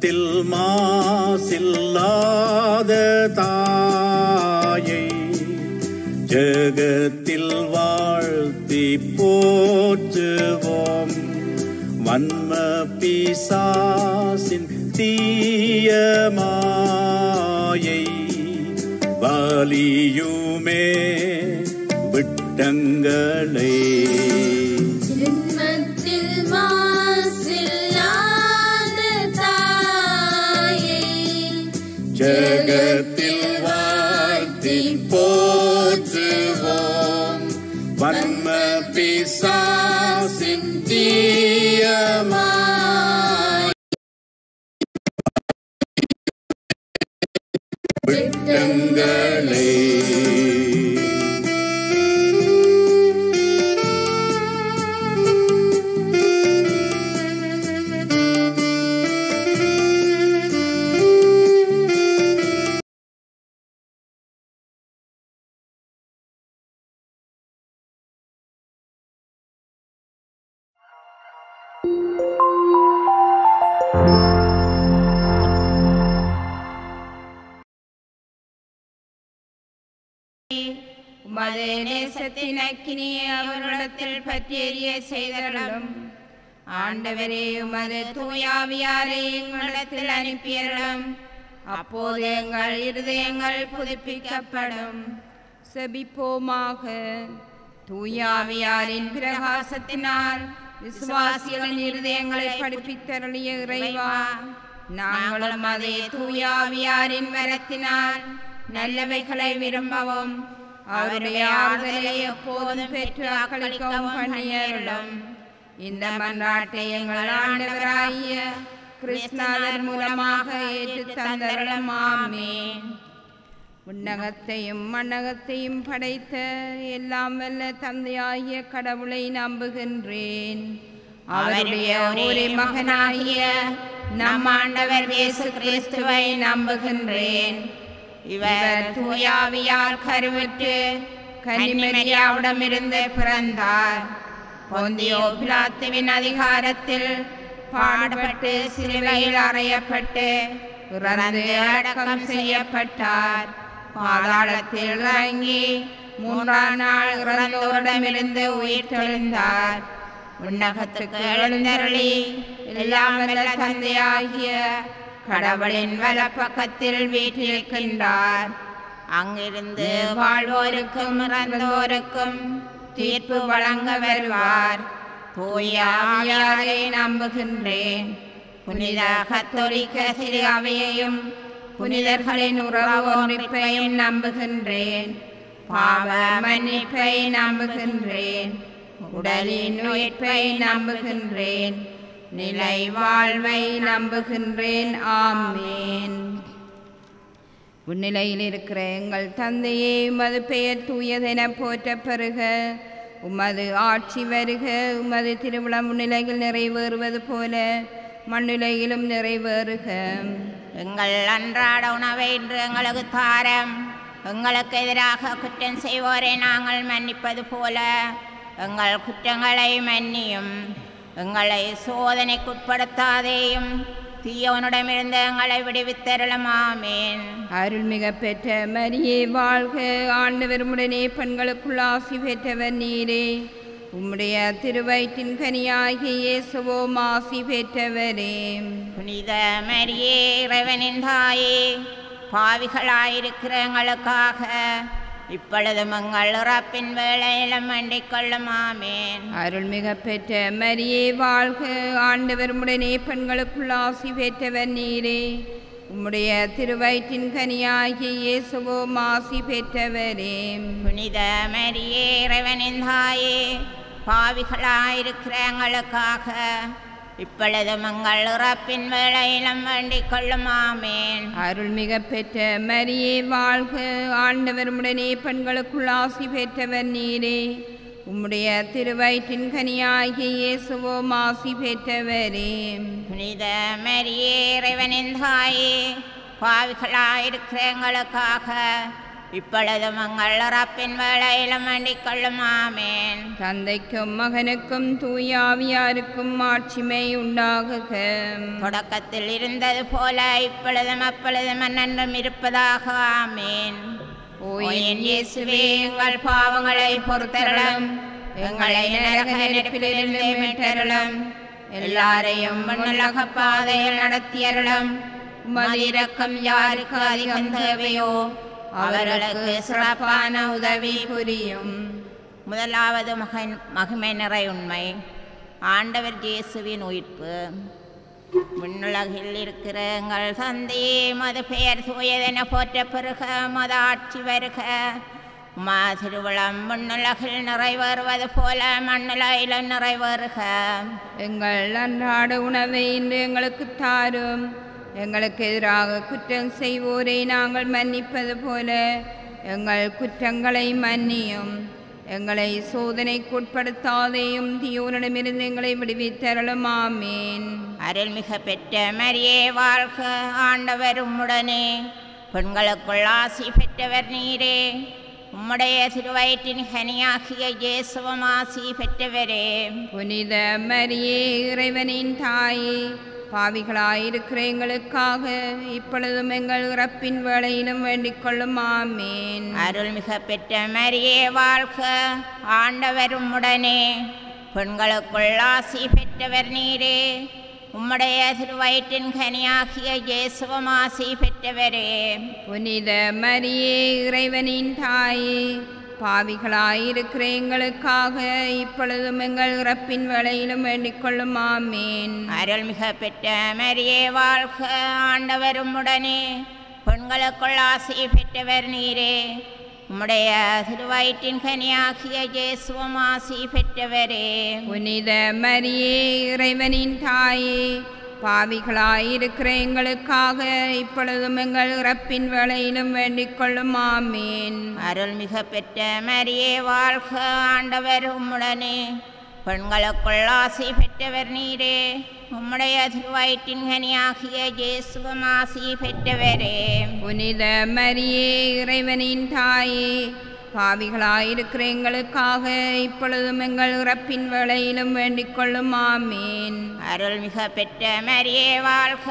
மனத்தில் மாசில்லாத தாயை ஜகத்தில் வாழ்த்தி போற்றுவோம் வன்ம பிசாசின் தீய மாயை வலியுமே விட்டங்களே ஜென்மத்தில் மாசில்லாத தாயை ஜகத்தில் வாழ்த்தி போற்றுவோம் வன்ம பிசாசின் தீயமாய் விட்டங்களே உமது நேசத்தின் அக்கினியை அவர்களிடத்தில் பற்றியறிய செய்தரலும் ஆண்டவரே உமது தூயாவியாரை எங்களிடத்தில் அனுப்பியறலும் அப்போது எங்கள் இருதயங்கள் புதுப்பிக்கப்படும் செபிப்போமாக தூயாவியாரின் பிரகாசத்தினால் விசுவாசிகளின் இருதயங்களை படிப்பித்தருளிய இறைவா நாங்களும் அதே தூயாவியாரின் வரத்தினால் நல்லவைகளை விரும்பவும் அவருடைய ஆறுதலை எப்போதும் பெற்று அக்களிக்கவும் பண்ணியருளும் இந்த மன்றாட்டை எங்கள் ஆண்டவராகிய கிருஷ்ணாதர் மூலமாக ஏற்று தந்தருளும் ஆமேன் உன்னகத்தையும் மண்ணகத்தையும் படைத்த எல்லாம் வல்ல தந்தையாகிய கடவுளை நம்புகின்றேன் அவருடைய ஒரே மகனாகிய நம் ஆண்டவர் இயேசு கிறிஸ்துவை நம்புகின்றேன் இவர் தூயாவியால் கருவுற்று கன்னிமரியாவிடமிருந்து பிறந்தார் பொந்தியோ பிலாத்துவின் அதிகாரத்தில் பாடுபட்டு சிலுவையில் அறையப்பட்டு இறந்து அடக்கம் செய்யப்பட்டார் பாதாளத்தில் இறங்கி மூன்றாம் நாள் இறந்தோரிடமிருந்து உயிர் தெழுந்தார் உன்னகத்துக்கு எழுந்தருளி எல்லாம் வல்ல தந்தையாகிய கடவுளின் வலப்பக்கத்தில் வீற்றிருக்கின்றார் அங்கிருந்து வாழ்வோருக்கும் இறந்தோருக்கும் தீர்ப்பு வழங்க வருவார் தூயாவியாரை நம்புகின்றேன் புனித கத்தோலிக்க சிறுகாவையையும் புனிதர்களின் உறவு ஒன்றிப்பையும் நம்புகின்றேன் பாவ மன்னிப்பை நம்புகின்றேன் உடலின் உயிர்ப்பை நம்புகின்றேன் நிலை வாழ்வை நம்புகின்றேன் ஆமேன் உன்னிலையில் இருக்கிற எங்கள் தந்தையே உமது பெயர் தூயதென போற்ற பெறுக உமது ஆட்சி வருக உமது திருவிழா முன்னிலையில் நிறைவேறுவது போல மண்ணிலையிலும் நிறைவேறுக எங்கள் அன்றாட உணவை இன்று எங்களுக்கு தாரம் எங்களுக்கு எதிராக குற்றம் செய்வோரை நாங்கள் மன்னிப்பது போல எங்கள் குற்றங்களை மன்னியும் எங்களை சோதனைக்குட்படுத்தாதேயும் தீயவனிடமிருந்து எங்களை விடுவித்தருளும் ஆமேன் அருள்மிக பெற்ற மரியே வாழ்க ஆண்டவர் உடனே பெண்களுக்குள் ஆசி பெற்றவர் நீரே உம்முடைய திருவயிற்றின் கனியாகிய இயேசுவோம் ஆசி பெற்றவரே புனித மரியே இறைவனின் தாயே பாவிகளாயிருக்கிற எங்களுக்காக இப்பொழுதும் எங்கள் இறப்பின் வேளையிலும் வேண்டிக் கொள்ளும் ஆமேன் அருள்மிக பெற்ற மரியே வாழ்க ஆண்டவர் உடனே பெண்களுக்குள் ஆசி பெற்றவர் நீரே உம்முடைய திருவயிற்றின் கனியாகிய இயேசுவோம் ஆசி பெற்றவரே புனித மரியே இறைவனின் தாயே பாவிகளாயிருக்கிற எங்களுக்காக இப்பொழுதும் எங்கள் இறப்பின் வேளையிலும் வேண்டிக் கொள்ளும் ஆமேன் அருள்மிக பெற்ற மரியே வாழ்க ஆண்டவர் உடனே பெண்களுக்குள் ஆசி பெற்றவர் நீரே உம்முடைய திருவயிற்றின் கனியாகிய இயேசுவோம் ஆசி பெற்றவரே புனித மரியே இறைவனின் தாயே பாவிகளாயிருக்கிற எங்களுக்காக இப்பொழுதும் எங்கள் இறப்பின் வேளையிலும் வேண்டிக் கொள்ளும் ஆமேன் தந்தைக்கும் மகனுக்கும் தூயாவியாருக்கும் ஆட்சிமை உண்டாகுக தொடக்கத்தில் இருந்தது போல இப்பொழுதும் அப்பொழுதும் என்னென்றும் இருப்பதாக ஆமேன் ஓ ஓ என் என் இயேசுவே எங்கள் பாவங்களை பொறுத்தருளும் எங்களை நரக நெருப்பிலிருந்து மீட்டருளும் எல்லாரையும் மண்ணுலக பாதையில் நடத்தியருளும் மதிரக்கம் யாருக்கு அதிகம் தேவையோ அவர்களுக்கு சிறப்பான உதவி புரியும் முதலாவது மகன் மகிமை நிறை உண்மை ஆண்டவர் இயேசுவின் உயிர்ப்பு விண்ணுலகில் இருக்கிற எங்கள் தந்தையே மது பெயர் தூயதென போற்ற பெருக மத ஆட்சி வருக உமா திருவிழம் விண்ணுலகில் நிறைவேறுவது போல மண்ணுலகிலும் நிறைவேறுக எங்கள் அன்றாட உணவை இன்று எங்களுக்கு தாரும் எங்களுக்கு எதிராக குற்றம் செய்வோரை நாங்கள் மன்னிப்பது போல எங்கள் குற்றங்களை மன்னியும் எங்களை சோதனைக்குட்படுத்தாதேயும் தீயோனிடமிருந்து எங்களை விடுவித்தரலும் ஆமேன் அருள்மிக பெற்ற மரியே வாழ்க ஆண்டவர் உம்முடனே பெண்களுக்குள் ஆசி பெற்றவர் நீரே உம்முடைய திருவயிற்றின் கனியாகிய இயேசுவம் ஆசி பெற்றவரே புனித மரியே இறைவனின் தாயே பாவிகளாயிருக்கிற எங்களுக்காக இப்பொழுதும் எங்கள் இறப்பின் வேளையிலும் வேண்டிக் கொள்ளும் ஆமேன் அருள்மிக பெற்ற மரியே வாழ்க ஆண்டவர் உம்முடனே பெண்களுக்குள் ஆசி பெற்றவர் நீரே உம்முடைய திருவயிற்றின் கனியாகிய இயேசுவம் ஆசி பெற்றவரே புனித மரியே இறைவனின் தாயே பாவிகளாயிருக்கிற எங்களுக்காக இப்பொழுதும் எங்கள் இறப்பின் வேளையிலும் வேண்டிக் கொள்ளும் ஆமேன் அருள்மிக பெற்ற மரியே வாழ்க ஆண்டவர் உம்முடனே பெண்களுக்குள் ஆசி பெற்றவர் நீரே உம்முடைய திருவயிற்றின் கனியாகிய இயேசுவம் ஆசி பெற்றவரே புனித மரியே இறைவனின் தாயே பாவிகளாயிருக்கிற எங்களுக்காக இப்பொழுதும் எங்கள் இறப்பின் வேளையிலும் வேண்டிக் கொள்ளும் ஆமேன் அருள்மிக பெற்ற மரியே வாழ்க ஆண்டவர் உம்முடனே பெண்களுக்குள் ஆசி பெற்றவர் நீரே உம்முடைய திருவயிற்றின் கனியாகிய இயேசுவம் ஆசி பெற்றவரே புனித மரியே இறைவனின் தாயே பாவிகளாயிருக்கிற எங்களுக்காக இப்பொழுதும் எங்கள் இறப்பின் வேளையிலும் வேண்டிக் கொள்ளும் ஆமேன் அருள்மிக பெற்ற மரியே வாழ்க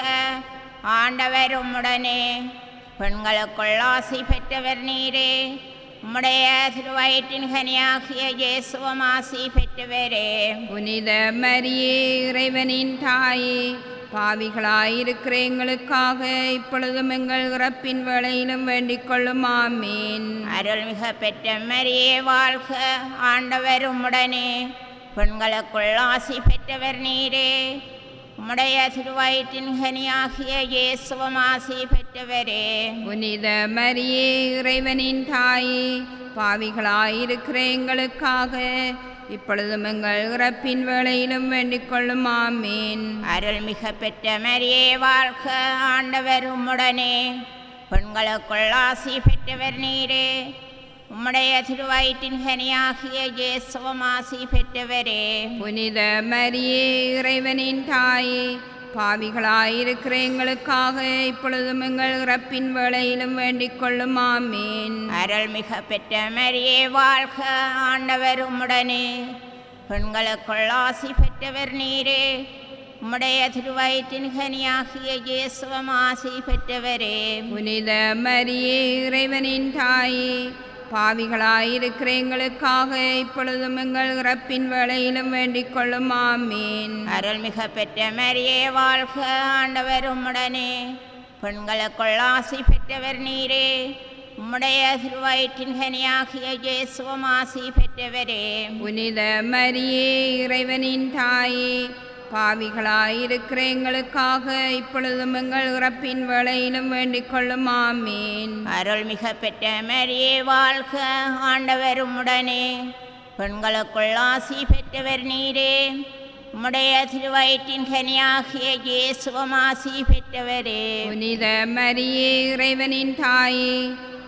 ஆண்டவர் உம்முடனே பெண்களுக்குள் ஆசி பெற்றவர் நீரே உம்முடைய திருவயிற்றின் கனியாகிய இயேசுவம் ஆசி பெற்றவரே புனித மரியே இறைவனின் தாயே பாவிகளாயிருக்கிற எங்களுக்காக இப்பொழுதும் எங்கள் இறப்பின் வேளையிலும் வேண்டிக் கொள்ளும் ஆமேன் அருள்மிக பெற்ற மரியே வாழ்க ஆண்டவர் உம்முடனே பெண்களுக்குள் ஆசி பெற்றவர் நீரே உம்முடைய திருவயிற்றின் கனியாகிய இயேசுவம் ஆசி பெற்றவரே புனித மரியே இறைவனின் தாயே பாவிகளாயிருக்கிற எங்களுக்காக இப்பொழுதும் எங்கள் இறப்பின் வேளையிலும் வேண்டிக் கொள்ளும் ஆமேன் அருள்மிக பெற்ற மரியே வாழ்க ஆண்டவர் உம்முடனே பெண்களுக்குள் ஆசி பெற்றவர் நீரே உம்முடைய திருவயிற்றின் கனியாகிய இயேசுவம் ஆசி பெற்றவரே புனித மரியே இறைவனின் தாயே பாவிகளாயிருக்கிற எங்களுக்காக இப்பொழுதும் எங்கள் இறப்பின் வேளையிலும் வேண்டிக் கொள்ளும் ஆமேன் அருள்மிக பெற்ற மரியே வாழ்க ஆண்டவர் உம்முடனே பெண்களுக்குள் ஆசி பெற்றவர் நீரே உம்முடைய திருவயிற்றின் கனியாகிய இயேசுவம் ஆசி பெற்றவரே புனித மரியே இறைவனின் தாயே பாவிகளாயிருக்கிற எங்களுக்காக இப்பொழுதும் எங்கள் இறப்பின் வேளையிலும் வேண்டிக் கொள்ளும் ஆமேன் அருள்மிக பெற்ற மரியே வாழ்க ஆண்டவர் உம்முடனே பெண்களுக்குள் ஆசி பெற்றவர் நீரே உம்முடைய திருவயிற்றின் கனியாகிய இயேசுவம் ஆசி பெற்றவரே புனித மரியே இறைவனின் தாயே பாவிகளாயிருக்கிற எங்களுக்காக இப்பொழுதும் எங்கள் இறப்பின் வேளையிலும் வேண்டிக் கொள்ளும் ஆமேன் அருள்மிக பெற்ற மரியே வாழ்க ஆண்டவர் உம்முடனே பெண்களுக்குள் ஆசி பெற்றவர் நீரே உம்முடைய திருவயிற்றின் கனியாகிய இயேசுவம் ஆசி பெற்றவரே புனித மரியே இறைவனின் தாயே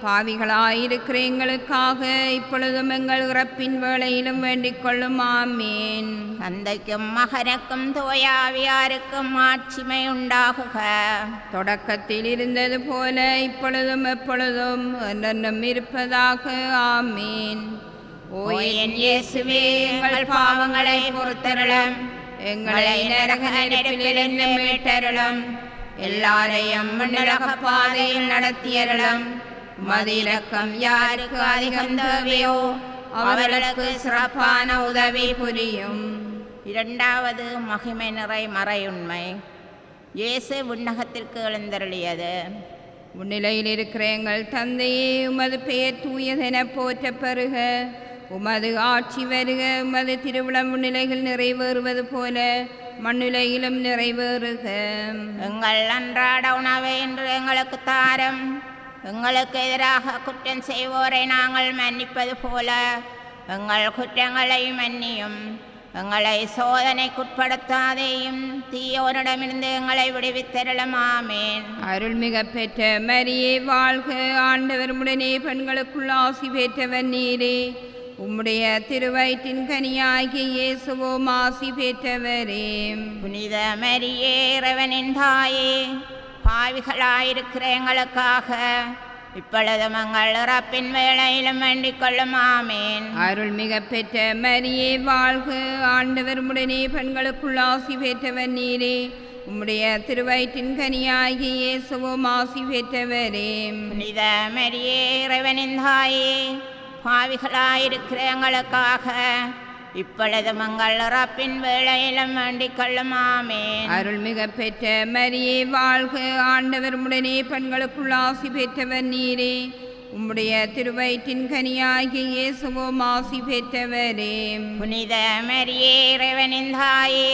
பாவிகளாயிருக்கிற எங்களுக்காக இப்பொழுதும் எங்கள் இறப்பின் வேளையிலும் வேண்டிக் கொள்ளும் ஆமேன் தந்தைக்கும் மகனுக்கும் தோயாவியாருக்கும் ஆட்சிமை உண்டாகுக தொடக்கத்தில் இருந்தது போல இப்பொழுதும் எப்பொழுதும் என்றென்றும் இருப்பதாக ஆமீன் ஓ என் இயேசுவே எங்கள் பாவங்களை பொறுத்தருளும் எங்களை நரக நெருப்பிலிருந்து மீட்டருளும் எல்லாரையும் விண்ணுலக பாதையில் நடத்தியருளும் மதிரக்கம் யாருக்கு அதிகம் தேவையோ அவர்களுக்கு சிறப்பான உதவி புரியும் இரண்டாவது மகிமை நிறை மறையுண்மை இயேசு விண்ணகத்திற்கு எழுந்தருளியது முன்னிலையில் இருக்கிற எங்கள் தந்தையே உமது பெயர் தூயதென போற்ற பெறுக உமது ஆட்சி வருக உமது திருவிழம் முன்னிலைகள் நிறைவேறுவது போல மண்ணுலையிலும் நிறைவேறுக எங்கள் அன்றாட உணவை இன்று எங்களுக்கு தாரும் எங்களுக்கு எதிராக குற்றம் செய்வோரை நாங்கள் மன்னிப்பது போல எங்கள் குற்றங்களை மன்னியும் எங்களை சோதனைக்குட்படுத்தாதேயும் தீயோரிடமிருந்து எங்களை விடுவித்தருளும் ஆமேன் அருள்மிக பெற்ற மரியே வாழ்க ஆண்டவர் உடனே பெண்களுக்குள் ஆசி பெற்றவர் நீரே உம்முடைய திருவயிற்றின் கனியாகிய இயேசுவோம் ஆசி பெற்றவரே புனித மரியே இறைவனின் தாயே பாவிகளாயிருக்கிற எங்களுக்காக இப்பொழுதும் எங்கள் இறப்பின் வேளையிலும் வேண்டிக் கொள்ளும் ஆமேன் அருள்மிக பெற்ற மரியே வாழ்க ஆண்டவர் உடனே பெண்களுக்குள் ஆசி பெற்றவர் நீரே உம்முடைய திருவயிற்றின் கனியாகிய இயேசுவோம் ஆசி பெற்றவரே புனித மரியே இறைவனின் தாயே பாவிகளாயிருக்கிற எங்களுக்காக இப்பொழுதும் எங்கள் இறப்பின் வேளையிலும் வேண்டிக் கொள்ளும் ஆமேன் அருள்மிக பெற்ற மரியே வாழ்க ஆண்டவர் உடனே பெண்களுக்குள் ஆசி பெற்றவர் நீரே உம்முடைய திருவயிற்றின் கனியாகிய இயேசுவோம் ஆசி பெற்றவரே புனித மரியே இறைவனின் தாயே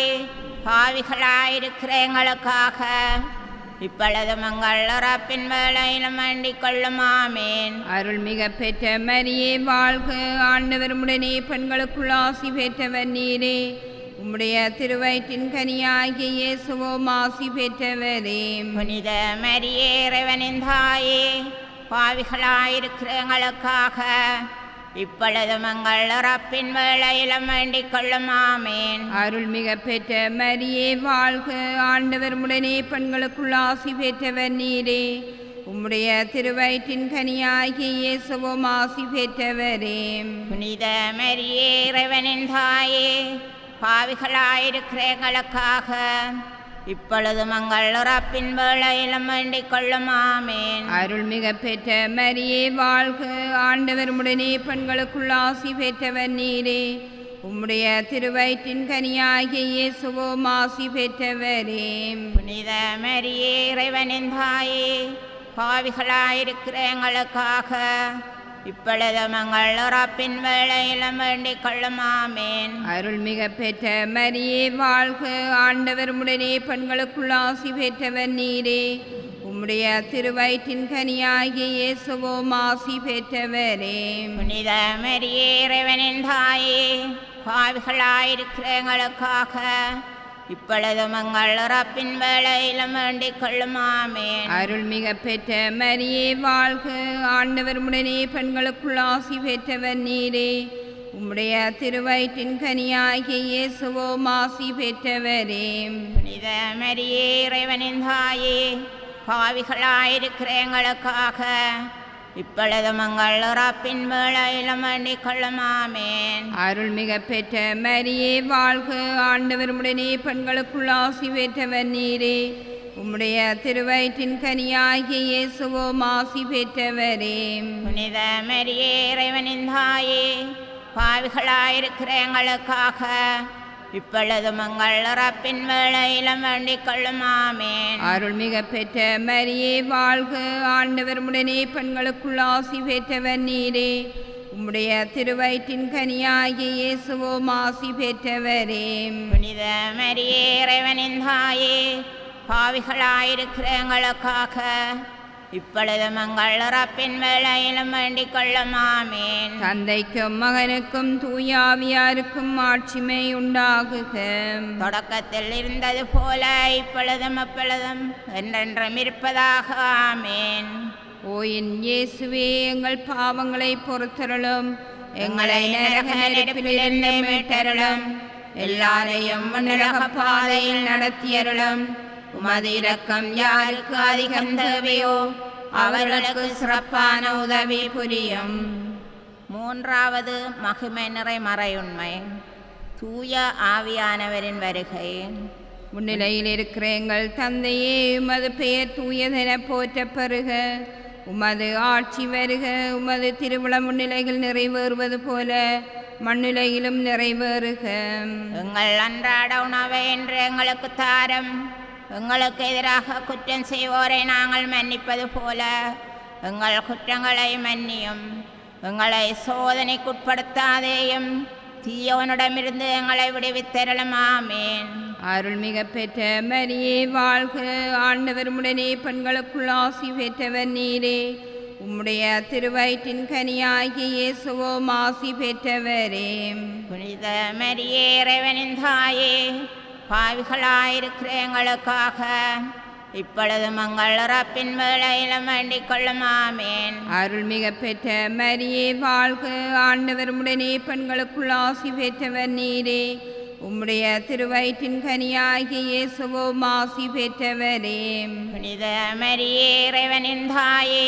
பாவிகளாயிருக்கிற எங்களுக்காக இப்பொழுதும் எங்கள் இறப்பின் வேளையிலும் வேண்டிக் கொள்ளும் ஆமேன் அருள்மிக பெற்ற மரியே வாழ்க ஆண்டவர் உடனே பெண்களுக்குள் ஆசி பெற்றவர் நீரே உம்முடைய திருவயிற்றின் கனியாகிய இயேசுவோம் ஆசி பெற்றவரே புனித மரியே இறைவனின் தாயே பாவிகளாயிருக்கிற எங்களுக்காக இப்பொழுதும் எங்கள் இறப்பின் வேளையிலும் வேண்டிக் கொள்ளும் ஆமேன் அருள்மிக பெற்ற மரியே வாழ்க ஆண்டவர் உடனே பெண்களுக்குள் ஆசி பெற்றவர் நீரே உம்முடைய திருவயிற்றின் கனியாகிய இயேசுவோம் ஆசி பெற்றவரே புனித மரியே இறைவனின் தாயே பாவிகளாயிருக்கிற எங்களுக்காக இப்பொழுதும் எங்கள் இறப்பின் வேளையிலும் வேண்டிக் கொள்ளும் ஆமேன் அருள்மிக பெற்ற மரியே வாழ்க ஆண்டவர் உடனே பெண்களுக்குள் ஆசி பெற்றவர் நீரே உம்முடைய திருவயிற்றின் கனியாகிய இயேசுவோம் ஆசி பெற்றவரே புனித மரியே இறைவனின் தாயே பாவிகளாயிருக்கிற எங்களுக்காக இப்பொழுதும் எங்கள் இறப்பின் வேளையிலும் வேண்டிக் கொள்ளும் ஆமேன் அருள்மிக பெற்ற மரியே வாழ்க ஆண்டவர் உடனே பெண்களுக்குள் ஆசி பெற்றவர் நீரே உம்முடைய திருவயிற்றின் கனியாகிய இயேசுவோம் ஆசி பெற்றவரே புனித மரியே இறைவனின் தாயே பாவிகளாயிருக்கிற எங்களுக்காக இப்பொழுதும் எங்கள் இறப்பின் வேளையிலும் வேண்டிக் கொள்ளும் ஆமேன் அருள்மிக பெற்ற மரியே வாழ்க ஆண்டவர் உடனே பெண்களுக்குள் ஆசி பெற்றவர் நீரே உம்முடைய திருவயிற்றின் கனியாகிய இயேசுவோம் ஆசி பெற்றவரே புனித மரியே இறைவனின் தாயே பாவிகளாயிருக்கிற எங்களுக்காக இப்பொழுதும் எங்கள் இறப்பின் வேளையிலும் வேண்டிக் கொள்ளும் ஆமேன் அருள்மிக பெற்ற மரியே வாழ்க ஆண்டவர் உடனே பெண்களுக்குள் ஆசி பெற்றவர் நீரே உம்முடைய திருவயிற்றின் கனியாகிய இயேசுவோம் ஆசி பெற்றவரே புனித மரியே இறைவனின் தாயே பாவிகளாயிருக்கிற எங்களுக்காக இப்பொழுதும் எங்கள் இறப்பின் வேளையிலும் வேண்டிக் கொள்ளும் ஆமேன் அருள்மிக பெற்ற மரியே வாழ்க ஆண்டவர் உடனே பெண்களுக்குள் ஆசி பெற்றவர் நீரே உம்முடைய திருவயிற்றின் கனியாகிய இயேசுவோம் ஆசி பெற்றவரே புனித மரியே இறைவனின் தாயே பாவிகளாயிருக்கிற எங்களுக்காக இப்பொழுதும் எங்கள் இறப்பின் வேளையிலும் வேண்டிக் கொள்ளும் ஆமேன் தந்தைக்கும் மகனுக்கும் தூயாவியாருக்கும் ஆட்சிமை உண்டாகுக தொடக்கத்தில் இருந்தது போல இப்பொழுதும் எப்பொழுதும் என்றென்றும் இருப்பதாக ஆமேன் ஓ என் இயேசுவே எங்கள் பாவங்களை பொறுத்தருளும் எங்களை நரக நெருப்பிலிருந்து மீட்டருளும் எல்லாரையும் நரக பாதையில் நடத்தியருளும் உமது இரக்கம் யாருக்கு அதிகம் தேவையோ அவர்களுக்கு சிறப்பான உதவி புரியும் மூன்றாவது மகிமை நிறை மறையுண்மை தூய ஆவியானவரின் வருகை முன்னிலையில் இருக்கிற எங்கள் தந்தையே உமது பெயர் தூயதென போற்றப் பெறுக உமது ஆட்சி வருக உமது திருவிழா முன்னிலையில் நிறைவேறுவது போல மண்ணிலையிலும் நிறைவேறுக எங்கள் அன்றாட உணவை என்று எங்களுக்கு தாரும் எங்களுக்கு எதிராக குற்றம் செய்வோரை நாங்கள் மன்னிப்பது போல எங்கள் குற்றங்களை மன்னியும் எங்களை சோதனைக்குட்படுத்தாதேயும் தீயவனிடமிருந்து எங்களை விடுவித்தருளும் ஆமேன் அருள்மிக பெற்ற மரியே வாழ்க ஆண்டவர் உடனே பெண்களுக்குள் ஆசி பெற்றவர் நீரே உம்முடைய திருவயிற்றின் கனியாகிய இயேசுவோம் ஆசி பெற்றவரே புனித மரியே இறைவனின் தாயே பாவிகளாயிருக்கிற எங்களுக்காக இப்பொழுது மங்கள் இறப்பின் வேளையிலும் வேண்டிக் கொள்ளும் ஆமேன் அருள்மிக பெற்ற மரியே வாழ்க ஆண்டவர் உடனே பெண்களுக்குள் ஆசி பெற்றவர் நீரே உம்முடைய திருவயிற்றின் கனியாகிய இயேசுவோம் ஆசி பெற்றவரே புனித மரியே இறைவனின் தாயே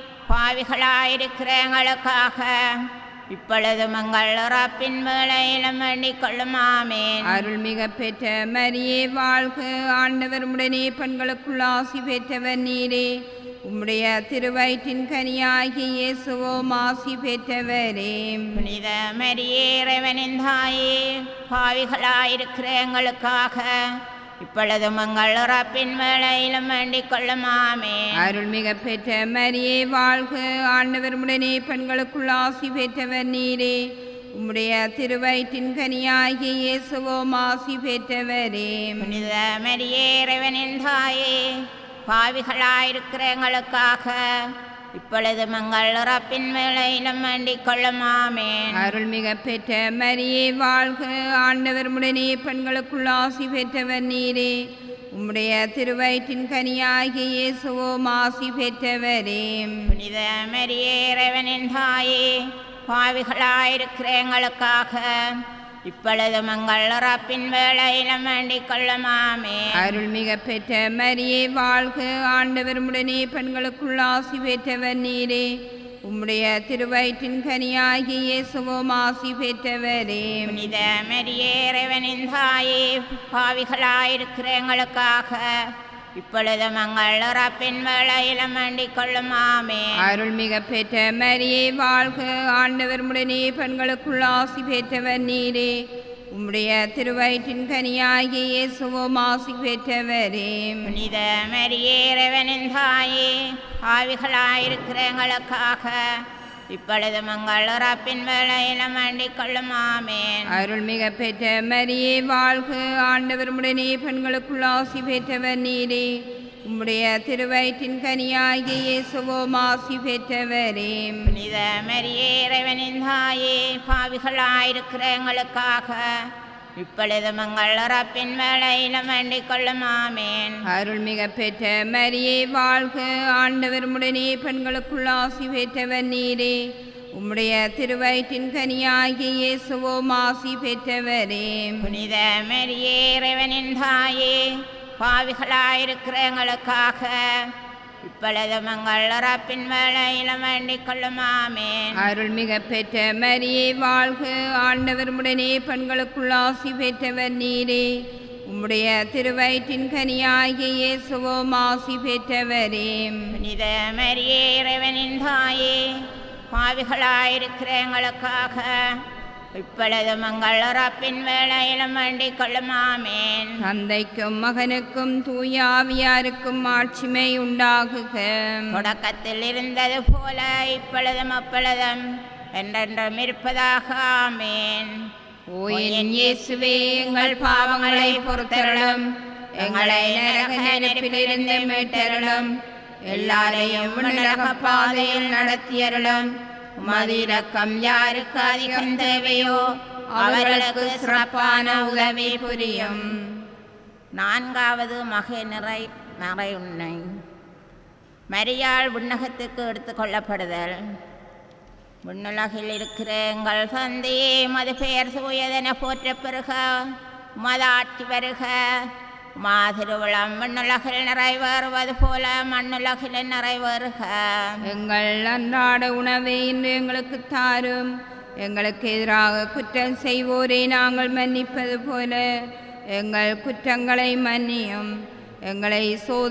பாவிகளாயிருக்கிற எங்களுக்காக இப்பொழுது மங்கள் இறப்பின் வேளையிலும் வேண்டிக் கொள்ளும் ஆமேன் அருள்மிக பெற்ற மரியே வாழ்க ஆண்டவர் உடனே பெண்களுக்குள் ஆசி பெற்றவர் நீரே உம்முடைய திருவயிற்றின் கனியாகிய இயேசுவோம் ஆசி பெற்றவரே புனித மரியே இறைவனின் தாயே பாவிகளாயிருக்கிற எங்களுக்காக இப்பொழுது மங்கள் இறப்பின் வேளையிலும் வேண்டிக் கொள்ளும் ஆமேன் அருள்மிக பெற்ற மரியே வாழ்க ஆண்டவர் உடனே பெண்களுக்குள் ஆசி பெற்றவர் நீரே உம்முடைய திருவயிற்றின் கனியாகிய இயேசுவோம் ஆசி பெற்றவரே புனித மரியே இறைவனின் தாயே பாவிகளாயிருக்கிற எங்களுக்காக இப்பொழுது மங்கள் இறப்பின் வேளையிலும் வேண்டிக் கொள்ளும் ஆமேன் அருள்மிக பெற்ற மரியே வாழ்க ஆண்டவர் உடனே பெண்களுக்குள் ஆசி பெற்றவர் நீரே உம்முடைய திருவயிற்றின் கனியாகிய இயேசுவோம் ஆசி பெற்றவரே புனித மரியே இறைவனின் தாயே பாவிகளாயிருக்கிற எங்களுக்காக இப்பொழுது மங்கள் இறப்பின் வேளையிலும் வேண்டிக் கொள்ளும் ஆமேன் அருள்மிக பெற்ற மரியே வாழ்க ஆண்டவர் உடனே பெண்களுக்குள் ஆசி பெற்றவர் நீரே உம்முடைய திருவயிற்றின் கனியாகிய இயேசுவோம் ஆசி பெற்றவரே புனித மரியே இறைவனின் தாயே பாவிகளாயிருக்கிற எங்களுக்காக இப்பொழுது மங்கள் இறப்பின் வேளையிலும் வேண்டிக் கொள்ளும் ஆமேன் அருள்மிக பெற்ற மரியே வாழ்க ஆண்டவர் உடனே பெண்களுக்குள் ஆசி பெற்றவர் நீரே உம்முடைய திருவயிற்றின் கனியாகிய இயேசுவோம் ஆசி பெற்றவரே புனித மரியே இறைவனின் தாயே பாவிகளாயிருக்கிற எங்களுக்காக இப்பொழுது மங்கள் இறப்பின் வேளையிலும் வேண்டிக் கொள்ளும் ஆமேன் அருள்மிக பெற்ற மரியே வாழ்க ஆண்டவர் உடனே பெண்களுக்குள் ஆசி பெற்றவர் நீரே உம்முடைய திருவயிற்றின் கனியாகிய இயேசுவோம் ஆசி பெற்றவரே புனித மரியே இறைவனின் தாயே பாவிகளாயிருக்கிற எங்களுக்காக இப்பொழுது மங்கள் இறப்பின் வேளையிலும் வேண்டிக் கொள்ளும் ஆமேன் அருள்மிக பெற்ற மரியே வாழ்க ஆண்டவர் உடனே பெண்களுக்குள் ஆசி பெற்றவர் நீரே உம்முடைய திருவயிற்றின் கனியாகிய இயேசுவோம் ஆசி பெற்றவரே புனித மரியே இறைவனின் தாயே பாவிகளாயிருக்கிற எங்களுக்காக இப்பொழுது மங்கள் இறப்பின் வேளையிலும் வேண்டிக் கொள்ளும் ஆமேன் அருள்மிக பெற்ற மரியே வாழ்க ஆண்டவர் உடனே பெண்களுக்குள் ஆசி பெற்றவர் நீரே உம்முடைய திருவயிற்றின் கனியாகிய இயேசுவோம் ஆசி பெற்றவரே புனித மரியே இறைவனின் தாயே பாவிகளாயிருக்கிற எங்களுக்காக இப்பொழுது மங்கள் இறப்பின் வேளையிலும் வேண்டிக் கொள்ளும் ஆமேன் தந்தைக்கும் மகனுக்கும் தூய ஆவியாருக்கும் ஆட்சிமை உண்டாகுக தொடக்கத்தில் இருந்தது போல இப்பொழுதும் அப்பொழுதும் என்றென்றும் இருப்பதாக ஆமேன் ஓ என் இயேசுவே எங்கள் பாவங்களை பொறுத்தருளும் எங்களை நரக நெருப்பிலிருந்து மீட்டருளும் எல்லாரையும் உலக பாதையில் நடத்தியருளும் உமது இரக்கம் யாருக்கு அதிகம் தேவையோ அவர்களுக்கு சிறப்பான உதவி புரியும் நான்காவது மகை நிறை மறை உன்னை மரியாள் விண்ணகத்துக்கு எடுத்து கொள்ளப்படுதல் விண்ணுலகில் இருக்கிற எங்கள் தந்தையே மது பெயர் தூயதென போற்ற பெருக மதாட்சி வருக மா திருவிழம் விண்ணுலகில் நிறைவேறுவது போல மண்ணுலகில் நிறைவேறுக எங்கள் அன்றாட உணவை இன்று எங்களுக்கு தாரும் எங்களுக்கு எதிராக குற்றம் செய்வோரை நாங்கள் மன்னிப்பது போல எங்கள் குற்றங்களை மன்னியும் எங்களை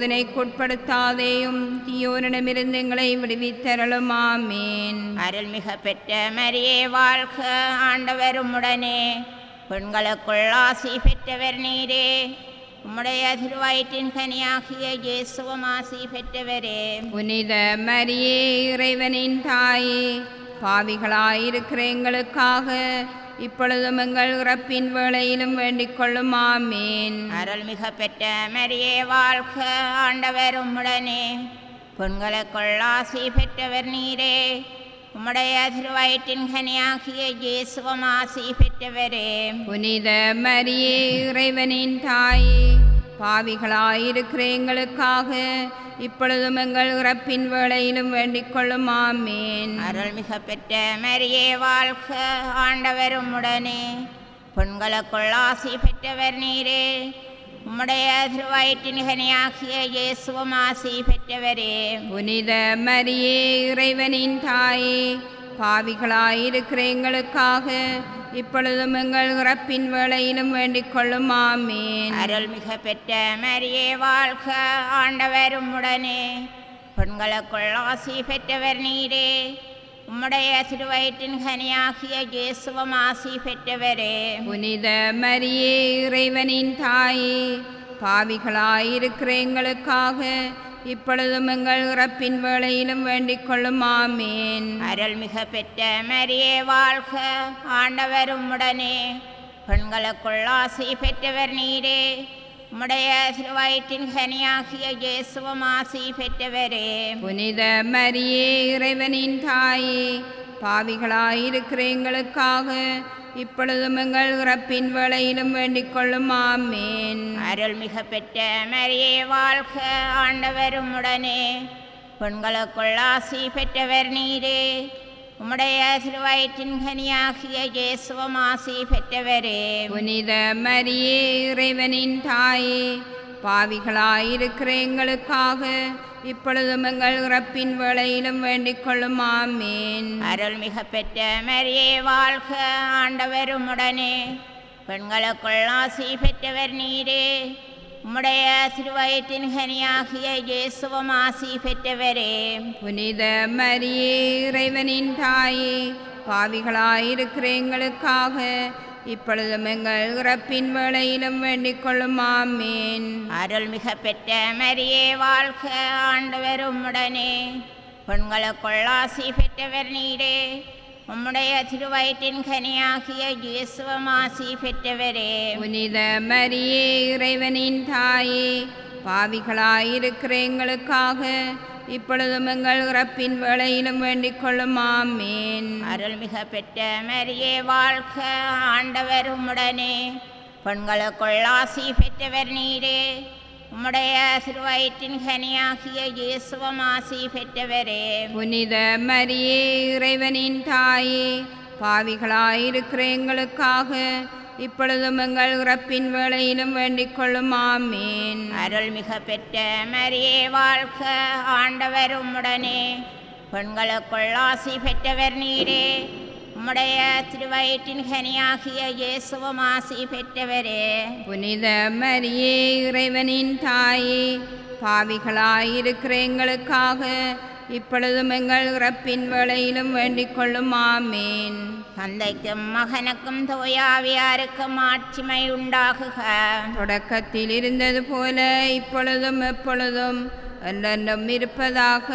சோதனைக்குட்படுத்தாதேயும் தீயோரிடமிருந்து எங்களை விடுவித்தரலும் ஆமேன் அருள்மிக பெற்ற மரியே வாழ்க ஆண்டவரும் உடனே பெண்களுக்குள் ஆசி பெற்றவர் நீரே உம்முடைய திருவயிற்றின் கனியாகிய இயேசுவும் ஆசி பெற்றவரே புனித மரியே இறைவனின் தாயே பாவிகளாயிருக்கிற எங்களுக்காக இப்பொழுதும் எங்கள் இறப்பின் வேளையிலும் வேண்டிக் கொள்ளும் ஆமேன் அருள்மிக பெற்ற மரியே வாழ்க ஆண்டவரும் உடனே பெண்களுக்குள் ஆசி பெற்றவர் நீரே உம்முடைய திருவயிற்றின் கனியாகிய இயேசுவும் ஆசி பெற்றவரே புனித மரியே இறைவனின் தாயே பாவிகளாயிருக்கிற எங்களுக்காக இப்பொழுதும் எங்கள் இறப்பின் வேளையிலும் வேண்டிக் கொள்ளும் ஆமேன் அருள்மிக பெற்ற மரியே வாழ்க ஆண்டவரும் உடனே பெண்களுக்குள் ஆசி பெற்றவர் நீரே உம்முடைய திருவயிற்றின் கனியாகிய இயேசுவும் ஆசி பெற்றவரே புனித மரியே இறைவனின் தாயே பாவிகளாயிருக்கிற எங்களுக்காக இப்பொழுதும் எங்கள் இறப்பின் வேளையிலும் வேண்டிக் கொள்ளும் ஆமேன் அருள்மிக பெற்ற மரியே வாழ்க ஆண்டவரும் உடனே பெண்களுக்குள் ஆசி பெற்றவர் நீரே உம்முடைய திருவயிற்றின் கனியாகிய இயேசுவும் ஆசி பெற்றவரே புனித மரியே இறைவனின் தாயே பாவிகளாயிருக்கிற எங்களுக்காக இப்பொழுதும் எங்கள் இறப்பின் வேளையிலும் வேண்டிக் கொள்ளும் ஆமேன் அருள்மிக பெற்ற மரியே வாழ்க ஆண்டவரும் உடனே பெண்களுக்குள் ஆசி பெற்றவர் நீரே உம்முடைய திருவயிற்றின் கனியாகிய இயேசுவும் ஆசி பெற்றவரே புனித மரியே இறைவனின் தாயே பாவிகளாயிருக்கிற எங்களுக்காக இப்பொழுதும் எங்கள் இறப்பின் வேளையிலும் வேண்டிக் கொள்ளும் ஆமேன் அருள்மிக பெற்ற மரியே வாழ்க ஆண்டவரும் உடனே பெண்களுக்குள் ஆசி பெற்றவர் நீரே உம்முடைய திருவயிற்றின் கனியாகிய இயேசுவும் ஆசி பெற்றவரே புனித மரியே இறைவனின் தாயே பாவிகளாயிருக்கிற எங்களுக்காக இப்பொழுதும் எங்கள் இறப்பின் வேளையிலும் வேண்டிக் கொள்ளும் ஆமேன் அருள்மிக பெற்ற மரியே வாழ்க ஆண்டவரும் உடனே பெண்களுக்குள் ஆசி பெற்றவர் நீரே உம்முடைய திருவயிற்றின் கனியாகிய இயேசுவும் ஆசி பெற்றவரே புனித மரியே இறைவனின் தாயே பாவிகளாயிருக்கிற எங்களுக்காக இப்பொழுதும் எங்கள் இறப்பின் வேளையிலும் வேண்டிக் கொள்ளும் ஆமேன் அருள்மிக பெற்ற மரியே வாழ்க ஆண்டவரும் உடனே பெண்களுக்குள் ஆசி பெற்றவர் நீரே உம்முடைய திருவயிற்றின் கனியாகிய இயேசுவும் ஆசி பெற்றவரே புனித மரியே இறைவனின் தாயே பாவிகளாயிருக்கிற எங்களுக்காக இப்பொழுதும் எங்கள் இறப்பின் வேளையிலும் வேண்டிக் கொள்ளும் ஆமேன் அருள்மிக பெற்ற மரியே வாழ்க ஆண்டவர் உம்முடனே பெண்களுக்குள் ஆசி பெற்றவர் நீரே உம்முடைய திருவயிற்றின் கனியாகிய இயேசுவும் ஆசி பெற்றவரே புனித மரியே இறைவனின் தாயே பாவிகளாயிருக்கிற எங்களுக்காக இப்பொழுதும் எங்கள் இறப்பின் வேளையிலும் வேண்டிக் கொள்ளும் ஆமேன் அருள்மிக பெற்ற மரியே வாழ்க ஆண்டவர் உம்முடனே பெண்களுக்குள் ஆசி பெற்றவர் நீரே உம்முடைய திருவயிற்றின் கனியாகிய இயேசுவும் ஆசி பெற்றவரே புனித மரியே இறைவனின் தாயே பாவிகளாயிருக்கிற எங்களுக்காக இப்பொழுதும் எங்கள் இறப்பின் வேளையிலும் வேண்டிக் கொள்ளும் ஆமேன் தந்தைக்கும் மகனுக்கும் தோயாவியாருக்கும் ஆட்சிமை உண்டாகுக தொடக்கத்தில் இருந்தது போல இப்பொழுதும் எப்பொழுதும் என்றென்றும் இருப்பதாக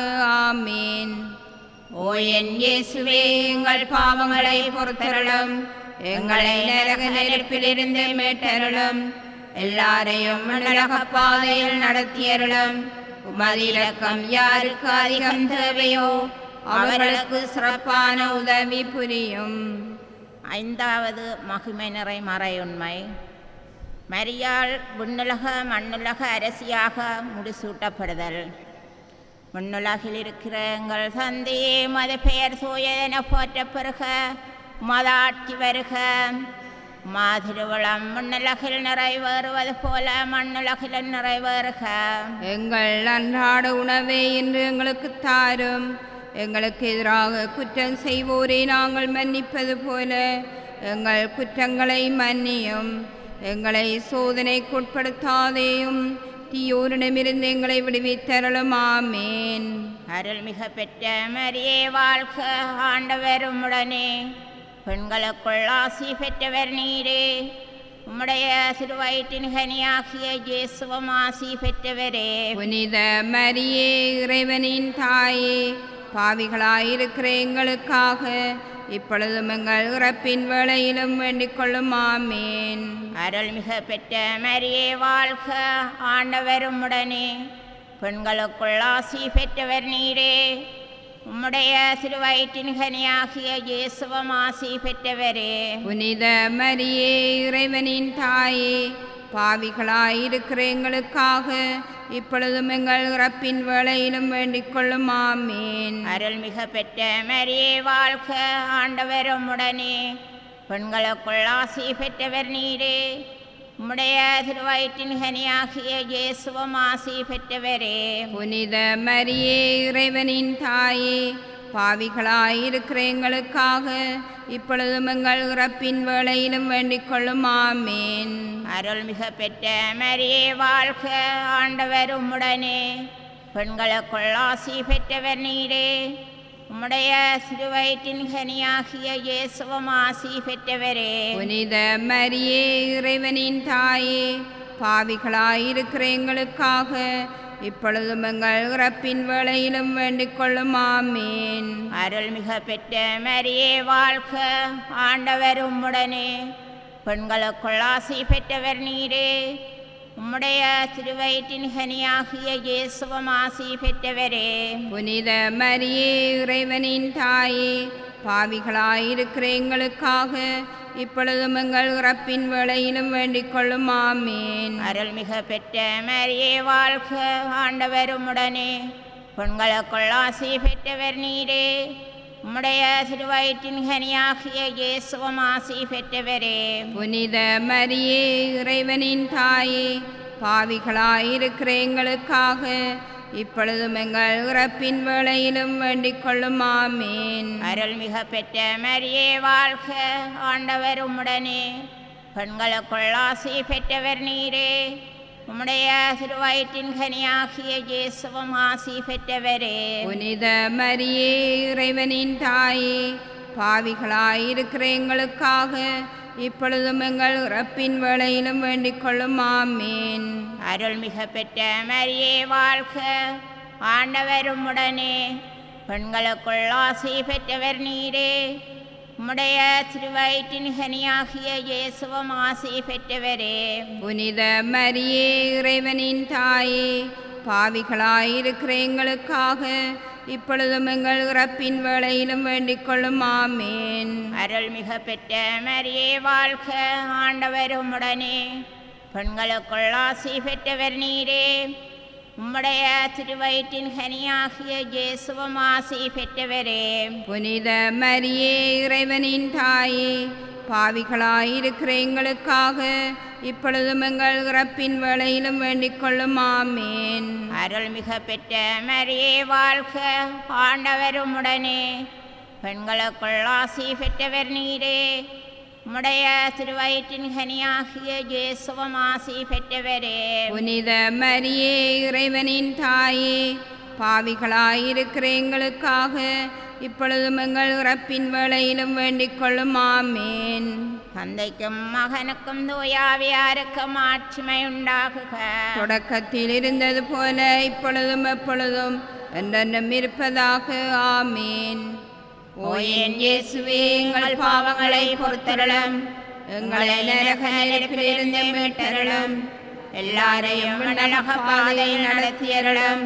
ஆமேன் ஓ என் இயேசுவே எங்கள் பாவங்களை பொறுத்தருளும் எங்களை நரக நெருப்பிலிருந்து மீட்டருளும் எல்லாரையும் நரக பாதையில் நடத்தியருளும் உமது இரக்கம் யாருக்கு அதிகம் தேவையோ அவர்களுக்கு சிறப்பான உதவி புரியும் ஐந்தாவது மகிமை நிறை மறையுண்மை மரியாள் விண்ணுலக மண்ணுலக அரசியாக முடிசூட்டப்படுதல் விண்ணுலகில் இருக்கிற எங்கள் தந்தையே மது பெயர் சூயதென போற்ற பெருக மதாட்சி வருக மாதிருவளம் விண்ணுலகில் நிறைவேறுவது போல மண்ணுலகில் நிறைவேறுக எங்கள் அன்றாட உணவை இன்று எங்களுக்கு தாரும் எங்களுக்கு எதிராக குற்றம் செய்வோரை நாங்கள் மன்னிப்பது போல எங்கள் குற்றங்களை மன்னியும் எங்களை சோதனைக்குட்படுத்தாதேயும் தீயோரிடமிருந்து எங்களை விடுவித்தருளும் ஆமேன் அருள்மிக பெற்ற மரியே வாழ்க ஆண்டவர் உம்முடனே பெண்களுக்குள் ஆசி பெற்றவர் நீரே உம்முடைய சிறுவயிற்றின் கனியாகிய இயேசுவும் ஆசி பெற்றவரே புனித மரியே இறைவனின் தாயே பாவிகளாயிருக்கிற எங்களுக்காக இப்பொழுதும் எங்கள் இறப்பின் வேளையிலும் வேண்டிக் கொள்ளும் ஆமேன் அருள்மிக பெற்ற மரியே வாழ்க ஆண்டவர் உம்முடனே பெண்களுக்குள் ஆசி பெற்றவர் நீரே உம்முடைய சிறுவயிற்றின் கனியாகிய இயேசுவும் ஆசி பெற்றவரே புனித மரியே இறைவனின் தாயே பாவிகளாயிருக்கிற எங்களுக்காக இப்பொழுதும் எங்கள் இறப்பின் வேளையிலும் வேண்டிக் கொள்ளும் ஆமேன் அருள்மிக பெற்ற மரியே வாழ்க ஆண்டவர் உம்முடனே பெண்களுக்குள் ஆசி பெற்றவர் நீரே உம்முடைய திருவயிற்றின் கனியாகிய இயேசுவும் ஆசி பெற்றவரே புனித மரியே இறைவனின் தாயே பாவிகளாயிருக்கிற எங்களுக்காக இப்பொழுதும் எங்கள் இறப்பின் வேளையிலும் வேண்டிக் கொள்ளும் ஆமேன் அருள்மிக பெற்ற மரியே வாழ்க ஆண்டவர் உம்முடனே பெண்களுக்குள் ஆசி பெற்றவர் நீரே உம்முடைய சிறுவயிற்றின் கனியாகிய இயேசுவும் ஆசி பெற்றவரே புனித மரியே இறைவனின் தாயே பாவிகளாயிருக்கிற எங்களுக்காக இப்பொழுதும் எங்கள் இறப்பின் வேளையிலும் வேண்டிக் கொள்ளும் ஆமேன் அருள்மிக பெற்ற மரியே வாழ்க ஆண்டவர் உம்முடனே பெண்களுக்குள் ஆசி பெற்றவர் நீரே உம்முடைய திருவயிற்றின் கனியாகிய இயேசுவும் ஆசி பெற்றவரே புனித மரியே இறைவனின் தாயே பாவிகளாயிருக்கிற எங்களுக்காக இப்பொழுதும் எங்கள் இறப்பின் வேளையிலும் வேண்டிக் கொள்ளும் ஆமேன் அருள்மிக பெற்ற மரியே வாழ்க ஆண்டவர் உம்முடனே பெண்களுக்குள் ஆசி பெற்றவர் நீரே உம்முடைய திருவயிற்றின் கனியாகிய இயேசுவும் ஆசி பெற்றவரே புனித மரியே இறைவனின் தாயே பாவிகளாயிருக்கிற எங்களுக்காக இப்பொழுதும் எங்கள் இறப்பின் வேளையிலும் வேண்டிக் கொள்ளும் ஆமேன் அருள்மிக பெற்ற மரியே வாழ்க ஆண்டவர் உம்முடனே பெண்களுக்குள் ஆசி பெற்றவர் நீரே உம்முடைய திருவயிற்றின் கனியாகிய இயேசுவும் ஆசி பெற்றவரே புனித மரியே இறைவனின் தாயே பாவிகளாயிருக்கிற எங்களுக்காக இப்பொழுதும் எங்கள் இறப்பின் வேளையிலும் வேண்டிக் கொள்ளும் ஆமேன் அருள்மிக பெற்ற மரியே வாழ்க ஆண்டவர் உம்முடனே பெண்களுக்குள் ஆசி பெற்றவர் நீரே உம்முடைய திருவயிற்றின் கனியாகிய இயேசுவும் ஆசி பெற்றவரே புனித மரியே இறைவனின் தாயே பாவிகளாயிருக்கிற எங்களுக்காக இப்பொழுதும் எங்கள் இறப்பின் வேளையிலும் வேண்டிக் கொள்ளும் ஆமேன் அருள்மிக பெற்ற மரியே வாழ்க ஆண்டவர் உம்முடனே பெண்களுக்குள் ஆசி பெற்றவர் நீரே உம்முடைய திருவயிற்றின் கனியாகிய இயேசுவும் ஆசி பெற்றவரே புனித மரியே இறைவனின் தாயே பாவிகளாயிருக்கிற எங்களுக்காக இப்பொழுதும் எங்கள் இறப்பின் வேளையிலும் வேண்டிக் கொள்ளும் ஆமேன் அருள்மிக பெற்ற மரியே வாழ்க ஆண்டவர் உம்முடனே பெண்களுக்குள் ஆசி பெற்றவர் நீரே உம்முடைய திருவயிற்றின் கனியாகிய இயேசுவும் ஆசி பெற்றவரே புனித மரியே இறைவனின் தாயே பாவிகளாயிருக்கிற எங்களுக்காக இப்பொழுதும் எங்கள் இறப்பின் வேளையிலும் வேண்டிக் கொள்ளும் ஆமேன் தந்தைக்கும் மகனுக்கும் தூயாவியாருக்கும் ஆட்சிமை உண்டாகுக தொடக்கத்தில் இருந்தது போல இப்பொழுதும் எப்பொழுதும் என்றென்றும் இருப்பதாக ஆமேன் ஓ என் இயேசுவே எங்கள் பாவங்களை பொறுத்தருளும் எங்களை நரக நெருப்பிலிருந்து மீட்டருளும் எல்லாரையும் நரக பாதையில் நடத்தியருளும்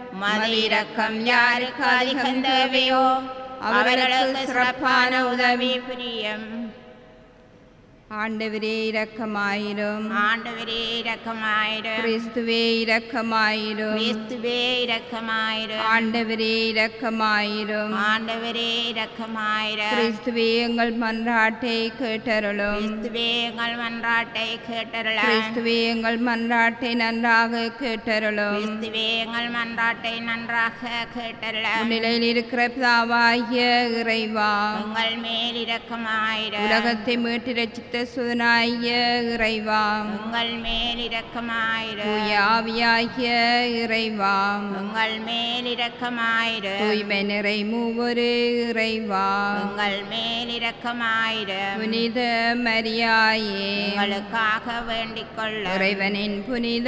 மதிரக்கம் யாருக்கு அதிகம் தேவையோ அவர்களுக்கு சிறப்பான உதவி பிரியம் ஆண்டவரே இரக்கமாயிரும் ஆண்டவரே இரக்கமாயிரும் கிறிஸ்துவே இரக்கமாயிரும் கிறிஸ்துவே இரக்கமாயிரும் ஆண்டவரே இரக்கமாயிரும் ஆண்டவரே இரக்கமாயிரும் கிறிஸ்துவே எங்கள் மன்றாட்டை கேட்டருளும் கிறிஸ்துவே எங்கள் மன்றாட்டை கேட்டருள கிறிஸ்துவே எங்கள் மன்றாட்டை நன்றாக கேட்டருளும் கிறிஸ்துவே எங்கள் மன்றாட்டை நன்றாக கேட்டருள முன்னிலையில் இருக்கிற பிதாவாகிய இறைவா எங்கள் மேல் இரக்கமாயிரும் உலகத்தை மீட்டு ரச்சித்த சுதனாகிய இறைவா உங்கள் மேல் இரக்கமாயிரும் தூய ஆவியாகிய இறைவா உங்கள் மேல் இரக்கமாயிரும் தூய்மை நிறை மூவொரு இறைவா உங்கள் மேல் இரக்கமாயிரும் புனித மரியாயே உங்களுக்காக வேண்டிக் கொள்ள இறைவனின் புனித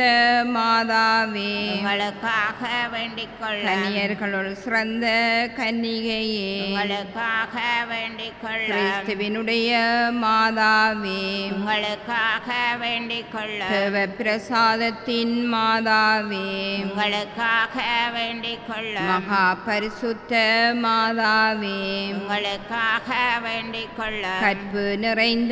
மாதாவே உங்களுக்காக வேண்டிக் கொள்ள கன்னியர்களுள் சிறந்த கன்னிகையே உங்களுக்காக வேண்டிக் கொள்ள கிறிஸ்துவினுடைய மாதாவே உங்களுக்காக வேண்டிக் கொள்ள தேவ பிரசாதத்தின் மாதாவே உங்களுக்காக வேண்டிக் கொள்ள மகா பரிசுத்த மாதாவே உங்களுக்காக வேண்டிக் கொள்ள கற்பு நிறைந்த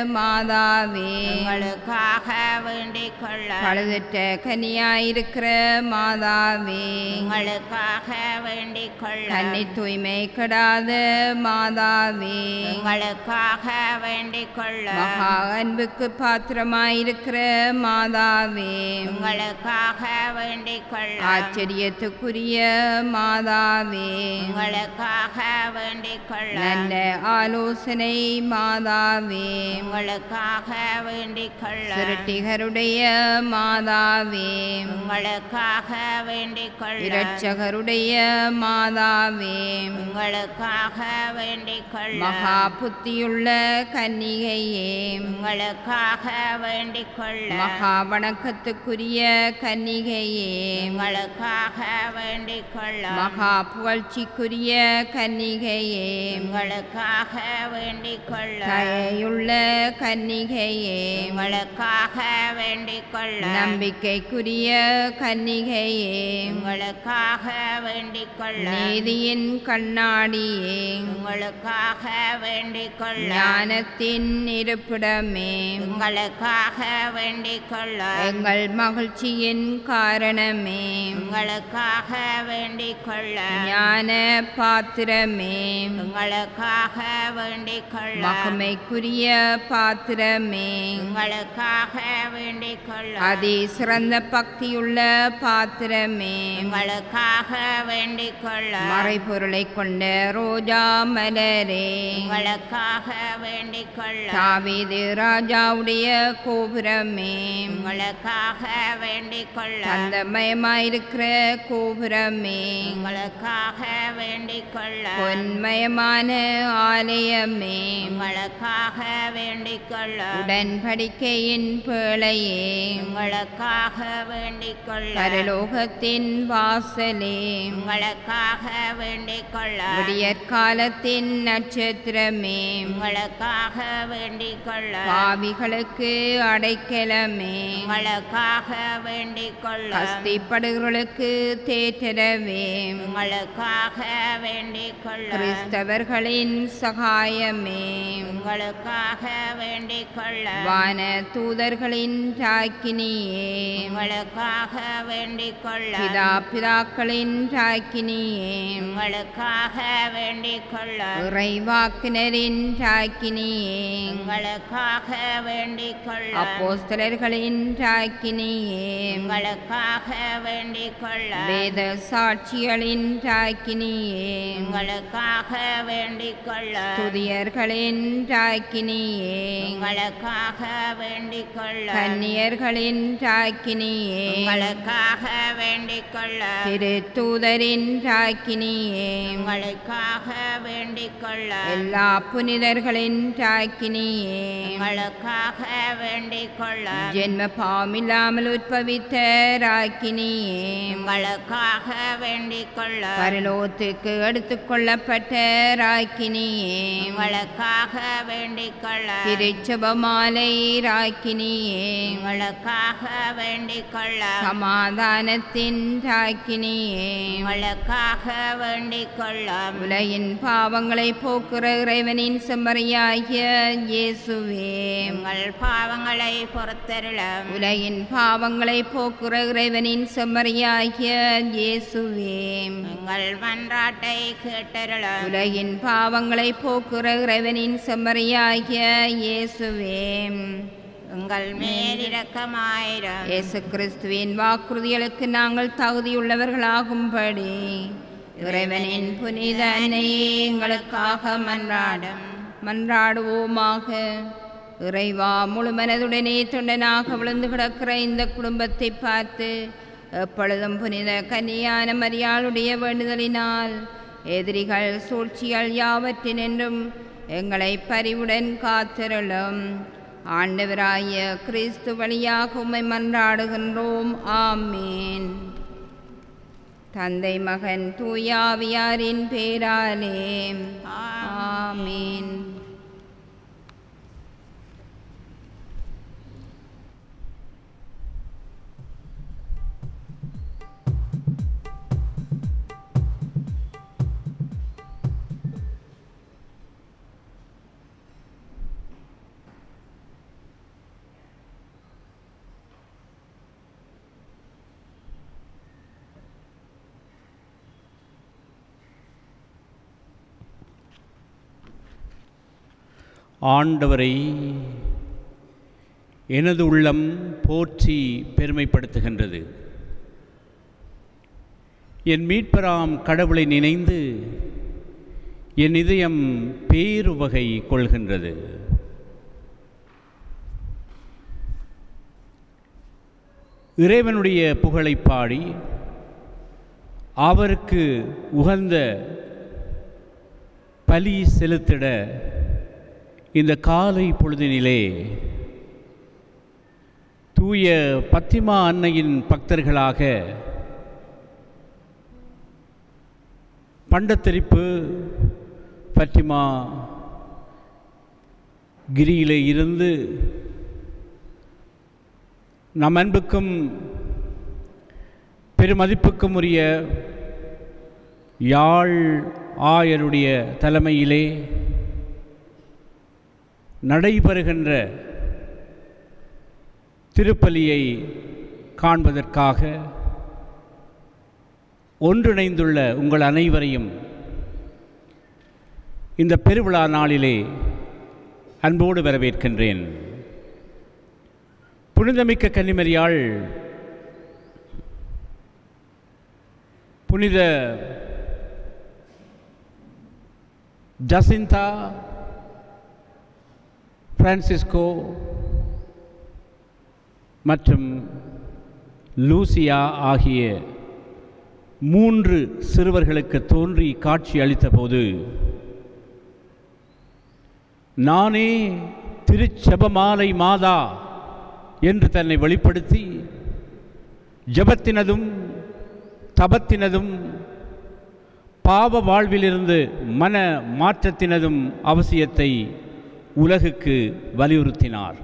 மாதாவே உங்களுக்காக வேண்டிக் கொள்ள பழுதற்ற கனியாயிருக்கிற மாதாவே உங்களுக்காக வேண்டிக் கொள்ள கன்னி தூய்மை கெடாத மாதாவே உங்களுக்காக வேண்டிக் கொள்ள மகா அன்புக்கு பாத்திரமாயிருக்கிற மாதாவே உங்களுக்காக வேண்டிக் கொள்ள ஆச்சரியத்துக்குரிய மாதாவே உங்களுக்காக வேண்டிக் கொள்ள நல்ல ஆலோசனை மாதாவே உங்களுக்காக வேண்டிக் கொள்ள சிருட்டிகருடைய மாதாவே உங்களுக்காக வேண்டிக் கொள்ள இரட்சகருடைய மாதாவே உங்களுக்காக வேண்டிக் கொள்ள மகா புத்தியுள்ள கன்னிகையே உங்களுக்காக வேண்டிக் கொள்ள மகா வணக்கத்துக்குரிய கன்னிகையே உங்களுக்காக வேண்டிக் கொள்ள மகா புகழ்ச்சிக்குரிய கன்னிகையே உங்களுக்காக வேண்டிக் கொள்ள தயையுள்ள கன்னிகையே உங்களுக்காக வேண்டிக் கொள்ள நம்பிக்கைக்குரிய கன்னிகையே உங்களுக்காக வேண்டிக் கொள்ள நீதியின் கண்ணாடியே உங்களுக்காக வேண்டிக் கொள்ள ஞானத்தின் இருப்பிடமே உங்களுக்காக வேண்டிக் கொள்ள எங்கள் மகிழ்ச்சியின் காரணமே உங்களுக்காக வேண்டிக் கொள்ள ஞான பாத்திரமே உங்களுக்காக வேண்டிக் கொள்ள மகிமைக்குரிய பாத்திரமே உங்களுக்காக வேண்டிக் கொள்ள அதி சிறந்த பக்தியுள்ள பாத்திரமே உங்களுக்காக வேண்டிக் கொள்ள மறைபொருளை கொண்ட ரோஜா மலரே உங்களுக்காக வேண்டிக் கொள்ள தாவீது ராஜாவுடைய கோபுரமே உங்களுக்காக வேண்டிக் கொள்ள தந்தமயமாயிருக்கிற கோபுரமே உங்களுக்காக வேண்டிக் கொள்ள பொன்மயமான ஆலயமே உங்களுக்காக வேண்டிக் கொள்ள உடன்படிக்கையின் பேழையே உங்களுக்காக வேண்டிக் கொள்ள பரலோகத்தின் வாசலே உங்களுக்காக வேண்டிக் கொள்ள விடியற்காலத்தின் நட்சத்திரமே உங்களுக்காக வேண்டிக் கொள்ள பாவிகளுக்கு அடைக்கலமே உங்களுக்காக வேண்டிக் கொள்ள கஸ்திப்படுகளுக்கு தேற்றரவே உங்களுக்காக வேண்டிக் கொள்ள கிறிஸ்தவர்களின் சகாயமே உங்களுக்காக வேண்டிக் கொள்ள வான தூதர்களின் ராக்கினியே உங்களுக்காக வேண்டிக் கொள்ள பிதா பிதாக்களின் ராக்கினியே உங்களுக்காக வேண்டிக் கொள்ள இறைவாக்கினரின் ராக்கினியே உங்களுக்காக வேண்டிக் கொள்ள அப்போஸ்தலர்களின் ராக்கினியே உங்களுக்காக வேண்டிக் கொள்ள வேத சாட்சிகளின் ராக்கினியே உங்களுக்காக வேண்டிக் கொள்ள துதியர்களின் ராக்கினியே உங்களுக்காக வேண்டிக் கொள்ள கன்னியர்களின் ராக்கினியே உங்களுக்காக வேண்டிக் கொள்ள திருத்தூதரின் ராக்கினியே உங்களுக்காக வேண்டிக் கொள்ள எல்லா புனிதர்களின் ராக்கினியே உங்களுக்காக வேண்டிக் கொள்ள ஜென்ம பாவமில்லாமல் உற்பவித்த ராக்கினியே உங்களுக்காக வேண்டிக் கொள்ள பரலோகத்துக்கு எடுத்துக் கொள்ளப்பட்ட ராக்கினியே உங்களுக்காக வேண்டிக் கொள்ள திருச்சபமாலை ராக்கினியே உங்களுக்காக வேண்டிக் கொள்ள சமாதானத்தின் ராக்கினியே உங்களுக்காக வேண்டிக் கொள்ள உலகின் பாவங்களை போக்குற இறைவனின் செம்மறியாகிய இயேசு இயேசுவே எங்கள் பாவங்களை பொறுத்தருளும் உலகின் பாவங்களை போக்குற இறைவனின் செம்மறியாகிய இயேசுவே எங்கள் மன்றாட்டை கேட்டருளும் உலகின் பாவங்களை போக்குற இறைவனின் செம்மறியாகிய இயேசுவே எங்கள் மேலிரக்கமாயிரும் இயேசு கிறிஸ்துவின் வாக்குறுதிகளுக்கு நாங்கள் தகுதியுள்ளவர்களாகும்படி இறைவனின் புனித அன்னையே எங்களுக்காக மன்றாடும் மன்றாடுவோமாக இறைவா முழு மனதுடனே தொண்டனாக விழுந்து கிடக்கிற இந்த குடும்பத்தை பார்த்து எப்பொழுதும் புனித கன்னியான மரியாளுடைய வேண்டுதலினால் எதிரிகள் சூழ்ச்சிகள் யாவற்றினின்றும் எங்களை பரிவுடன் காத்திருளும் ஆண்டவராய கிறிஸ்து வழியாக உம்மை மன்றாடுகின்றோம் ஆமேன் தந்தை மகன் தூயாவியாரின் பேராலே ஆமேன் ஆண்டவரை எனது உள்ளம் போற்றி பெருமைப்படுத்துகின்றது என் மீட்பராம் கடவுளை நினைந்து என் இதயம் பேருவகை கொள்கின்றது இறைவனுடைய புகழைப் பாடி அவருக்கு உகந்த பலி செலுத்திட இந்த காலை பொழுதினிலே தூய பத்திமா அன்னையின் பக்தர்களாக பண்டத்தரிப்பு பத்திமா கிரியிலே இருந்து நம் அன்புக்கும் பெருமதிப்புக்கும் உரிய யாழ் ஆயருடைய தலைமையிலே நடைபெறுகின்ற திருப்பலியை காண்பதற்காக ஒன்றிணைந்துள்ள உங்கள் அனைவரையும் இந்த பெருவிழா நாளிலே அன்போடு வரவேற்கின்றேன் புனிதமிக்க கன்னிமரியாள் புனித ஜசிந்தா பிரான்சிஸ்கோ மற்றும் லூசியா ஆகிய மூன்று சிறுவர்களுக்கு தோன்றி காட்சி அளித்தபோது நானே திருச்செபமாலை மாதா என்று தன்னை வெளிப்படுத்தி ஜபத்தினதும் தபத்தினதும் பாவ வாழ்விலிருந்து மன மாற்றத்தினதும் அவசியத்தை உலகுக்கு வலியுறுத்தினார்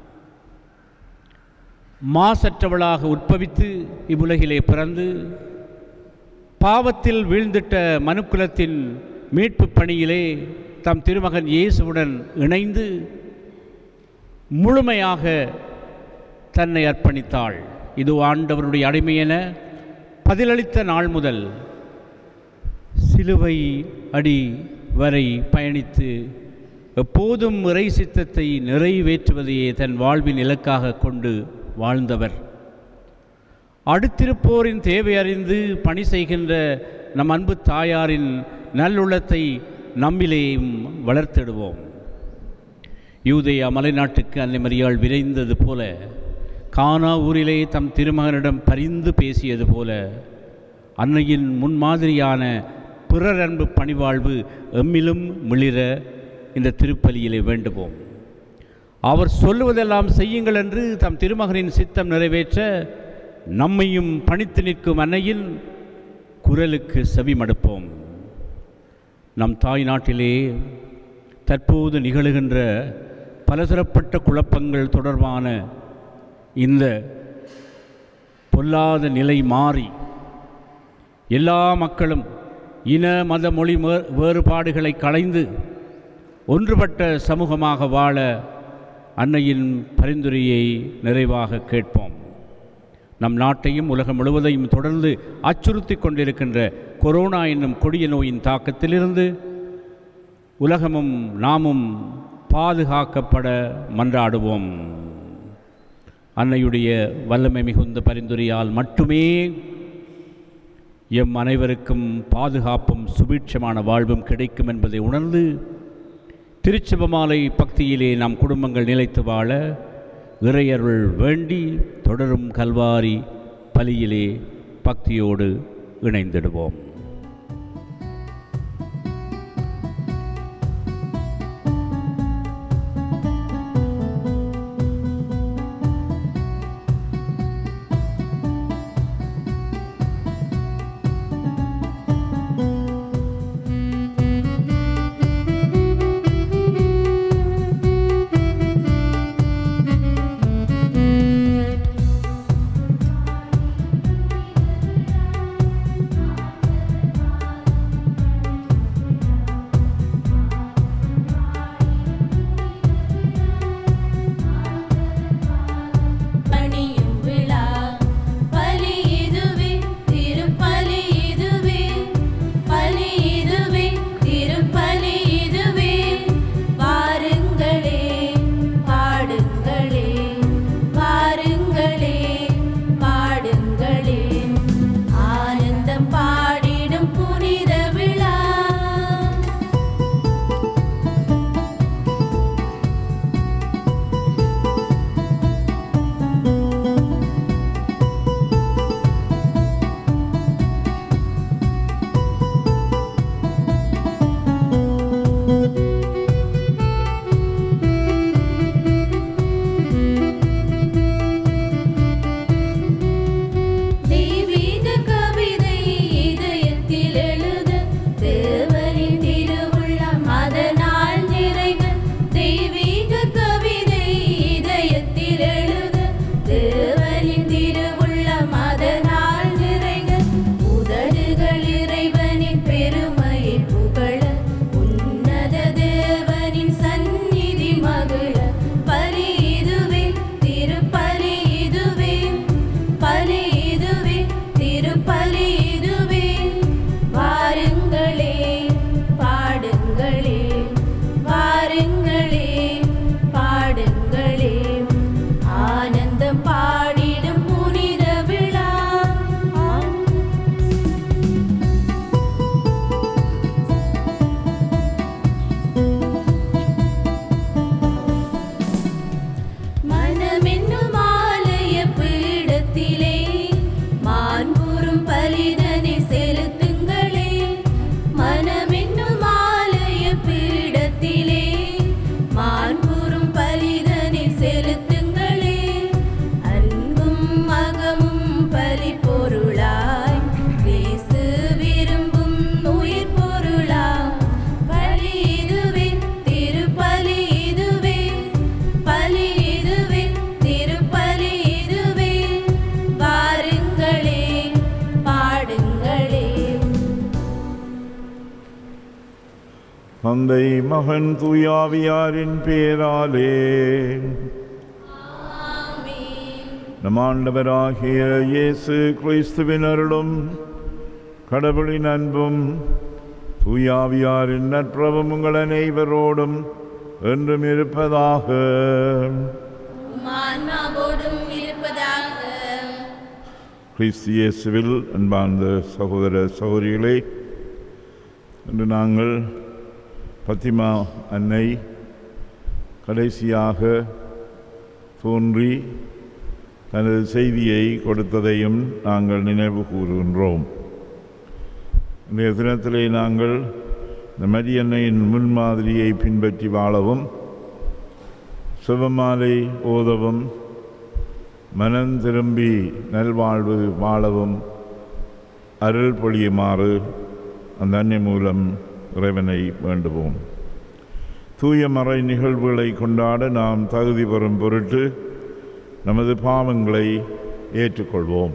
மாசற்றவளாக உட்பவித்து இவ்வுலகிலே பிறந்து பாவத்தில் வீழ்ந்திட்ட மனுக்குலத்தின் மீட்பு பணியிலே தம் திருமகன் இயேசுவுடன் இணைந்து முழுமையாக தன்னை அர்ப்பணித்தாள் இது ஆண்டவருடைய அடிமை என பதிலளித்த நாள் முதல் சிலுவை அடி வரை பயணித்து எப்போதும் இறை சித்தத்தை நிறைவேற்றுவதையே தன் வாழ்வின் இலக்காக கொண்டு வாழ்ந்தவர் அடுத்திருப்போரின் தேவை அறிந்து பணி செய்கின்ற நம் அன்பு தாயாரின் நல்லுள்ளத்தை நம்மிலேயும் வளர்த்திடுவோம் யூதேயா மலைநாட்டுக்கு அன்னை மரியாள் விரைந்தது போல கானா ஊரிலே தம் திருமகனிடம் பரிந்து பேசியது போல அன்னையின் முன்மாதிரியான பிறர் அன்பு பணிவாழ்வு எம்மிலும் மிளிர இந்த திருப்பலியிலே வேண்டுவோம் அவர் சொல்லுவதெல்லாம் செய்யுங்கள் என்று தம் திருமகனின் சித்தம் நிறைவேற்ற நம்மையும் பணித்து நிற்கும் அன்னையின் குரலுக்கு செவிமடுப்போம் நம் தாய் நாட்டிலே தற்போது நிகழுகின்ற பலதரப்பட்ட குழப்பங்கள் தொடர்பான இந்த பொல்லாத நிலை மாறி எல்லா மக்களும் இன மத மொழி மே- வேறுபாடுகளை களைந்து ஒன்றுபட்ட சமூகமாக வாழ அன்னையின் பரிந்துரையை நிறைவாக கேட்போம் நம் நாட்டையும் உலகம் முழுவதையும் தொடர்ந்து அச்சுறுத்தி கொண்டிருக்கின்ற கொரோனா என்னும் கொடிய நோயின் தாக்கத்திலிருந்து உலகமும் நாமும் பாதுகாக்கப்பட மன்றாடுவோம் அன்னையுடைய வல்லமை மிகுந்த பரிந்துரையால் மட்டுமே எம் அனைவருக்கும் பாதுகாப்பும் சுபீட்சமான வாழ்வும் கிடைக்கும் என்பதை உணர்ந்து திருச்செபமாலை பக்தியிலே நம் குடும்பங்கள் நிலைத்து வாழ இறையருள் வேண்டி தொடரும் கல்வாரி பலியிலே பக்தியோடு இணைந்திடுவோம் பணியும் விழா பலி இதுவே திருப்பலி இதுவே பலி இதுவே திருப்பலி இதுவே வாருங்களே பாடுங்களே வாருங்களே பாடுங்களே ஆனந்தம் பாடிடும் புனித விழா தெய்வீக கவிதை இதயத்தில் எழுத தேவனின் திருவுள்ளம் அதனால் நிறைக தெய்வீக கவிதை இதயத்தில் எழுத தேவனின் திருவுள்ளம் அதனால் நிறைக உதடுகள் இறைவனின் பெருமையை புகழ உன்னத தேவனின் சந்நிதி மகிழ பலி இதுவே திருப்பலி இதுவே பலி இதுவே திருப்பலி இதுவே வாருங்களே பாடுங்களே வாருங்களே பாடுங்களே ஆனந்தம் பாடிடும் புனித விழா மனமென்னும் ஆலய பீடத்திலே மான்புறும் பலிதனை செலுத்துங்களே மனமென்னும் ஆலய பீடத்திலே மான்புறும் பலிதனை செலுத்துங்களே அன்பும் மகமும் பலி பொருளாய் கிறிஸ்து விரும்பும் உயிர் பொருளாய் பலி இதுவே திருப்பலி இதுவே பலி இதுவே திருப்பலி இதுவே வாருங்களே பாடுங்களே தந்தை மகன் தூயாவியாரின் பேராலே நம் ஆண்டவராகிய இயேசு கிறிஸ்துவின் அருளும் கடவுளின் அன்பும் தூயாவியாரின் நட்புறவும் உங்கள் அனைவரோடும் என்றும் இருப்பதாக மான்மாவோடும் இருப்பதாக கிறிஸ்து இயேசுவில் அன்பார்ந்த சகோதர சகோதரிகளே இன்று நாங்கள் பத்திமா அன்னை கடைசியாக தோன்றி தனது செய்தியை கொடுத்ததையும் நாங்கள் நினைவு கூறுகின்றோம் இன்றைய தினத்திலே நாங்கள் இந்த மரியன்னையின் முன்மாதிரியை பின்பற்றி வாழவும் சிவமாலை ஓதவும் மனம் திரும்பி நல்வாழ்வு வாழவும் அருள் பொழியுமாறு அந்த அன்னை மூலம் இறைவனை வேண்டுவோம் தூய மறை நிகழ்வுகளை கொண்டாட நாம் தகுதி பெறும் பொருட்டு நமது பாவங்களை ஏற்றுக்கொள்வோம்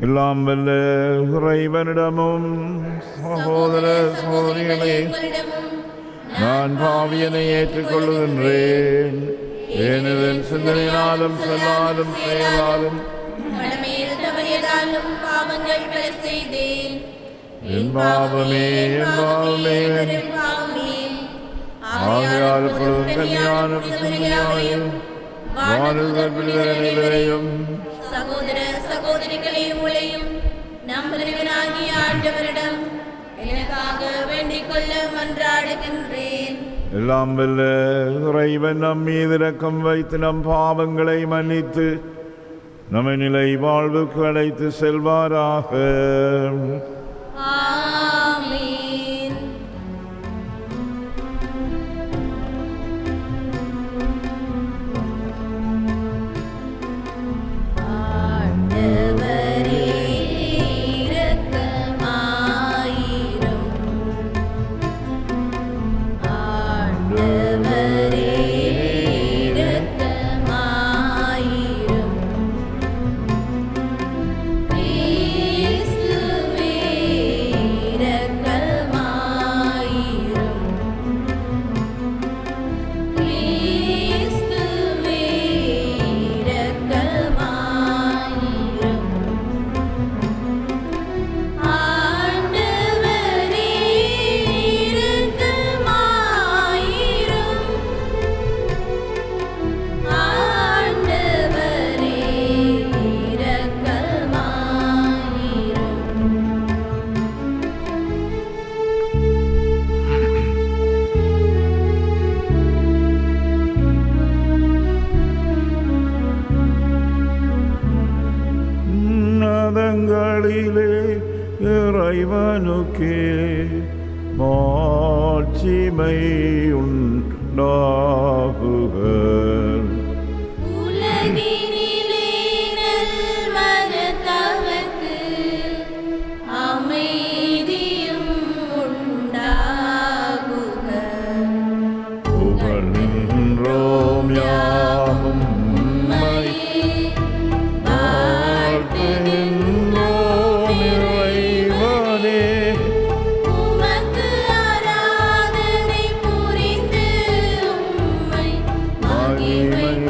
எல்லாம் வல்ல இறைவனிடமும் சகோதர சகோதரிகளே எங்களிடமும் நான் பாவியனை ஏற்றுக்கொள்ளுகின்றேன் ஏனெனில் சிந்தனையினாலும் சொல்லாலும் செயலாலும் கடமையில் தவறியதாலும் பாவங்கள் பல செய்தேன் என் பாவமே என் பாவமே என் பாவமே ஆகையால் இப்பொழுதும் கல்யாண புதுமையாயும் வானுதல் விடுதலையும் சகோதர சகோதரிகளே உங்களையும் நம் இறைவனாகிய ஆண்டவரிடம் எனக்காக வேண்டிக் கொள்ள மன்றாடுகின்றேன் எல்லாம் வல்ல இறைவன் நம் மீது இரக்கம் வைத்து நம் பாவங்களை மன்னித்து நம்மை நிலை வாழ்வுக்கு அழைத்து செல்வாராக ஆமென் ஆண்டவரே இரக்கமாயிரும் ஆண்டவரே இரக்கமாயிரும் கிறிஸ்துவே இரக்கமாயிரும் கிறிஸ்துவே இரக்கமாயிரும் ஆண்டவரே இரக்கமாயிரும் ஆண்டவரே இரக்கமாயிரும் நதங்களிலே இறைவனுக்கே மாட்சிமை உண்டாகுக உலகினிலே நல்மனத்தவர்க்கு அமைதியும் உண்டாகுக புகழ்கின்றோம் யாவும் உம்மை வாழ்த்துகின்றோம் இறைவனே உமக்கு ஆராதனை புரிந்து உம்மை மகிமை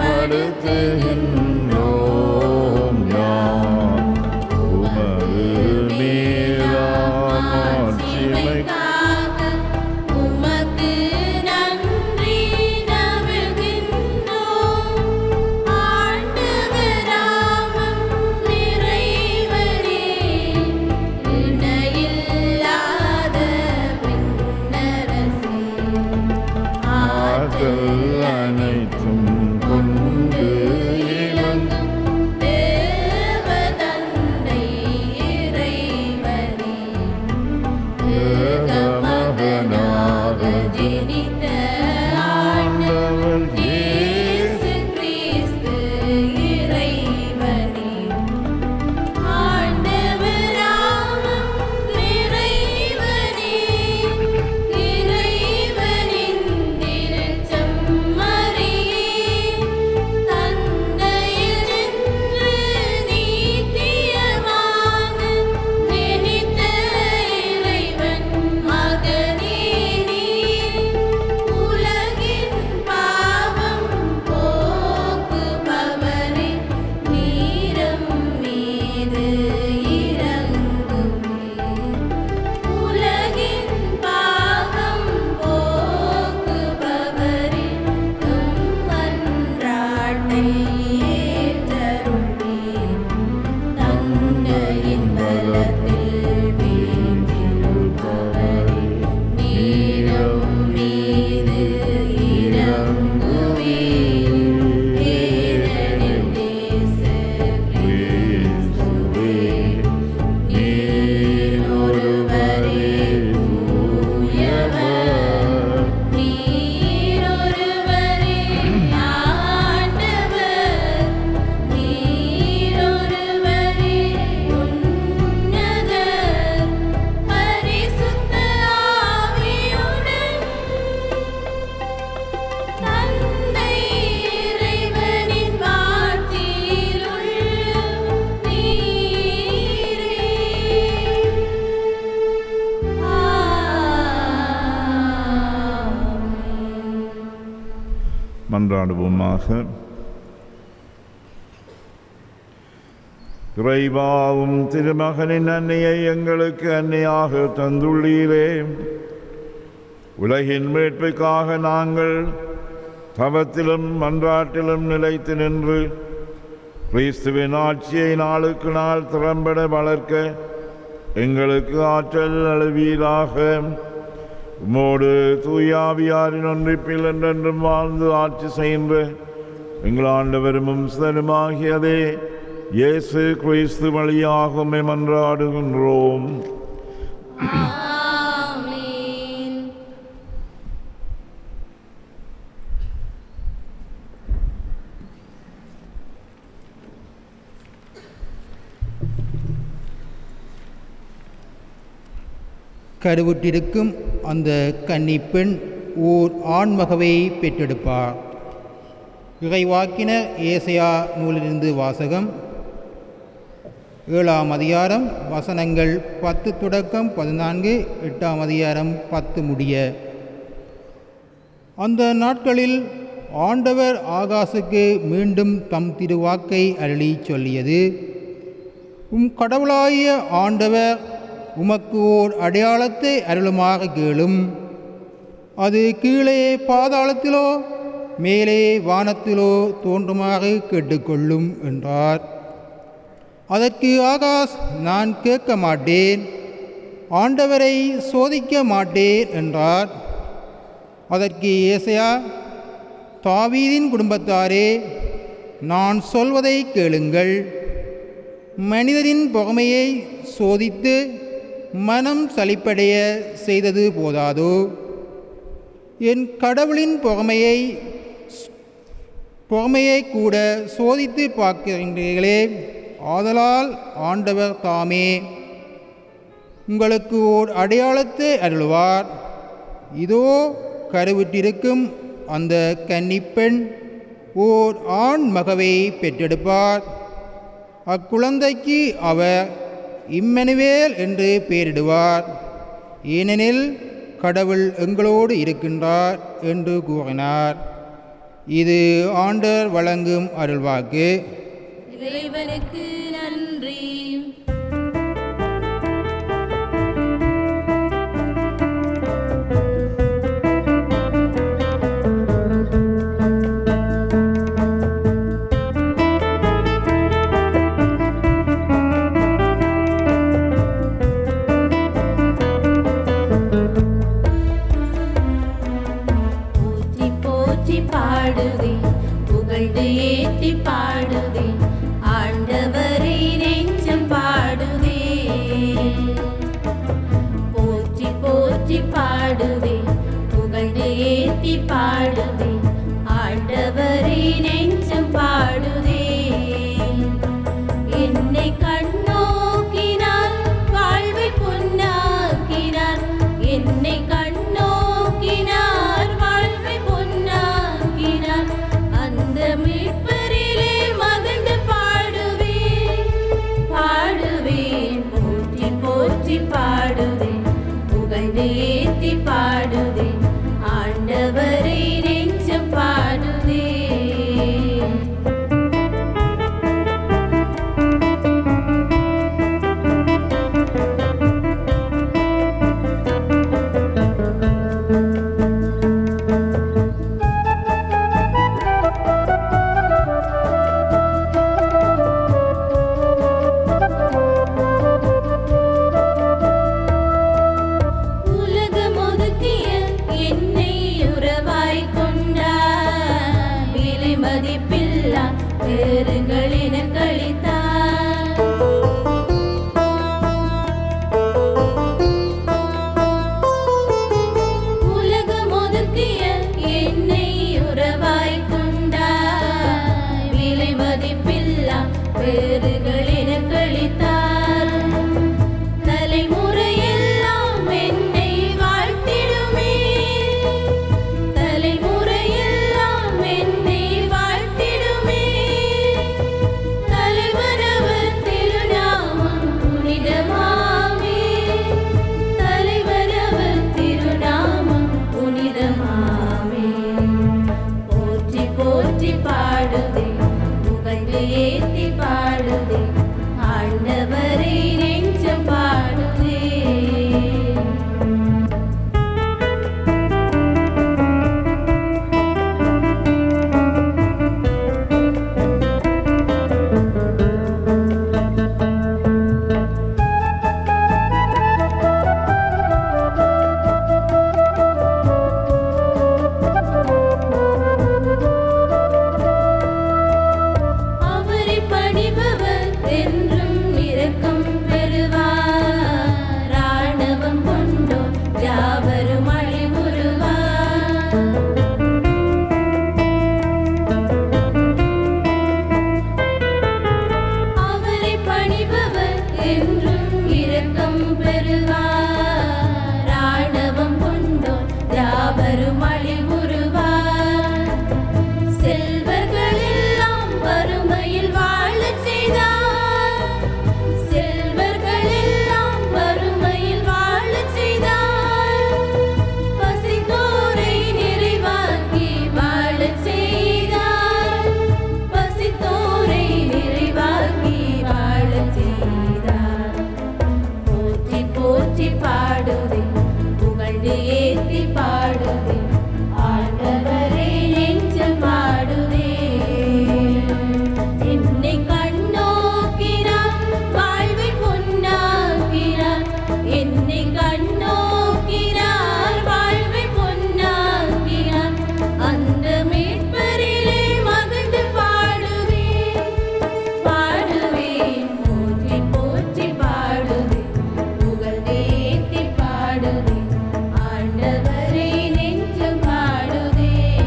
மன்றாடுவோமாக இறைவாவும் திருமகனின் அன்னையை எங்களுக்கு அன்னையாக தந்துள்ளீரே உலகின் மீட்புக்காக நாங்கள் தவத்திலும் மன்றாட்டிலும் நிலைத்து நின்று கிறிஸ்துவின் ஆட்சியை நாளுக்கு நாள் திறம்பட வளர்க்க எங்களுக்கு ஆற்றல் அழுவீராக உம்மோடு தூயாவியாரின் ஒன்றிப்பில் என்றென்றும் வாழ்ந்து ஆட்சி செய்கின்ற எங்கள் ஆண்டவரும் சிதனுமாகியதே இயேசு கிறிஸ்து வழியாக உம்மை மன்றாடுகின்றோம் ஆமென் கருவுற்றிருக்கும் அந்த கன்னிப்பெண் ஓர் ஆண்மகவை பெற்றெடுப்பார் இறைவாக்கினர் ஏசையா நூலிலிருந்து வாசகம் ஏழாம் அதிகாரம் வசனங்கள் பத்து தொடக்கம் பதினான்கு எட்டாம் அதிகாரம் பத்து முடிய அந்த நாட்களில் ஆண்டவர் ஆகாசுக்கு மீண்டும் தம் திருவாக்கை அருளி சொல்லியது உம் கடவுளாகிய ஆண்டவர் உமக்கு ஓர் அடையாளத்தை அருளுமாக கேளும் அது கீழே பாதாளத்திலோ மேலே வானத்திலோ தோன்றுமாறு கேட்டுக்கொள்ளும் என்றார் அதற்கு ஆகாஷ் நான் கேட்க மாட்டேன் ஆண்டவரை சோதிக்க மாட்டேன் என்றார் அதற்கு ஏசையா தாவீதின் குடும்பத்தாரே நான் சொல்வதை கேளுங்கள் மனிதரின் பொறுமையை சோதித்து மனம் சலிப்படைய செய்தது போதாதோ என் கடவுளின் பொறுமையை பொறுமையை கூட சோதித்து பார்க்கிறீர்களே ஆதலால் ஆண்டவர் தாமே உங்களுக்கு ஓர் அடையாளத்தை அருள்வார் இதோ கருவுற்றிருக்கும் அந்த கன்னிப்பெண் ஓர் ஆண் மகவை பெற்றெடுப்பார் அக்குழந்தைக்கு அவர் இம்மனுவேல் என்று பெயரிடுவார் ஏனெனில் கடவுள் எங்களோடு இருக்கின்றார் என்று கூறினார் இது ஆண்டவர் வழங்கும் அருள்வாக்கு இறைவனுக்கு நன்றி போற்றி போற்றி பாடுதே புகழ்ந்து ஏத்தி பாடுதே ஆண்டவரை நெஞ்சம் பாடுதே போற்றி போற்றி பாடுதே புகழ்ந்து ஏத்தி பாடுதே ஆண்டவரை நெஞ்சம் பாடுதே என்னை கண்ணோக்கினார் வாழ்வை பொன்னாக்கினார் என்னை கண்ணோக்கினார் வாழ்வை பொன்னாக்கினார் அந்த மீட்பரிலே மகிழ்ந்து பாடுவேன் பாடுவேன் போற்றி போற்றி பாடுவேன் புகழ்ந்து ஏத்தி பாடுவேன் ஆண்டவரை நெஞ்சம் பாடுவேன் உலக பாடுவே புகழ்ந்து ஏத்தி பாடுவே ஆண்டவரே நெஞ்சம் பாடுவே என்னை கண்ணோக்கினார் வாழ்வை பொன்னாக்கினார் என்னை கண்ணோக்கினார் வாழ்வை பொன்னாக்கினார் அந்த மீட்பரிலே மகிழ்ந்து பாடுவேன் பாடுவேன் போற்றி போற்றி பாடுவேன் புகழ்ந்தேத்தி பாடுவேன் ஆண்டவரே நெஞ்சம் பாடுவேன்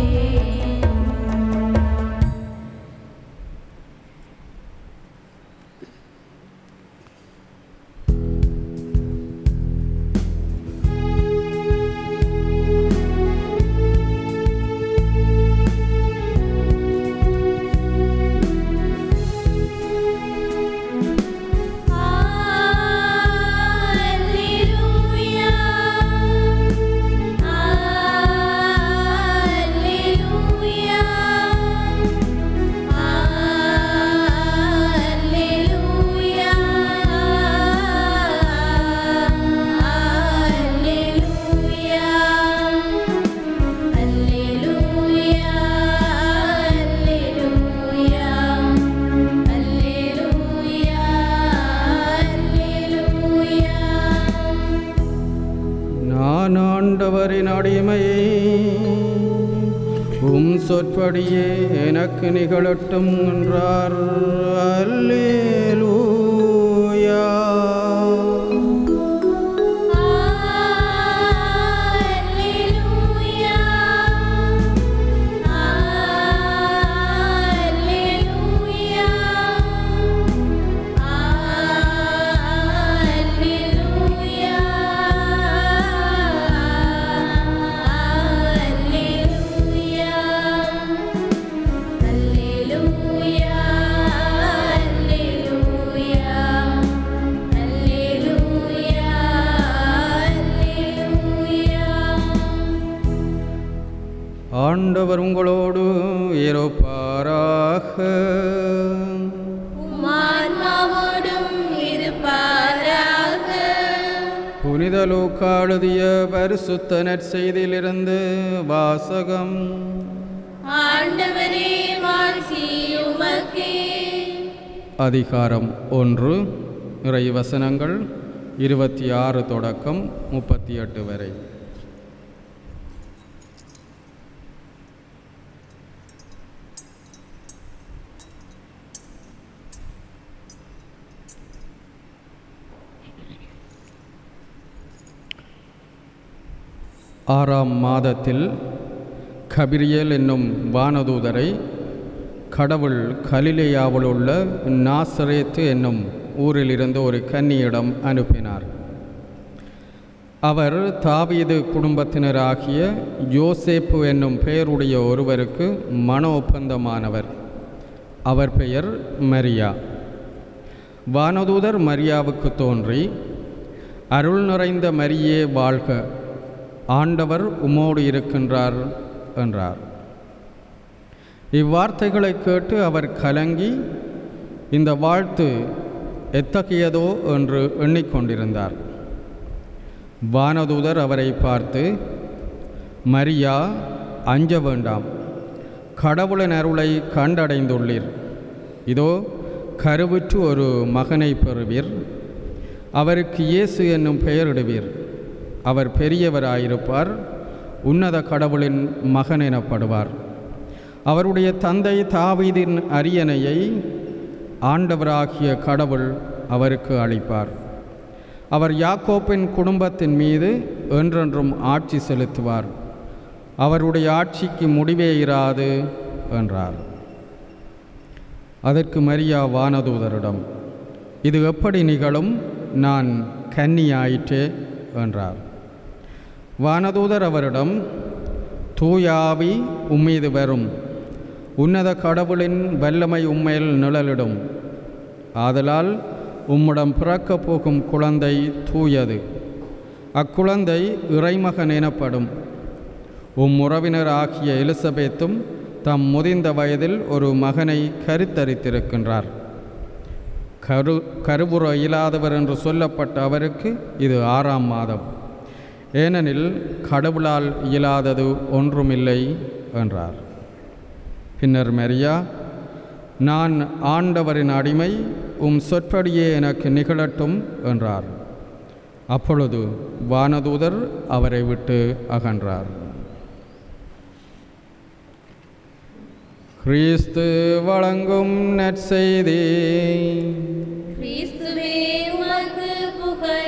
Alleluia Alleluia Alleluia Alleluia Alleluia Alleluia Alleluia Alleluia நான் ஆண்டவரின் அடிமையே உம் சொற்படியே எனக்கு நிகழட்டும் என்றார் அல்லேலூயா Alleluia Alleluia Alleluia Alleluia Alleluia Alleluia Alleluia Alleluia ஆண்டவர் உங்களோடு இருப்பாராக உம்மான்மாவோடும் இருப்பாராக புனித லூக்காளுதிய பரிசுத்த நற்செய்தியிலிருந்து வாசகம் ஆண்டவரே மாட்சி உமக்கே அதிகாரம் ஒன்று இறை வசனங்கள் இருபத்தி ஆறு தொடக்கம் முப்பத்தி எட்டு வரை ஆறாம் மாதத்தில் கபிரியேல் என்னும் வானதூதரை கடவுள் கலிலேயாவில் உள்ள நாசரேத்து என்னும் ஊரிலிருந்து ஒரு கன்னியிடம் அனுப்பினார் அவர் தாவீது குடும்பத்தினராகிய யோசேப்பு என்னும் பெயருடைய ஒருவருக்கு மன ஒப்பந்தமானவர் அவர் பெயர் மரியா வானதூதர் மரியாவுக்கு தோன்றி அருள் நிறைந்த மரியே வாழ்க ஆண்டவர் உமோடு இருக்கின்றார் என்றார் இவ்வார்த்தைகளை கேட்டு அவர் கலங்கி இந்த வாழ்த்து எத்தகையதோ என்று எண்ணிக்கொண்டிருந்தார் வானதூதர் அவரை பார்த்து மரியா அஞ்ச வேண்டாம் கடவுளின் அருளை கண்டடைந்துள்ளீர் இதோ கருவுற்று ஒரு மகனை பெறுவீர் அவருக்கு இயேசு என்னும் பெயரிடுவீர் அவர் பெரியவராயிருப்பார் உன்னத கடவுளின் மகன் எனப்படுவார் அவருடைய தந்தை தாவீதின் அரியணையை ஆண்டவராகிய கடவுள் அவருக்கு அளிப்பார் அவர் யாக்கோப்பின் குடும்பத்தின் மீது என்றென்றும் ஆட்சி செலுத்துவார் அவருடைய ஆட்சிக்கு முடிவே இராது என்றார் அதற்கு மரியா வானதூதரிடம் இது எப்படி நிகழும் நான் கன்னியாயிற்றே என்றார் வானதூதர் அவரிடம் தூயாவி உம்மீது வரும் உன்னத கடவுளின் வல்லமை உண்மையில் நிழலிடும் ஆதலால் உம்மிடம் பிறக்கப் போகும் குழந்தை தூயது அக்குழந்தை இறைமகன் எனப்படும் உம் உறவினர் ஆகிய எலிசபெத்தும் தம் முதிர்ந்த வயதில் ஒரு மகனை கருத்தரித்திருக்கின்றார் கரு கருவுற இயலாதவர் என்று சொல்லப்பட்ட அவருக்கு இது ஆறாம் மாதம் ஏனெனில் கடவுளால் இயலாதது ஒன்றுமில்லை என்றார் பின்னர் மரியா நான் ஆண்டவரின் அடிமை உம் சொற்படியே எனக்கு நிகழட்டும் என்றார் அப்பொழுது வானதூதர் அவரை விட்டு அகன்றார் கிறிஸ்து வழங்கும் நற்செய்தி கிறிஸ்துவே உமக்கு புகழ்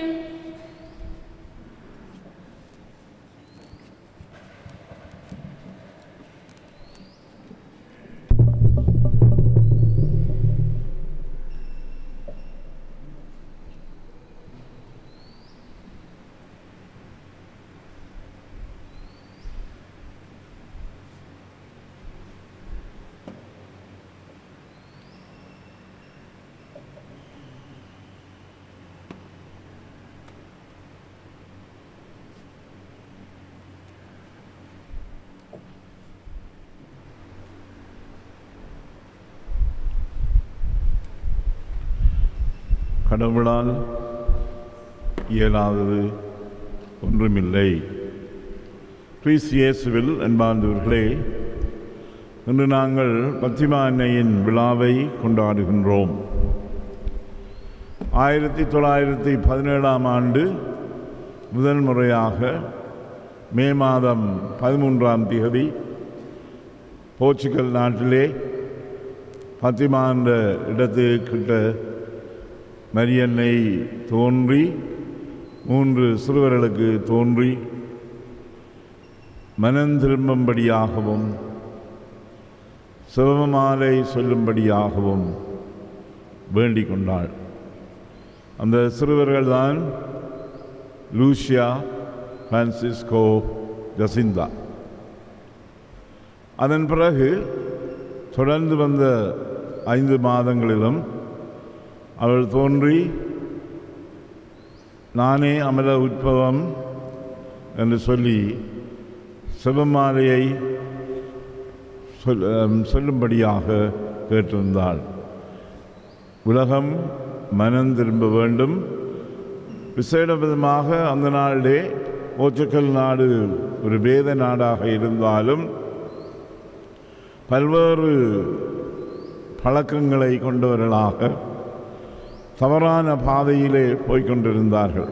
கடவுளால் இயலாதது ஒன்றுமில்லை கிறிஸ் இயேசுவில் அன்பார்ந்தவர்களே இன்று நாங்கள் பத்திமா அன்னையின் விழாவை கொண்டாடுகின்றோம் ஆயிரத்தி தொள்ளாயிரத்தி பதினேழாம் ஆண்டு முதல் முறையாக மே மாதம் பதிமூன்றாம் தேதி போர்ச்சுகல் நாட்டிலே பத்திமா என்ற இடத்துக்கிட்ட மரியன்னை தோன்றி மூன்று சிறுவர்களுக்கு தோன்றி மனம் திரும்பும்படியாகவும் சிவமாலை சொல்லும்படியாகவும் வேண்டிக் கொண்டாள் அந்த சிறுவர்கள்தான் லூசியா பிரான்சிஸ்கோ ஜசிந்தா அதன் பிறகு தொடர்ந்து வந்த ஐந்து மாதங்களிலும் அவள் தோன்றி நானே அமல உட்பவம் என்று சொல்லி சிவமாலையை சொல் அம், சொல்லும்படியாக கேட்டிருந்தாள் உலகம் மனம் திரும்ப வேண்டும் விசேட விதமாக அந்த நாளிலே போர்ச்சுக்கல் நாடு ஒரு வேத நாடாக இருந்தாலும் பல்வேறு பழக்கங்களை கொண்டவர்களாக தவறான பாதையிலே போய்க்கொண்டிருந்தார்கள்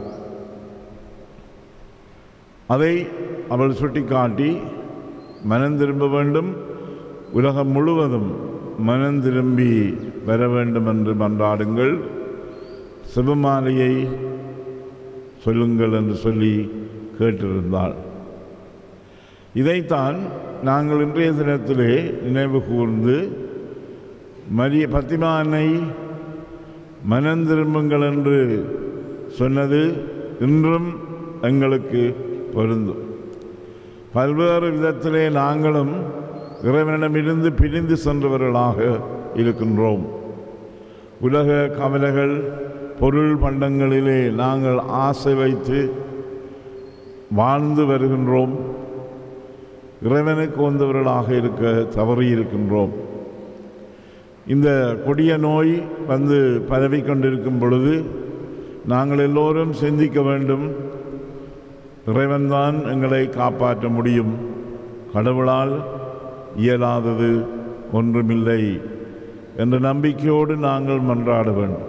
அதை அவள் சுட்டிக்காட்டி மனம் திரும்ப வேண்டும் உலகம் முழுவதும் மனம் திரும்பி வர வேண்டும் என்று மன்றாடுங்கள் சிவமாலையை சொல்லுங்கள் என்று சொல்லி கேட்டிருந்தாள் இதைத்தான் நாங்கள் இன்றைய தினத்திலே நினைவு கூர்ந்து மரிய பத்திமா அன்னை மனம் திரும்புங்கள் என்று சொன்னது இன்றும் எங்களுக்கு பொருந்தும் பல்வேறு விதத்திலே நாங்களும் இறைவனிடமிருந்து பிரிந்து சென்றவர்களாக இருக்கின்றோம் உலக கவலைகள் பொருள் பண்டங்களிலே நாங்கள் ஆசை வைத்து வாழ்ந்து வருகின்றோம் இறைவனுக்கு வந்தவர்களாக இருக்க தவறி இருக்கின்றோம் இந்த கொடிய நோய் வந்து பரவி கொண்டிருக்கும் பொழுது நாங்கள் எல்லோரும் சிந்திக்க வேண்டும் இறைவன்தான் எங்களை காப்பாற்ற முடியும் கடவுளால் இயலாதது ஒன்றுமில்லை என்ற நம்பிக்கையோடு நாங்கள் மன்றாட வேண்டும்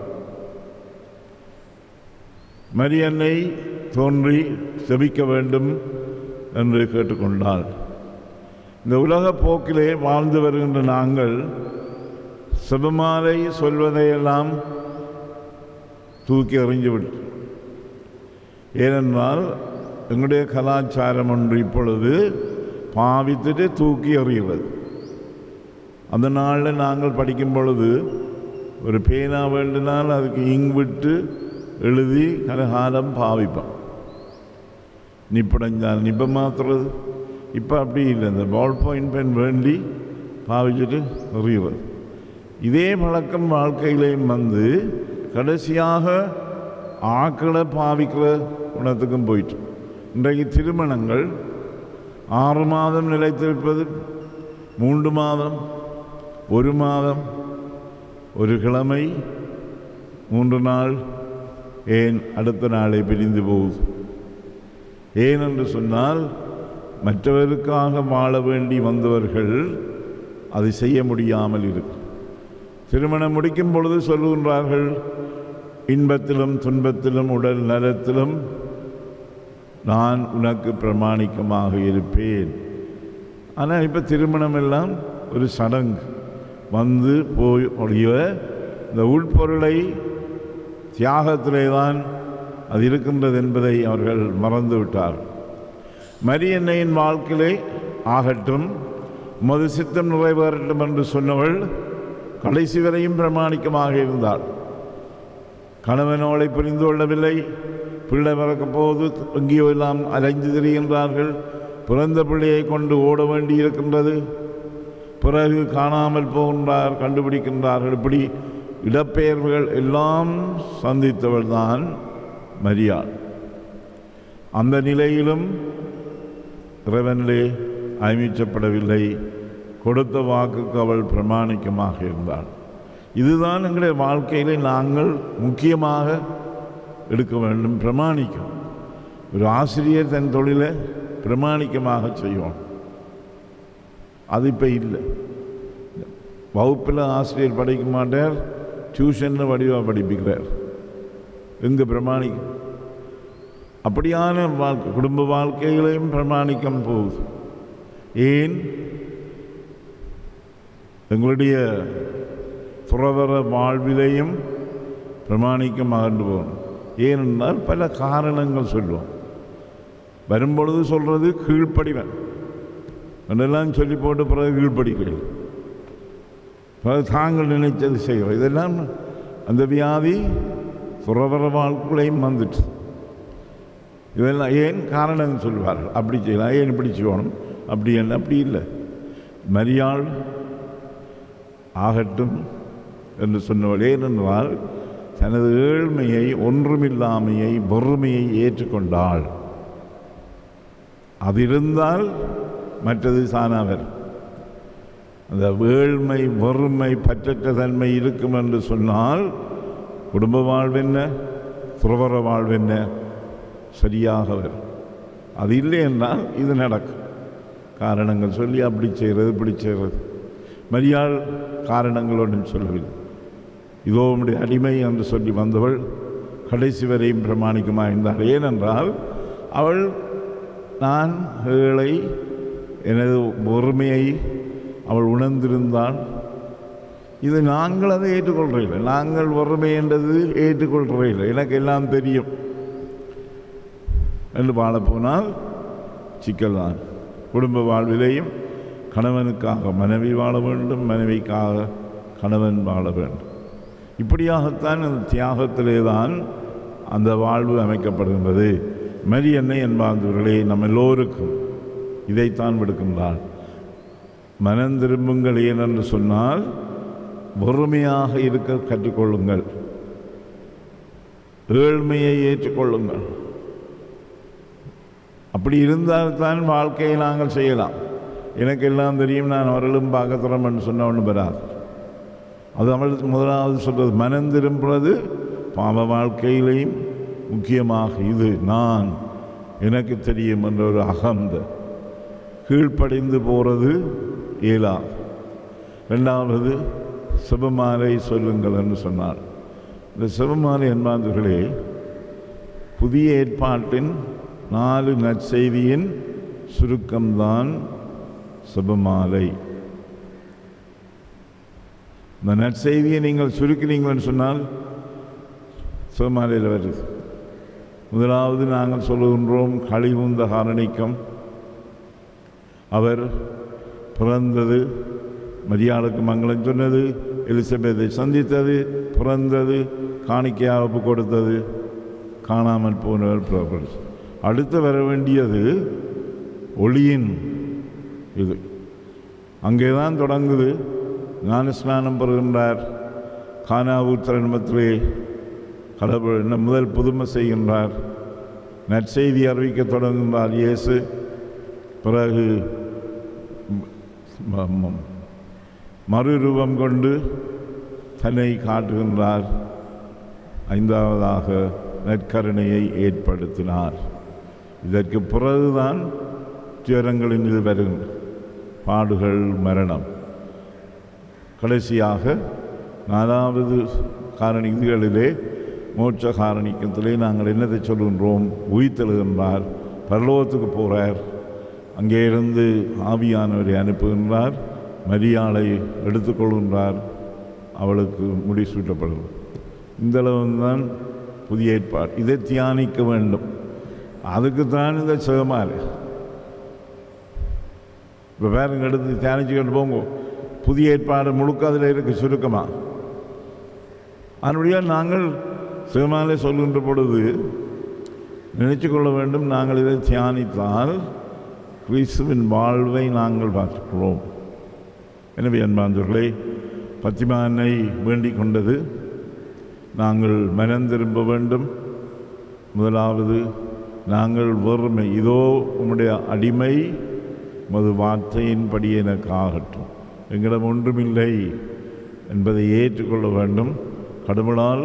மரியன்னை தோன்றி செபிக்க வேண்டும் என்று கேட்டுக்கொண்டாள் இந்த உலக போக்கிலே வாழ்ந்து வருகின்ற நாங்கள் செபமாலை சொல்வதையெல்லாம் தூக்கி எறிஞ்சுவிட்டு ஏனென்றால் எங்களுடைய கலாச்சாரம் ஒன்று இப்பொழுது பாவித்துட்டு தூக்கி எறிகிறது அந்த நாளில் நாங்கள் படிக்கும் பொழுது ஒரு பேனா வேண்டினால் அதுக்கு இங் விட்டு எழுதி கலகாலம் பாவிப்போம் நிப்படைஞ்சால் நிப்ப மாத்துறது இப்போ அப்படி இல்லை இந்த பால் பாயிண்ட் பென் வேண்டி பாவிச்சுட்டு எறிகிறது இதே பழக்கம் வாழ்க்கையிலையும் வந்து கடைசியாக ஆக்களை பாவிக்கிற குணத்துக்கும் போயிட்டு இன்றைக்கு திருமணங்கள் ஆறு மாதம் நிலைத்திருப்பது மூன்று மாதம் ஒரு மாதம் ஒரு கிழமை மூன்று நாள் ஏன் அடுத்த நாளை பிரிந்து போகுது ஏன் என்று சொன்னால் மற்றவருக்காக வாழ வேண்டி வந்தவர்கள் அதை செய்ய முடியாமல் இருக்கு திருமணம் முடிக்கும் பொழுது சொல்லுகின்றார்கள் இன்பத்திலும் துன்பத்திலும் உடல் நலத்திலும் நான் உனக்கு பிரமாணிக்கமாக இருப்பேன் ஆனால் இப்போ திருமணம் எல்லாம் ஒரு சடங்கு வந்து போய் ஒழிய இந்த உள்பொருளை தியாகத்திலே தான் அது இருக்கின்றது என்பதை அவர்கள் மறந்து விட்டார் மரியன்னையின் வாழ்க்கையிலே ஆகட்டும் மது சித்தம் நிறைவேறட்டும் என்று சொன்னவள் கடைசி வரையும் பிரமாணிக்கமாக இருந்தாள் கணவனோளை புரிந்து கொள்ளவில்லை பிள்ளை பிறக்கப் போது எங்கேயோ எல்லாம் அலைந்து திரிகின்றார்கள் பிறந்த பிள்ளையை கொண்டு ஓட வேண்டி இருக்கின்றது பிறகு காணாமல் போகின்றார் கண்டுபிடிக்கின்றார்கள் இப்படி இடப்பெயர்வுகள் எல்லாம் சந்தித்தவள் தான் மரியாள் அந்த நிலையிலும் இறைவனிலே அயமிச்சப்படவில்லை கொடுத்த வாக்குக்கு அவள் பிரமாணிக்கமாக இருந்தாள் இதுதான் எங்களுடைய வாழ்க்கையிலே நாங்கள் முக்கியமாக எடுக்க வேண்டும் பிரமாணிக்கம் ஒரு ஆசிரியர் தன் தொழிலை பிரமாணிக்கமாக செய்வோம் அது இப்போ இல்லை வகுப்பில் ஆசிரியர் படிக்க மாட்டார் டியூஷனில் வடிவாக படிப்பிக்கிறார் எங்கே பிரமாணிக்கம் அப்படியான வாழ்க்கை குடும்ப வாழ்க்கைகளையும் பிரமாணிக்கம் போகுது ஏன் எங்களுடைய துறவர வாழ்விலையும் பிரமாணிக்கம் அகன்று போகணும் ஏனென்றால் பல காரணங்கள் சொல்லுவோம் வரும்பொழுது சொல்கிறது கீழ்ப்படிவன் அதெல்லாம் சொல்லி போட்டு பிறகு கீழ்ப்படிக்கிறேன் பிறகு தாங்கள் நினைச்சது செய்வோம் இதெல்லாம் அந்த வியாதி துறவர வாழ்க்கையும் வந்துட்டு இதெல்லாம் ஏன் காரணம் சொல்வார்கள் அப்படி செய்யலாம் ஏன் இப்படி செய்யணும் அப்படி என்ன அப்படி இல்லை மரியாள் ஆகட்டும் என்று சொன்னவள் ஏனென்றால் தனது ஏழ்மையை ஒன்றுமில்லாமையை வறுமையை ஏற்றுக்கொண்டாள் அது இருந்தால் மற்றது சாணாவர் அந்த ஏழ்மை வறுமை பற்றற்ற தன்மை இருக்கும் என்று சொன்னால் குடும்ப வாழ்வென்ன துறவர வாழ்வென்ன சரியாக வரும் அது இல்லை என்றால் இது நடக்கும் காரணங்கள் சொல்லி அப்படி செய்கிறது இப்படி செய்கிறது மரியாள் காரணங்களோடு சொல்லவில்லை இதோ உம்முடைய அடிமை என்று சொல்லி வந்தவள் கடைசி வரையும் பிரமாணிக்கமாக இருந்தாள் ஏனென்றால் அவள் நான் ஏழை எனது பொறுமையை அவள் உணர்ந்திருந்தாள் இது நாங்கள் அதை ஏற்றுக்கொள்கிறதில்லை நாங்கள் வறுமை என்றது ஏற்றுக்கொள்கிறதில்லை எனக்கு எல்லாம் தெரியும் என்று வாழப்போனால் சிக்கல் தான் குடும்ப வாழ்விலேயும் கணவனுக்காக மனைவி வாழ வேண்டும் மனைவிக்காக கணவன் வாழ வேண்டும் இப்படியாகத்தான் அந்த தியாகத்திலே தான் அந்த வாழ்வு அமைக்கப்படுகின்றது மரி என்னை என்பார்ந்தவர்களே நம்ம எல்லோருக்கும் இதைத்தான் விடுக்கின்றாள் மனம் திரும்புங்கள் ஏனென்று சொன்னால் பொறுமையாக இருக்க கற்றுக்கொள்ளுங்கள் ஏழ்மையை ஏற்றுக்கொள்ளுங்கள் அப்படி இருந்தால்தான் வாழ்க்கையை நாங்கள் செய்யலாம் எனக்கு எல்லாம் தெரியும் நான் அவர்களும் பார்க்கத்துறோம்னு சொன்ன ஒன்று வராது அது அவள் முதலாவது சொல்றது மனம் திரும்புறது பாவ வாழ்க்கையிலையும் முக்கியமாக இது நான் எனக்கு தெரியும் என்ற ஒரு அகந்த கீழ்ப்படைந்து போகிறது இயலா ரெண்டாவது சிவமாலை சொல்லுங்கள் என்று சொன்னார் இந்த சிவமாலை என்பார்களே புதிய ஏற்பாட்டின் நாலு நற்செய்தியின் சுருக்கம்தான் சிவமாலை இந்த நற்செய்தியை நீங்கள் சுருக்கினீங்கன்னு சொன்னால் சிவமாலையில் வருது முதலாவது நாங்கள் சொல்லுகின்றோம் கழிவுந்த காரணிக்கம் அவர் பிறந்தது மரியாளுக்கு மங்களம் சொன்னது எலிசபெத்தை சந்தித்தது பிறந்தது காணிக்கையாக கொடுத்தது காணாமல் போனவர் புறப்படுது அடுத்து வர வேண்டியது ஒளியின் இது அங்கே தான் தொடங்குது ஞான ஸ்நானம் பெறுகின்றார் கானாவூர் திருமணத்திலே கடவுள் என்ன முதல் புதுமை செய்கின்றார் நற்செய்தி அறிவிக்க தொடங்குகின்றார் இயேசு பிறகு ம- ம- மறுரூபம் கொண்டு தன்னை காட்டுகின்றார் ஐந்தாவதாக நற்கருணையை ஏற்படுத்தினார் இதற்கு பிறகுதான் துயரங்களின் இது வரும் பாடுகள் மரணம் கடைசியாக நாலாவது காரணி இதுகளிலே மோட்ச காரணிக்கத்திலே நாங்கள் என்னத்தை சொல்கின்றோம் உயிர்த்தெழுகின்றார் பரலோகத்துக்கு போகிறார் அங்கே இருந்து ஆவியானவரை அனுப்புகின்றார் மரியாளை எடுத்துக்கொள்கின்றார் அவளுக்கு முடிசூட்டப்படுகிறது இந்த அளவு தான் புதிய ஏற்பாடு இதை தியானிக்க வேண்டும் அதுக்கு தான் இந்த சிவமாலை இப்போ பேருங்க எடுத்து தியானிச்சுக்கிட்டு போங்க புதிய ஏற்பாடு முழுக்க அதில் இருக்கு சுருக்கமாக அதனுடைய நாங்கள் சிவமாலை சொல்கின்ற பொழுது நினைச்சு கொள்ள வேண்டும் நாங்கள் இதை தியானித்தால் கிறிஸ்துவின் வாழ்வை நாங்கள் பார்த்துக்கிறோம் எனவே அன்பாந்தர்களே பத்திமானை வேண்டிக் கொண்டது நாங்கள் மனம் திரும்ப வேண்டும் முதலாவது நாங்கள் வெறுமை இதோ உம்முடைய அடிமை மது வார்த்தையின்படி எனக்கு ஆகட்டும் எங்களிடம் ஒன்றுமில்லை என்பதை ஏற்றுக்கொள்ள வேண்டும் கடவுளால்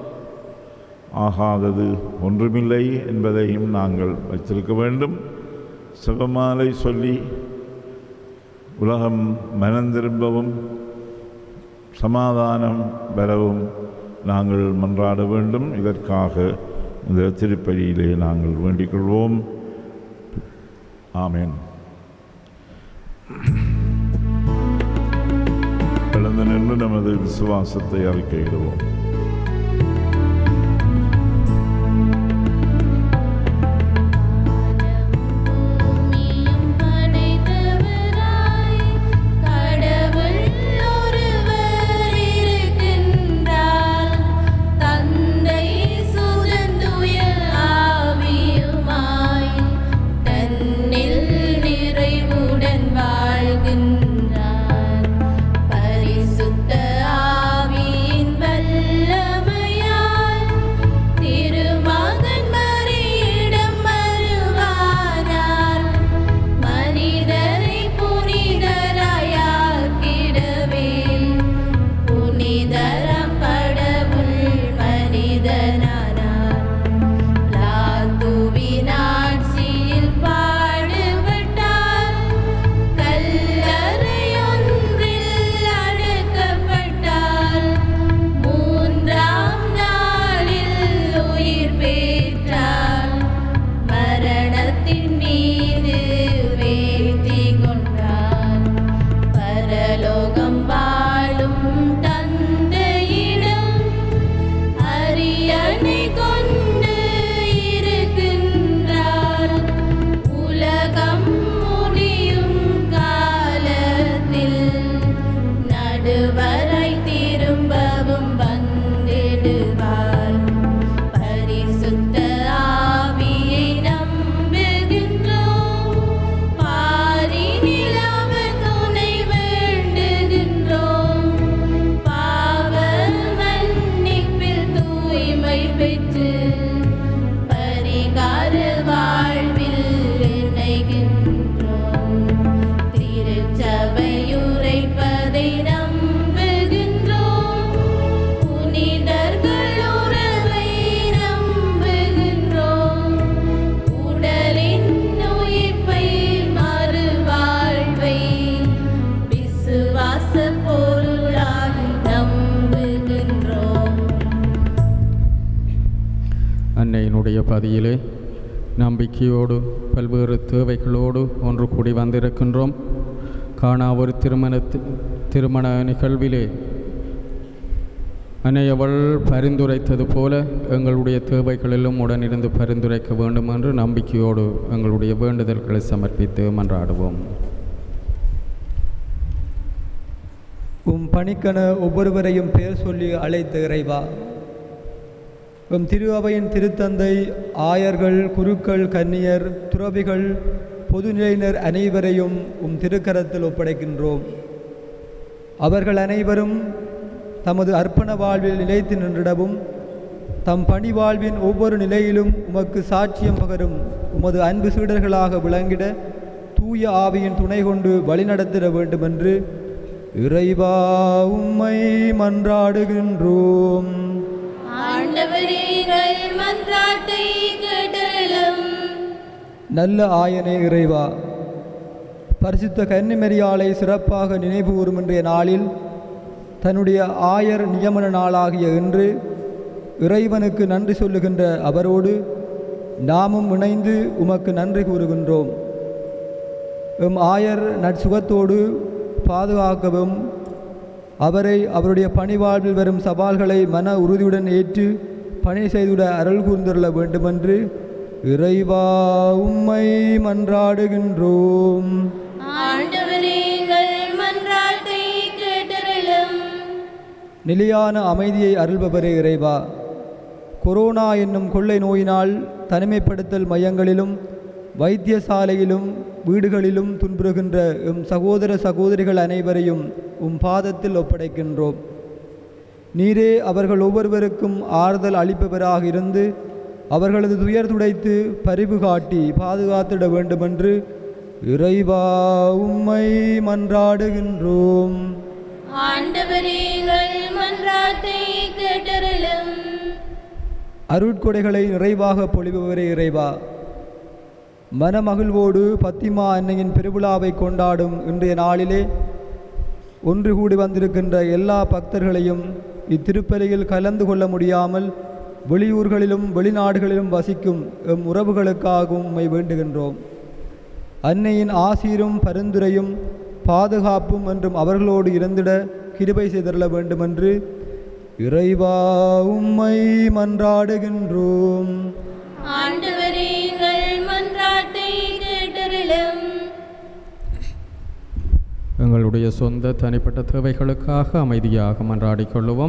ஆகாதது ஒன்றுமில்லை என்பதையும் நாங்கள் வைத்திருக்க வேண்டும் சிவமாலை சொல்லி உலகம் மனம் திரும்பவும் சமாதானம் பெறவும் நாங்கள் மன்றாட வேண்டும் இதற்காக இந்த திருப்பதியிலே நாங்கள் வேண்டிக் கொள்வோம் ஆமேன் எழுந்து நின்று நமது விசுவாசத்தை அறிக்கையிடுவோம் பூமியும் படைத்தவராய் கடவுள் ஒருவர் இருக்கின்றார் தந்தை சுதந்துய ஆவியுமாய் தன்னில் நிறைவுடன் வாழ்கின்றார் பரிசுத்த ஆவியின் வல்லமையால் திருமகன் மரியிடம் வருவானார் மனிதரை புனிதராயாக்கிடவே புனிதரம் கடவுள் மனிதனானார் லாத்துவின் ஆட்சியில் பாடுபட்டார் கல்லறையொன்றில் அடக்கப்பட்டார் மூன்றாம் நாளில் உயிர் பெற்றார் மரணத்தின் மீது வேத்தி கொண்டார் பரலோகம் வாழும் தந்தையிடம் அரியணை கொண்டு இருக்கின்றார் உலகம் முடியும் காலத்தில் நடுவரை திரும்பவும் வந்திடுவார் பரிசுத்த ஆவியை நம்புகின்றோம் பாரினில் அவர் துணை வேண்டுகின்றோம் பாவ மன்னிப்பில் தூய்மை பெற்று பரிகார வாழ்வில் இணைகின்றோம் திருச்சபையுரைப்பதை நம்புகின்றோம் புனிதர்கள் உறவை நம்புகின்றோம் உடலின் உயிர்ப்பை மறுவாழ்வை விசுவாச பொருளாய் நம்புகின்றோம் அன்னையினுடைய பதியிலே நம்பிக்கையோடு பல்வேறு தேவைகளோடு ஒன்று கூடி வந்திருக்கின்றோம் காணா ஒரு திருமண திருமண நிகழ்விலே அன்னையவள் பரிந்துரைத்தது போல எங்களுடைய தேவைகளிலும் உடனிருந்து பரிந்துரைக்க வேண்டும் என்று நம்பிக்கையோடு எங்களுடைய வேண்டுதல்களை சமர்ப்பித்து மன்றாடுவோம் உம் பணிக்கென ஒவ்வொருவரையும் பெயர் சொல்லி அழைத்த இறைவா உம் திரு அவையின் திருத்தந்தை ஆயர்கள் குருக்கள் கன்னியர் துறவிகள் பொதுநிலையினர் அனைவரையும் உம் திருக்கரத்தில் ஒப்படைக்கின்றோம் அவர்கள் அனைவரும் தமது அர்ப்பண வாழ்வில் நிலைத்து நின்றிடவும் தம் பணி வாழ்வின் ஒவ்வொரு நிலையிலும் உமக்கு சாட்சியம் பகரும் உமது அன்பு சீடர்களாக விளங்கிட தூய ஆவியின் துணை கொண்டு வழிநடத்திட வேண்டுமென்று இறைவா உம்மை மன்றாடுகின்றோம் ஆண்டவரே மன்றாட்டை கேட்டருளும் நல்ல ஆயனே இறைவா பரிசுத்த கன்னிமரியாளை சிறப்பாக நினைவு கூறும் இன்றைய நாளில் தன்னுடைய ஆயர் நியமன நாளாகிய இன்று இறைவனுக்கு நன்றி சொல்லுகின்ற அவரோடு நாமும் இணைந்து உமக்கு நன்றி கூறுகின்றோம் எம் ஆயர் நற்சுகத்தோடு பாதுகாக்கவும் அவரை அவருடைய பணிவாழ்வில் வரும் சவால்களை மன உறுதியுடன் ஏற்று பணி செய்துவிட அருள் கூர்ந்துள்ள வேண்டுமென்று இறைவா உம்மை மன்றாடுகின்றோம் ஆண்டவரே எங்கள் மன்றாட்டை கேட்டருளும் நிலையான அமைதியை அருள்பவரே இறைவா கொரோனா என்னும் கொள்ளை நோயினால் தனிமைப்படுத்தல் மையங்களிலும் வைத்தியசாலையிலும் வீடுகளிலும் துன்புறுகின்ற எம் சகோதர சகோதரிகள் அனைவரையும் உம் பாதத்தில் ஒப்படைக்கின்றோம் நீரே அவர்கள் ஒவ்வொருவருக்கும் ஆறுதல் அளிப்பவராக இருந்து அவர்களது துயர் துடைத்து பரிவு காட்டி பாதுகாத்திட வேண்டுமென்று இறைவா உம்மை மன்றாடுகின்றோம் ஆண்டவரே எங்கள் மன்றாட்டை கேட்டருளும் அருட்கொடைகளை நிறைவாக பொழிபவரே இறைவா மனமகிழ்வோடு பத்திமா அன்னையின் பெருவிழாவை கொண்டாடும் இன்றைய நாளிலே ஒன்று கூடி வந்திருக்கின்ற எல்லா பக்தர்களையும் இத்திருப்பலியில் கலந்து கொள்ள முடியாமல் வெளியூர்களிலும் வெளிநாடுகளிலும் வசிக்கும் எம் உறவுகளுக்காகவும் உம்மை வேண்டுகின்றோம் அன்னையின் ஆசீரும் பரிந்துரையும் பாதுகாப்பும் என்றும் அவர்களோடு இருந்திட கிருபை செய்தருள வேண்டுமென்று இறைவா உம்மை மன்றாடுகின்றோம் ஆண்டவரே எங்கள் மன்றாட்டை கேட்டருளும் எங்களுடைய சொந்த தனிப்பட்ட தேவைகளுக்காக அமைதியாக மன்றாடிக் கொள்ளுவோம்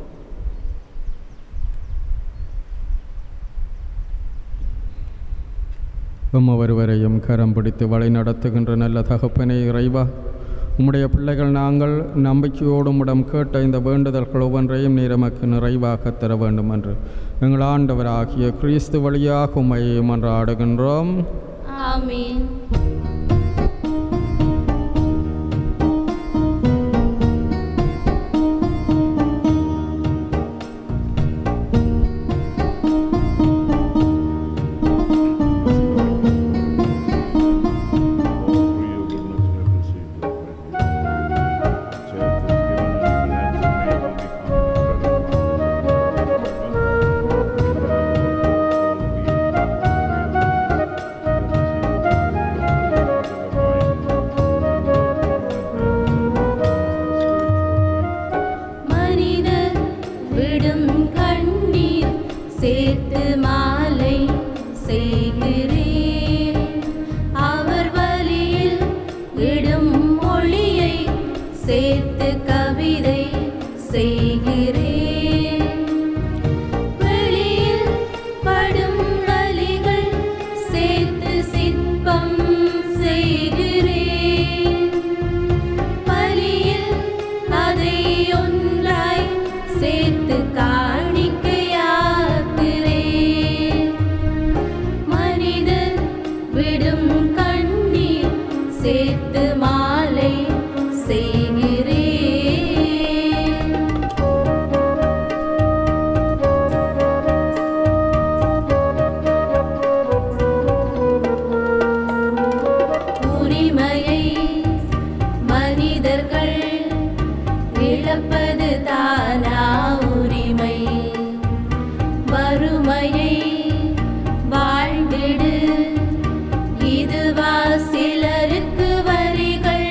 உம் ஒருவரையும் கரம் பிடித்து வழி நடத்துகின்ற நல்ல தகப்பனே இறைவா உம்முடைய பிள்ளைகள் நாங்கள் நம்பிக்கையோடு உம்மிடம் கேட்ட இந்த வேண்டுதல்கள் ஒவ்வொன்றையும் நீர் எமக்கு நிறைவாக தர வேண்டும் என்று எங்கள் ஆண்டவராகிய கிறிஸ்து வழியாக உம்மை மன்றாடுகின்றோம் ஆமென் மனிதர் விடும் கண்ணீர் சேர்த்து மாலை செய்கிறேன் அவர் வழியில் விடும் ஒளியை சேர்த்து கவிதை செய்கிறேன் வெளியில் படும் வலிகள் சேர்த்து சிற்பம் செய்கிறேன் பலியில் அதை ஒன்றாய் சேர்த்து காணிக்கையாக்குறேன் மனிதர் விடும் கண்ணீர் சேர்த்து மாலை செய்கிறேன் உரிமையை மனிதர்கள் இழப்பது தானா உரிமை வறுமையை வாழ்ந்திடு இதுவா சிலருக்கு வரிகள்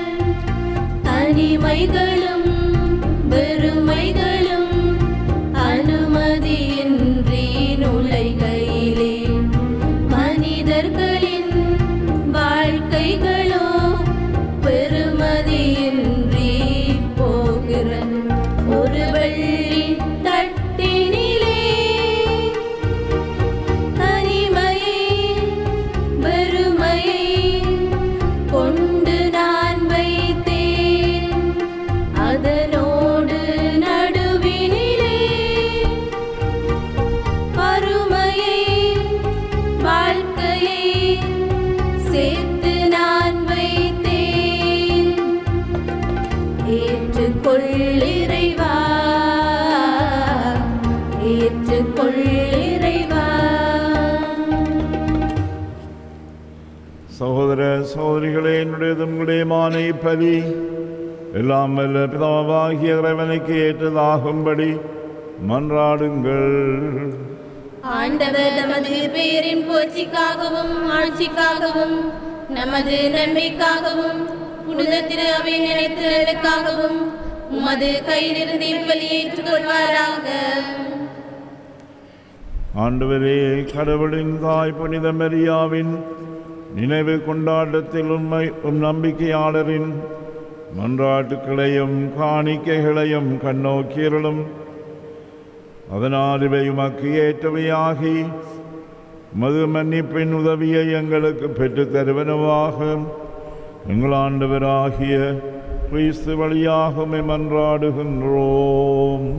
தனிமைகளும் வெறுமைகளும் அனுமதியின்றி நுழைகையிலே மனிதர்களின் வாழ்க்கைகளோ பெருமதியின்றி போகிறது ஒரு வெள்ளி தட்டினிலே தனிமையை வெறுமையை கொண்டு நான் வைத்தேன் அதனோடு நடுவினிலே பருமையை வாழ்க்கையை சேர்த்து நான் வைத்தேன் ஏற்றுக்கொள்ளிறைவா ஏற்றுக்கொள்ளிறைவா சகோதர சகோதரிகளே என்னுடையது உங்களுடைய மானை பலி எல்லாம் வல்ல பிதாவாகிய இறைவனுக்கு ஏற்றதாகும்படி மன்றாடுங்கள் ஆண்டவர் நமது பெயரின் போட்சிக்காகவும் ஆட்சிக்காகவும் நமது நன்மைக்காகவும் புனித திரு அவை நினைத்தலுக்காகவும் உமது கையிலிருந்து இப்பலியை ஏற்றுக்கொள்வாராக ஆண்டவரே கடவுளின் தாய் புனித மரியாவின் நினைவு கொண்டாட்டத்தில் உண்மை உம் நம்பிக்கையாளரின் மன்றாட்டுக்களையும் காணிக்கைகளையும் கண்ணோக்கியருளும் அதனால் இவை உமக்கு ஏற்றவையாகி மது மன்னிப்பின் உதவியை எங்களுக்கு பெற்றுத் தருவனவாக எங்கள் ஆண்டவராகிய கிறிஸ்து வழியாக உம்மை மன்றாடுகின்றோம்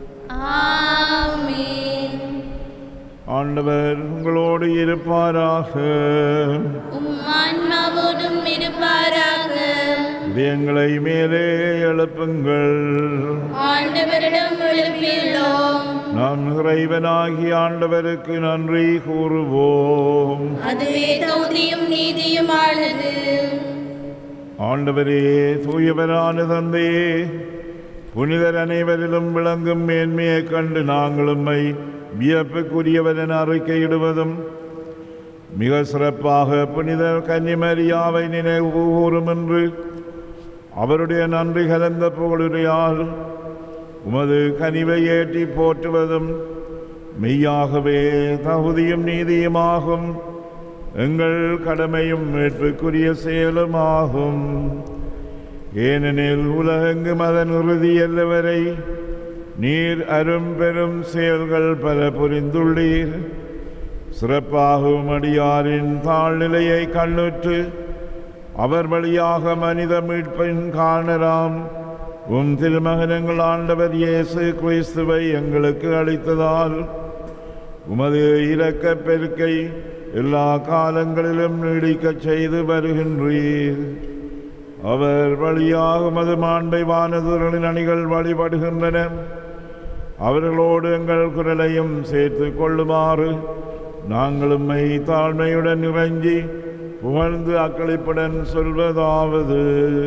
ஆமென் ஆண்டவர் உங்களோடு இருப்பாராக உம் ஆன்மாவோடும் இருப்பாராக இதயங்களை மேலே எழுப்புங்கள் ஆண்டவரிடம் எழுப்பியுள்ளோம் நாம் இறைவனாகி ஆண்டவருக்கு நன்றி கூறுவோம் அதுவே தகுதியும் நீதியும் ஆனது ஆண்டவரே தூயவரான தந்தையே புனிதர் அனைவரிலும் விளங்கும் மேன்மையைக் கண்டு நாங்கள் உம்மை வியப்புக்குரியவர் என அறிக்கையிடுவதும் மிக சிறப்பாக புனித கன்னிமரியாவை நினைவு கூறும் என்று அவருடைய நன்றி கலந்த புகழுரையால் உமது கனிவை ஏற்றி போற்றுவதும் மெய்யாகவே தகுதியும் நீதியுமாகும் எங்கள் கடமையும் மீட்புக்குரிய செயலுமாகும் ஏனெனில் உலகெங்கும் அதன் உறுதி வரை நீர் அரும் பெரும் செயல்கள் பல புரிந்துள்ளீர் சிறப்பாகவும் அடியாரின் தாழ்நிலையை கண்ணுற்று அவர் வழியாக மனித மீட்பின் காணலாம் உம் திருமகனங்கள் ஆண்டவர் இயேசு கிறிஸ்துவை எங்களுக்கு அளித்ததால் உமது இரக்கப் பெருக்கை எல்லா காலங்களிலும் நீடிக்கச் செய்து வருகின்றீர் அவர் வழியாக உமது மாண்பை வானதுரலின் அணிகள் வழிபடுகின்றன அவர்களோடு எங்கள் குரலையும் சேர்த்து கொள்ளுமாறு நாங்கள் உம்மை தாழ்மையுடன் இறங்கி புகழ்ந்து அக்களிப்புடன் சொல்வதாவது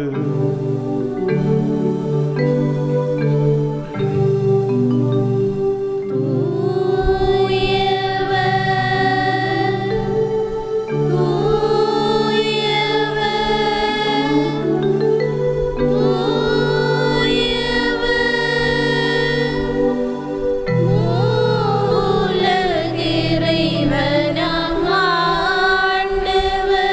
உலகிறைவனாம் ஆண்டவர்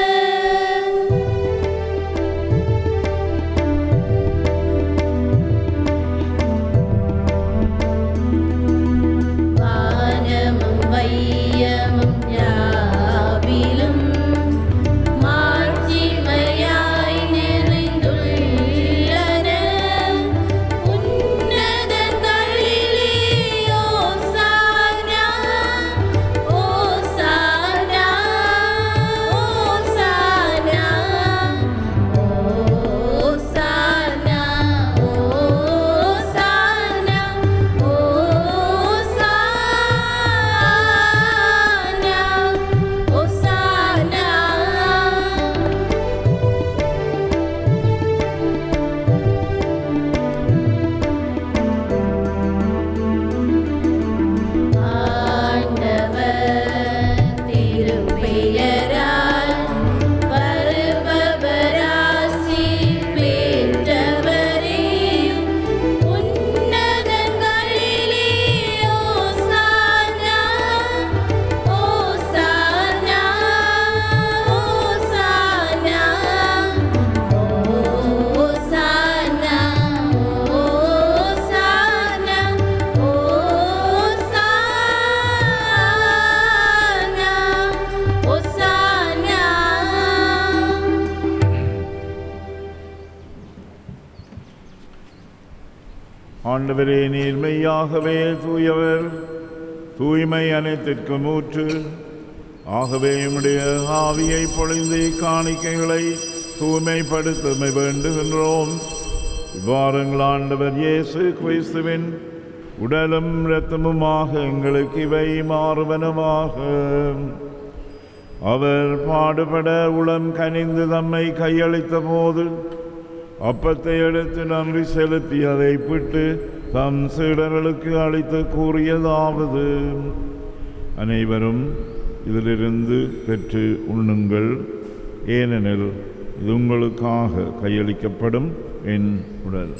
வானமும் வையமும் யாவிலும் மாட்சிமையாய் நிறைந்துள்ளன உன்னதங்களிலே ஓசானா ஓசானா ஓசானா ஓசானா ஓசானா ஓசானா ஓசானா ஆண்டவர் திருப்பெயரால் வருபவராசி பெற்றவரே உன்னதங்களிலே ஓசானா ஓசானா ஓசானா ஓசானா ஓசானா ஓசானா ஓசானா ஆண்டவரே நீர் மெய்யாகவே தூயவர் தூய்மை அனைத்திற்கும் ஊற்று ஆகவே உம்முடைய ஆவியை பொழிந்து காணிக்கைகளை தூய்மைப்படுத்த வேண்டுகின்றோம் இவ்வாறுங்கள் ஆண்டவர் இயேசு கிறிஸ்துவின் உடலும் இரத்தமுமாக எங்களுக்கு இவை மாறுவனமாக அவர் பாடுபட உளம் கனிந்து தம்மை கையளித்த போது அப்பத்தை எடுத்து நன்றி செலுத்தி அதை பிட்டு தம் சீடர்களுக்கு அளித்து கூறியதாவது அனைவரும் இதிலிருந்து பெற்று உண்ணுங்கள் ஏனெனில் இது உங்களுக்காக கையளிக்கப்படும் என் உடல்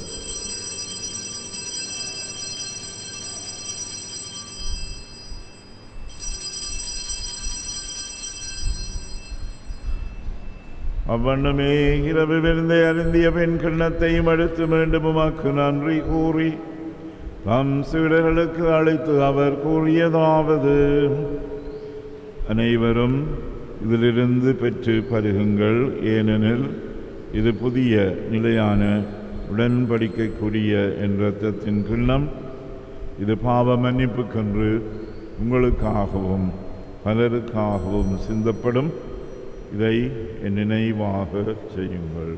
அவ்வண்ணமே இரவு விருந்தை அருந்திய பெண் கிண்ணத்தையும் அடுத்து மீண்டும் உமக்கு நன்றி கூறி தம் சீடர்களுக்கு அழைத்து அவர் கூறியதாவது அனைவரும் இதிலிருந்து பெற்று பருகுங்கள் ஏனெனில் இது புதிய நிலையான உடன்படிக்கைக்குரிய என் இரத்தத்தின் கிண்ணம் இது பாவ மன்னிப்புக்கென்று உங்களுக்காகவும் பலருக்காகவும் சிந்தப்படும் இதை என் நினைவாக செய்யுங்கள்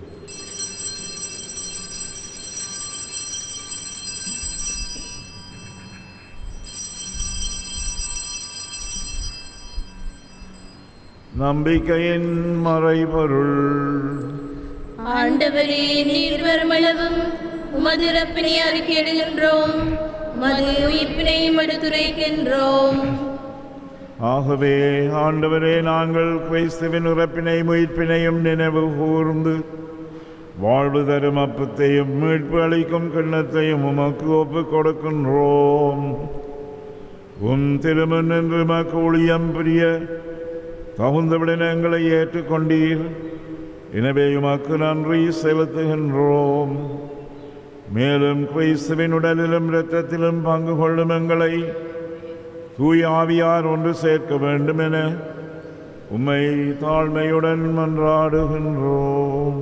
நம்பிக்கையின் மறைபொருள் ஆண்டவரே நீர் வருமளவும் உமது இறப்பினை அறிக்கையிடுகின்றோம் உமது உயிர்ப்பினையும் எடுத்துரைக்கின்றோம் ஆகவே ஆண்டவரே நாங்கள் கிறிஸ்துவின் இறப்பினை உயிர்ப்பினையும் நினைவு கூர்ந்து வாழ்வு தரும் அப்பத்தையும் மீட்பு அளிக்கும் கிண்ணத்தையும் உமக்கு ஒப்புக் கொடுக்கின்றோம் உம் திருமண் என்று மக்கு ஊழியம் பிரிய தகுந்தவுடன் எங்களை ஏற்றுக்கொண்டீர் எனவே உமக்கு நன்றி செலுத்துகின்றோம் மேலும் கிறிஸ்துவின் உடலிலும் இரத்தத்திலும் பங்கு கொள்ளும் எங்களை தூய ஆவியார் ஒன்று சேர்க்க வேண்டும் என உம்மை தாழ்மையுடன் மன்றாடுகின்றோம்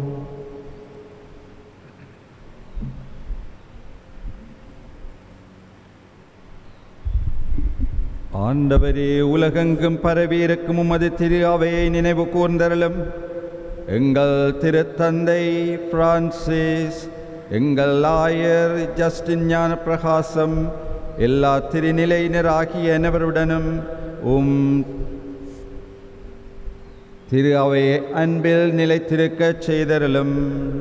ஆண்டவரே உலகெங்கும் பரவியிருக்கும் உமது திரு அவையை நினைவு கூர்ந்தருளும் எங்கள் திருத்தந்தை பிரான்சிஸ் எங்கள் ஆயர் ஜஸ்டின் ஞான பிரகாசம் எல்லா திருநிலையினராகிய அனைவருடனும் உம் திரு அவையை அன்பில் நிலைத்திருக்கச் செய்தருளும்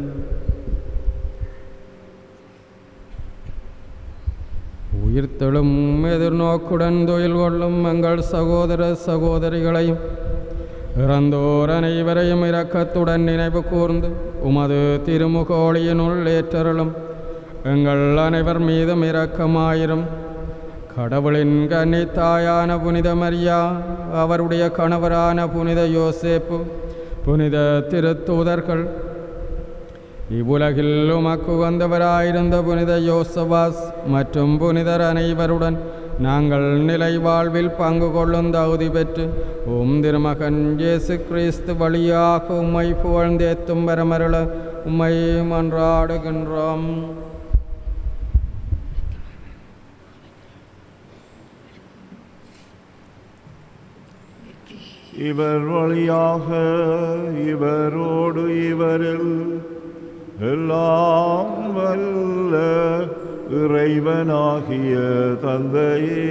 உயிர்த்தெழும் எதிர்நோக்குடன் தொழில் கொள்ளும் எங்கள் சகோதர சகோதரிகளையும் இறந்தோர் அனைவரையும் இரக்கத்துடன் நினைவு கூர்ந்து உமது திருமுகோழியினுள் ஏற்றருளும் எங்கள் அனைவர் மீதும் இரக்கமாயிரும் கடவுளின் கன்னி தாயான புனித மரியா அவருடைய கணவரான புனித யோசேப்பு புனித திருத்தூதர்கள் இவ்வுலகில் உமக்கு வந்தவராயிருந்த புனித யோசவாஸ் மற்றும் புனிதர் அனைவருடன் நாங்கள் நிலை வாழ்வில் பங்கு கொள்ளும் தகுதி பெற்று உம் திருமகன் இயேசு கிறிஸ்து வழியாக உம்மை புகழ்ந்தேத்தும் வரமருள உம்மை மன்றாடுகின்றோம் இவர் வழியாக இவரோடு இவரில் எல்லாம் வல்ல இறைவனாகிய தந்தையே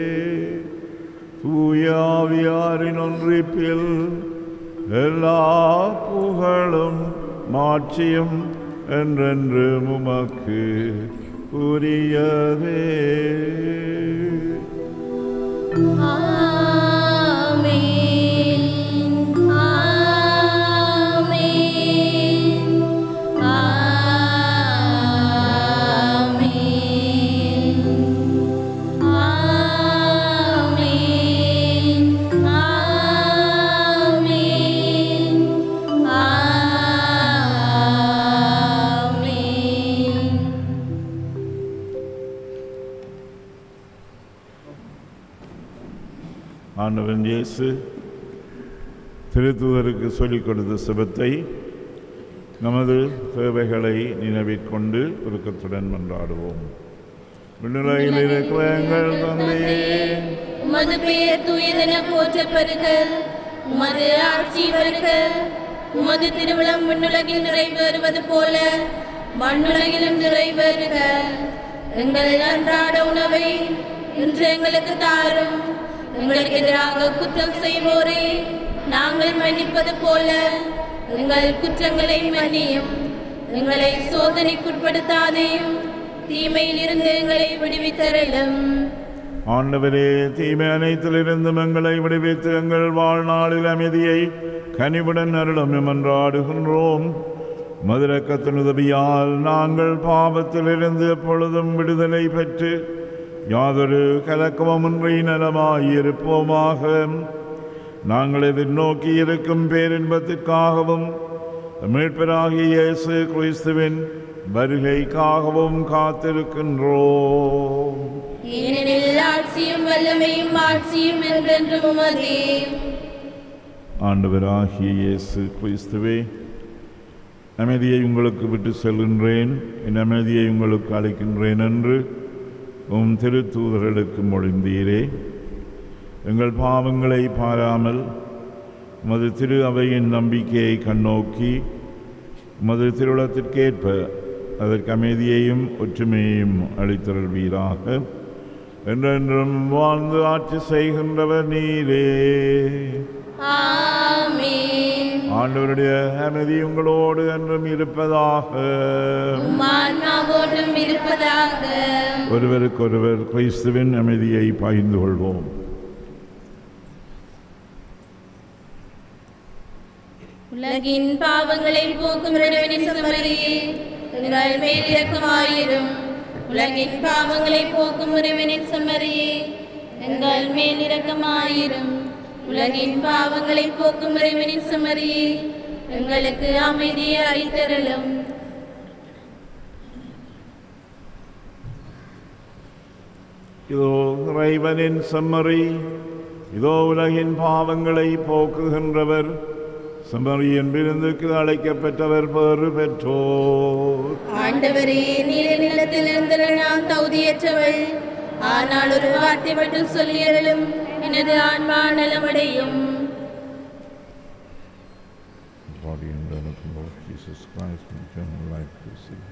தூயாவியாரின் ஒன்றிப்பில் எல்லா புகழும் மாட்சியும் என்றென்று உமக்கு உரியதே ஆமென் ஆமென் ஆமென் ஆமென் ஆமென் ஆமென் ஆண்டவன் இயேசு திருத்துவருக்கு சொல்லிக் கொடுத்த சுபத்தை நமது தேவைகளை நினைவிற்கொண்டு உருக்கத்துடன் மன்றாடுவோம் விண்ணுலகில் இருக்கிற எங்கள் தந்தையே உமது பெயர் தூயதென போற்ற பெருக உமது ஆட்சி வருக உமது திருவிழம் விண்ணுலகில் நிறைவேறுவது போல மண்ணுலகிலும் நிறைவேறுக எங்கள் அன்றாட உணவை இன்று எங்களுக்கு தாரும் எங்களுக்கு எதிராக குற்றம் செய்வோரே நாங்கள் நாங்கள் மன்னிப்பது போல எங்கள் குற்றங்களை மன்னியும் எங்களை சோதனைக்குட்படுத்தாதையும் தீமையில் இருந்து எங்களை விடுவித்தரலும் ஆண்டவரே தீமை அனைத்திலிருந்தும் எங்களை விடுவித்து எங்கள் வாழ்நாளில் அமைதியை கனிவுடன் அருளும் என்றாடுகின்றோம் மதுரக்கத்தின் உதவியால் நாங்கள் பாவத்திலிருந்து எப்பொழுதும் விடுதலை பெற்று யாதொரு கலக்கமுமின்றி நலமாயிருப்போமாக நாங்கள் எதிர்நோக்கி இருக்கும் பேரின்பத்திற்காகவும் மீட்பராகிய இயேசு கிறிஸ்துவின் வருகைக்காகவும் காத்திருக்கின்றோம் ஏனெனில் ஆட்சியும் வல்லமையும் ஆட்சியும் என்றென்றும் உமதே ஆண்டவராகிய இயேசு கிறிஸ்துவே அமைதியை உங்களுக்கு விட்டு செல்கின்றேன் என் அமைதியை உங்களுக்கு அளிக்கின்றேன் என்று உம் திருத்தூதர்களுக்கு மொழிந்தீரே எங்கள் பாவங்களை பாராமல் உமது திரு அவையின் நம்பிக்கையை கண்ணோக்கி உமது திருவுளத்திற்கேற்ப அதற்கு அமைதியையும் ஒற்றுமையையும் அளித்தருள்வீராக என்றென்றும் வாழ்ந்து ஆட்சி செய்கின்றவர் நீரே ஆமென் ஆண்டவருடைய அமைதி உங்களோடு என்றும் இருப்பதாக உம் ஆன்மாவோடும் இருப்பதாக ஒருவருக்கொருவர் கிறிஸ்துவின் அமைதியை பகிர்ந்து கொள்வோம் உலகின் பாவங்களை போக்கும் இறைவனின் செம்மறியே எங்கள் மேல் இரக்கமாயிரும் உலகின் பாவங்களை போக்கும் இறைவனின் செம்மறியே எங்கள் மேல் இரக்கமாயிரும் உலகின் பாவங்களை போக்கும் இறைவனின் செம்மறியே எங்களுக்கு அமைதியை அளித்தரலும் இதோ இறைவனின் செம்மறி இதோ உலகின் பாவங்களை போக்குகின்றவர் செம்மறியின் விருந்துக்கு அழைக்கப்பட்டவர் பெறு பெற்றோர் ஆண்டவரே நீர நிலத்தில் இருந்த நான் தகுதியற்றவள் ஆனால் ஒரு வார்த்தை மட்டும் சொல்லியறலும் எனது ஆன்மா நலமடையும் body and blood of the Lord Jesus Christ and eternal life receive.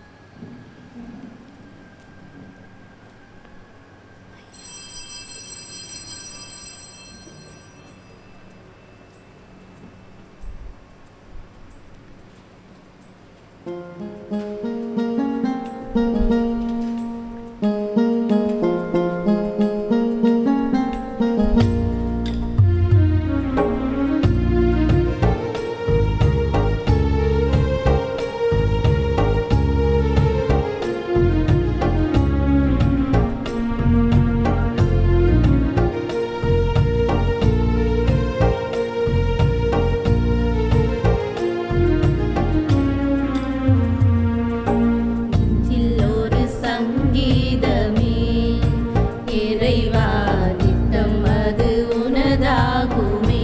ஒரு சங்கீதமே இறைவா நித்தம் அது உனதாகுமே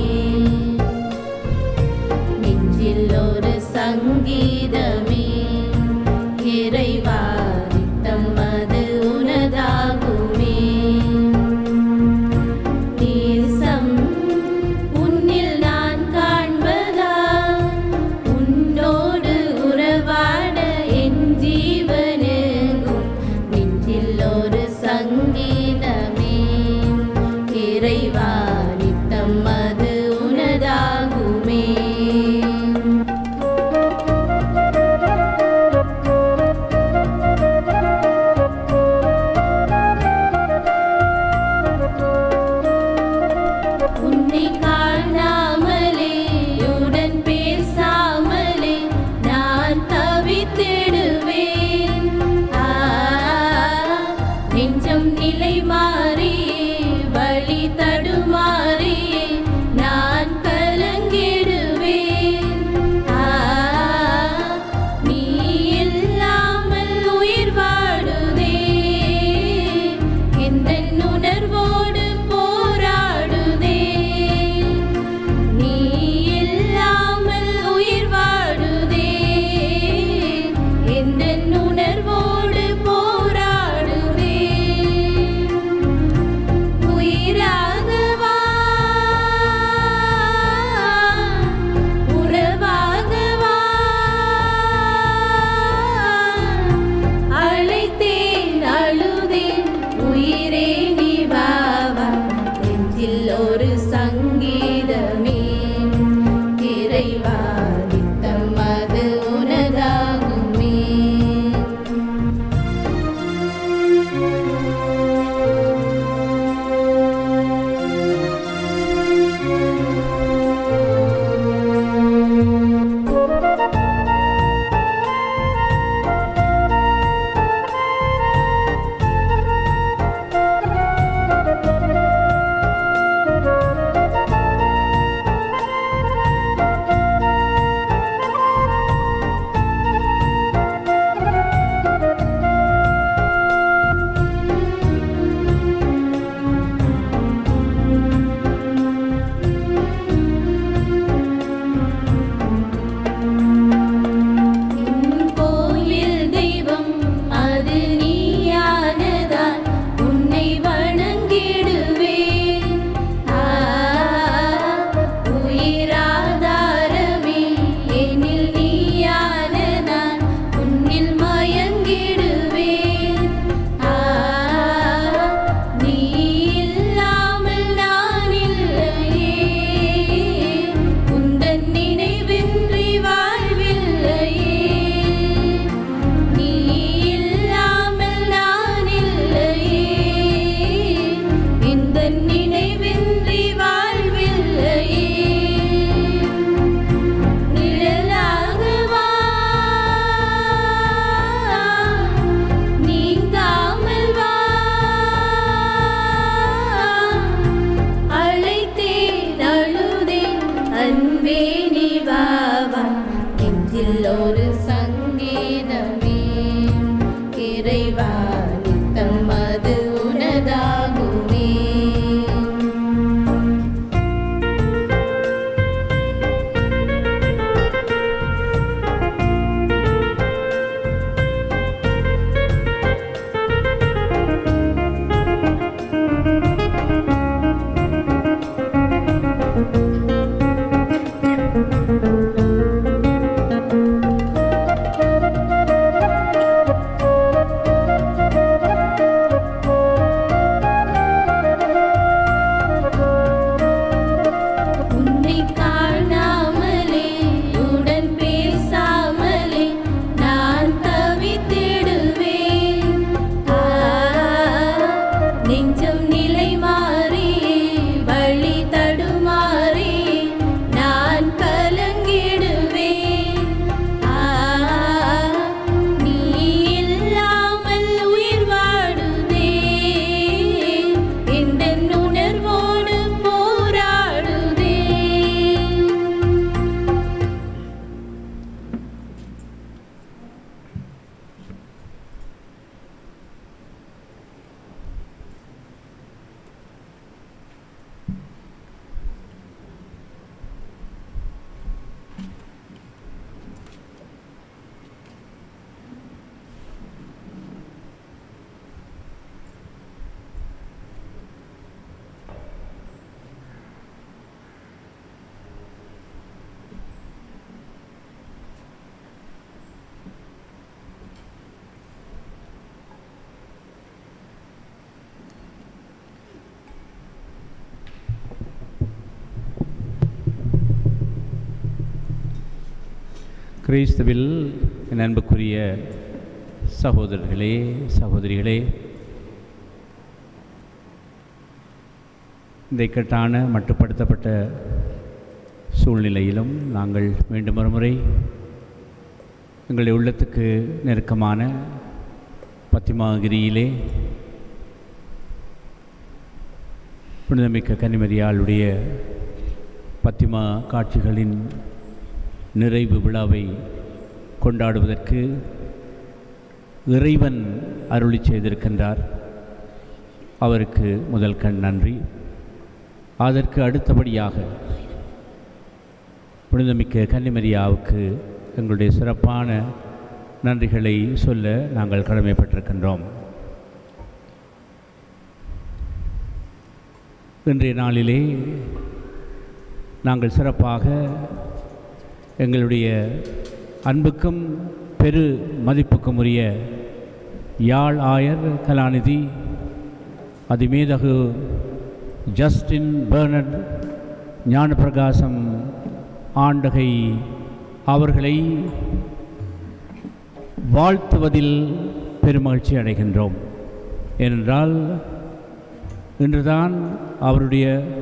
நெஞ்சில் ஒரு சங்கீதமே இறைவா நித்தம் அது உனதாகுமே நேசம் உன்னில் நான் காண்பதா உன்னோடு உறவாட என் ஜீவனெங்கும் நெஞ்சில் ஒரு சங்கீதமே இறைவா நித்தம் அது உனதாகுமே மேனி வாவா நெஞ்சில் ஒரு சங்கீதமே இறைவா நித்தம் அது உனதாகுமே உன்னை காணாமலே உடன் பேசாமலே நான் தவித்திடுவேன் ஆ, நெஞ்சம் நிலை மாறி வழி தடுமாறி நான் கலங்கிடுவேன் ஆ, நீ இல்லாமல் உயிர் வாடுதே எந்த உணர்வோடு போராடுதே கிறிஸ்துவில் என் அன்புக்குரிய சகோதரர்களே சகோதரிகளே இந்த இக்கட்டான மட்டுப்படுத்தப்பட்ட சூழ்நிலையிலும் நாங்கள் மீண்டும் ஒரு முறை எங்களுடைய உள்ளத்துக்கு நெருக்கமான பத்திமாகிரியிலே புனிதமிக்க கன்னிமரியாளுடைய பத்திமா காட்சிகளின் நிறைவு விழாவை கொண்டாடுவதற்கு இறைவன் அருளி செய்திருக்கின்றார் அவருக்கு முதல் கண் நன்றி அதற்கு அடுத்தபடியாக புனிதமிக்க கன்னிமரியாவுக்கு எங்களுடைய சிறப்பான நன்றிகளை சொல்ல நாங்கள் கடமைப்பட்டிருக்கின்றோம் இன்றைய நாளிலே நாங்கள் சிறப்பாக எங்களுடைய அன்புக்கும் பெரு மதிப்புக்கும் உரிய யாழ் ஆயர் கலாநிதி அதிமேதகு ஜஸ்டின் பெர்னட் ஞானப்பிரகாசம் ஆண்டகை அவர்களை வாழ்த்துவதில் பெருமகிழ்ச்சி அடைகின்றோம் ஏனென்றால் இன்றுதான் அவருடைய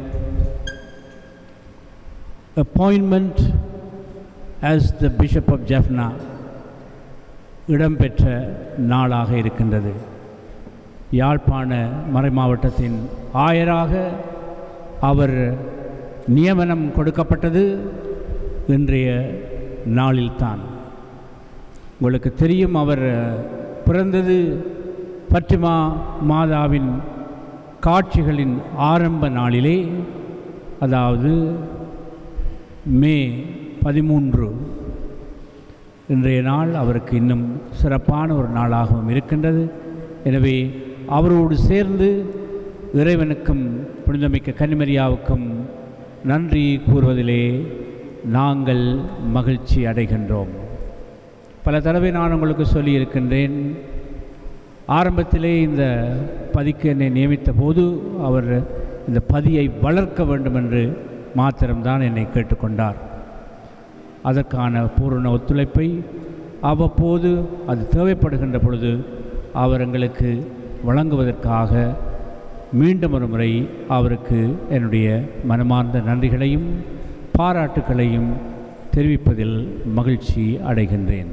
appointment as the Bishop of Jaffna இடம்பெற்ற நாளாக இருக்கின்றது யாழ்ப்பாண மறைமாவட்டத்தின் ஆயராக அவர் நியமனம் கொடுக்கப்பட்டது இன்றைய நாளில்தான் உங்களுக்கு தெரியும் அவர் பிறந்தது பற்றிமா மாதாவின் காட்சிகளின் ஆரம்ப நாளிலே அதாவது மே பதிமூன்று இன்றைய நாள் அவருக்கு இன்னும் சிறப்பான ஒரு நாளாகவும் இருக்கின்றது எனவே அவரோடு சேர்ந்து இறைவனுக்கும் புனிதமிக்க கன்னிமரியாவுக்கும் நன்றி கூறுவதிலே நாங்கள் மகிழ்ச்சி அடைகின்றோம் பல தடவை நான் உங்களுக்கு சொல்லியிருக்கின்றேன் ஆரம்பத்திலே இந்த பதிக்கு என்னை நியமித்த போது அவர் இந்த பதியை வளர்க்க வேண்டும் என்று மாத்திரம்தான் என்னை கேட்டுக்கொண்டார் அதற்கான பூரண ஒத்துழைப்பை அவ்வப்போது அது தேவைப்படுகின்ற பொழுது அவர் எங்களுக்கு வழங்குவதற்காக மீண்டும் ஒரு முறை அவருக்கு என்னுடைய மனமார்ந்த நன்றிகளையும் பாராட்டுக்களையும் தெரிவிப்பதில் மகிழ்ச்சி அடைகின்றேன்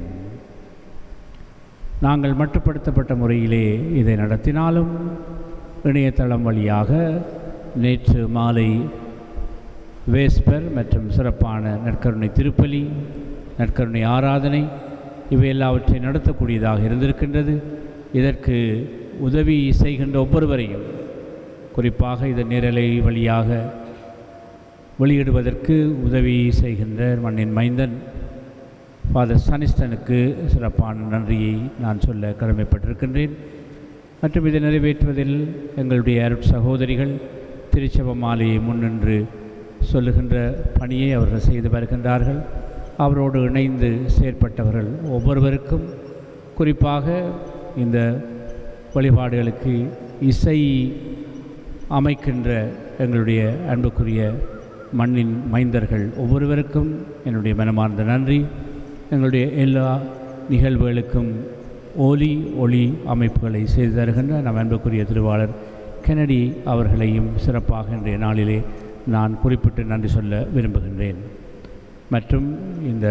நாங்கள் மட்டுப்படுத்தப்பட்ட முறையிலே இதை நடத்தினாலும் இணையதளம் வழியாக நேற்று மாலை வேஸ்பர் மற்றும் சிறப்பான நற்கருணை திருப்பலி நற்கருணை ஆராதனை இவை எல்லாவற்றை நடத்தக்கூடியதாக இருந்திருக்கின்றது இதற்கு உதவி செய்கின்ற ஒவ்வொருவரையும் குறிப்பாக இதன் நேரலை வழியாக வெளியிடுவதற்கு உதவி செய்கின்ற மண்ணின் மைந்தன் ஃபாதர் சனிஸ்டனுக்கு சிறப்பான நன்றியை நான் சொல்ல கடமைப்பட்டிருக்கின்றேன் மற்றும் இதை நிறைவேற்றுவதில் எங்களுடைய அருட் சகோதரிகள் திருச்சப மாலையை முன்னின்று சொல்லுகின்ற பணியை அவர்கள் செய்து வருகின்றார்கள் அவரோடு இணைந்து செயற்பட்டவர்கள் ஒவ்வொருவருக்கும் குறிப்பாக இந்த வழிபாடுகளுக்கு இசை அமைக்கின்ற எங்களுடைய அன்புக்குரிய மண்ணின் மைந்தர்கள் ஒவ்வொருவருக்கும் என்னுடைய மனமார்ந்த நன்றி எங்களுடைய எல்லா நிகழ்வுகளுக்கும் ஒலி ஒளி அமைப்புகளை செய்து தருகின்ற நம் அன்புக்குரிய திருவாளர் கெனடி அவர்களையும் சிறப்பாக இன்றைய நாளிலே நான் குறிப்பிட்டு நன்றி சொல்ல விரும்புகின்றேன் மற்றும் இந்த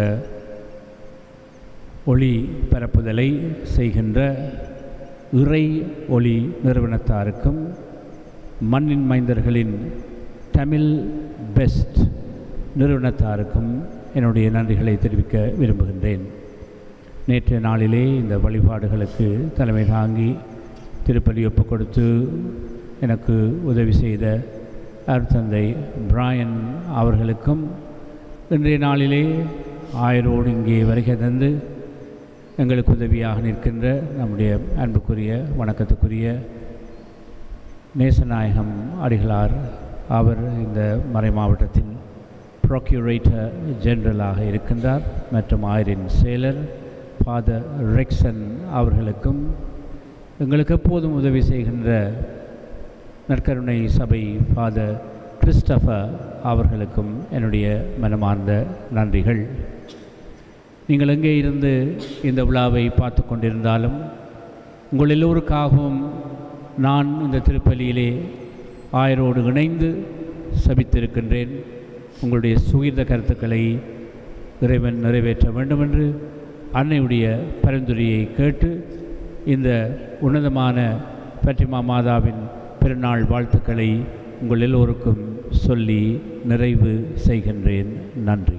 ஒளி பரப்புதலை செய்கின்ற இறை ஒளி நிறுவனத்தாருக்கும் மண்ணின் மைந்தர்களின் தமிழ் பெஸ்ட் நிறுவனத்தாருக்கும் என்னுடைய நன்றிகளை தெரிவிக்க விரும்புகின்றேன் நேற்றைய நாளிலே இந்த வழிபாடுகளுக்கு தலைமை தாங்கி திருப்பலி ஒப்பு கொடுத்து எனக்கு உதவி செய்த அருத்தந்தை பிராயன் அவர்களுக்கும் இன்றைய நாளிலே ஆயரோடு இங்கே வருகை தந்து எங்களுக்கு உதவியாக நிற்கின்ற நம்முடைய அன்புக்குரிய வணக்கத்துக்குரிய நேசநாயகம் அடிகளார் அவர் இந்த மறை மாவட்டத்தின் ப்ராக்யூரேட்டர் ஜெனரலாக இருக்கின்றார் மற்றும் ஆயரின் செயலர் ஃபாதர் ரெக்சன் அவர்களுக்கும் எங்களுக்கு எப்போதும் உதவி செய்கின்ற நற்கருணை சபை ஃபாதர் கிறிஸ்டபர் அவர்களுக்கும் என்னுடைய மனமார்ந்த நன்றிகள் நீங்கள் எங்கே இருந்து இந்த விழாவை பார்த்து கொண்டிருந்தாலும் உங்கள் எல்லோருக்காகவும் நான் இந்த திருப்பலியிலே ஆயரோடு இணைந்து சபித்திருக்கின்றேன் உங்களுடைய சுகிர்ந்த கருத்துக்களை இறைவன் நிறைவேற்ற வேண்டும் என்று அன்னையுடைய பரிந்துரையை கேட்டு இந்த உன்னதமான பற்றிமா மாதாவின் பிறநாள் வாழ்த்துக்களை உங்கள் எல்லோருக்கும் சொல்லி நிறைவு செய்கின்றேன் நன்றி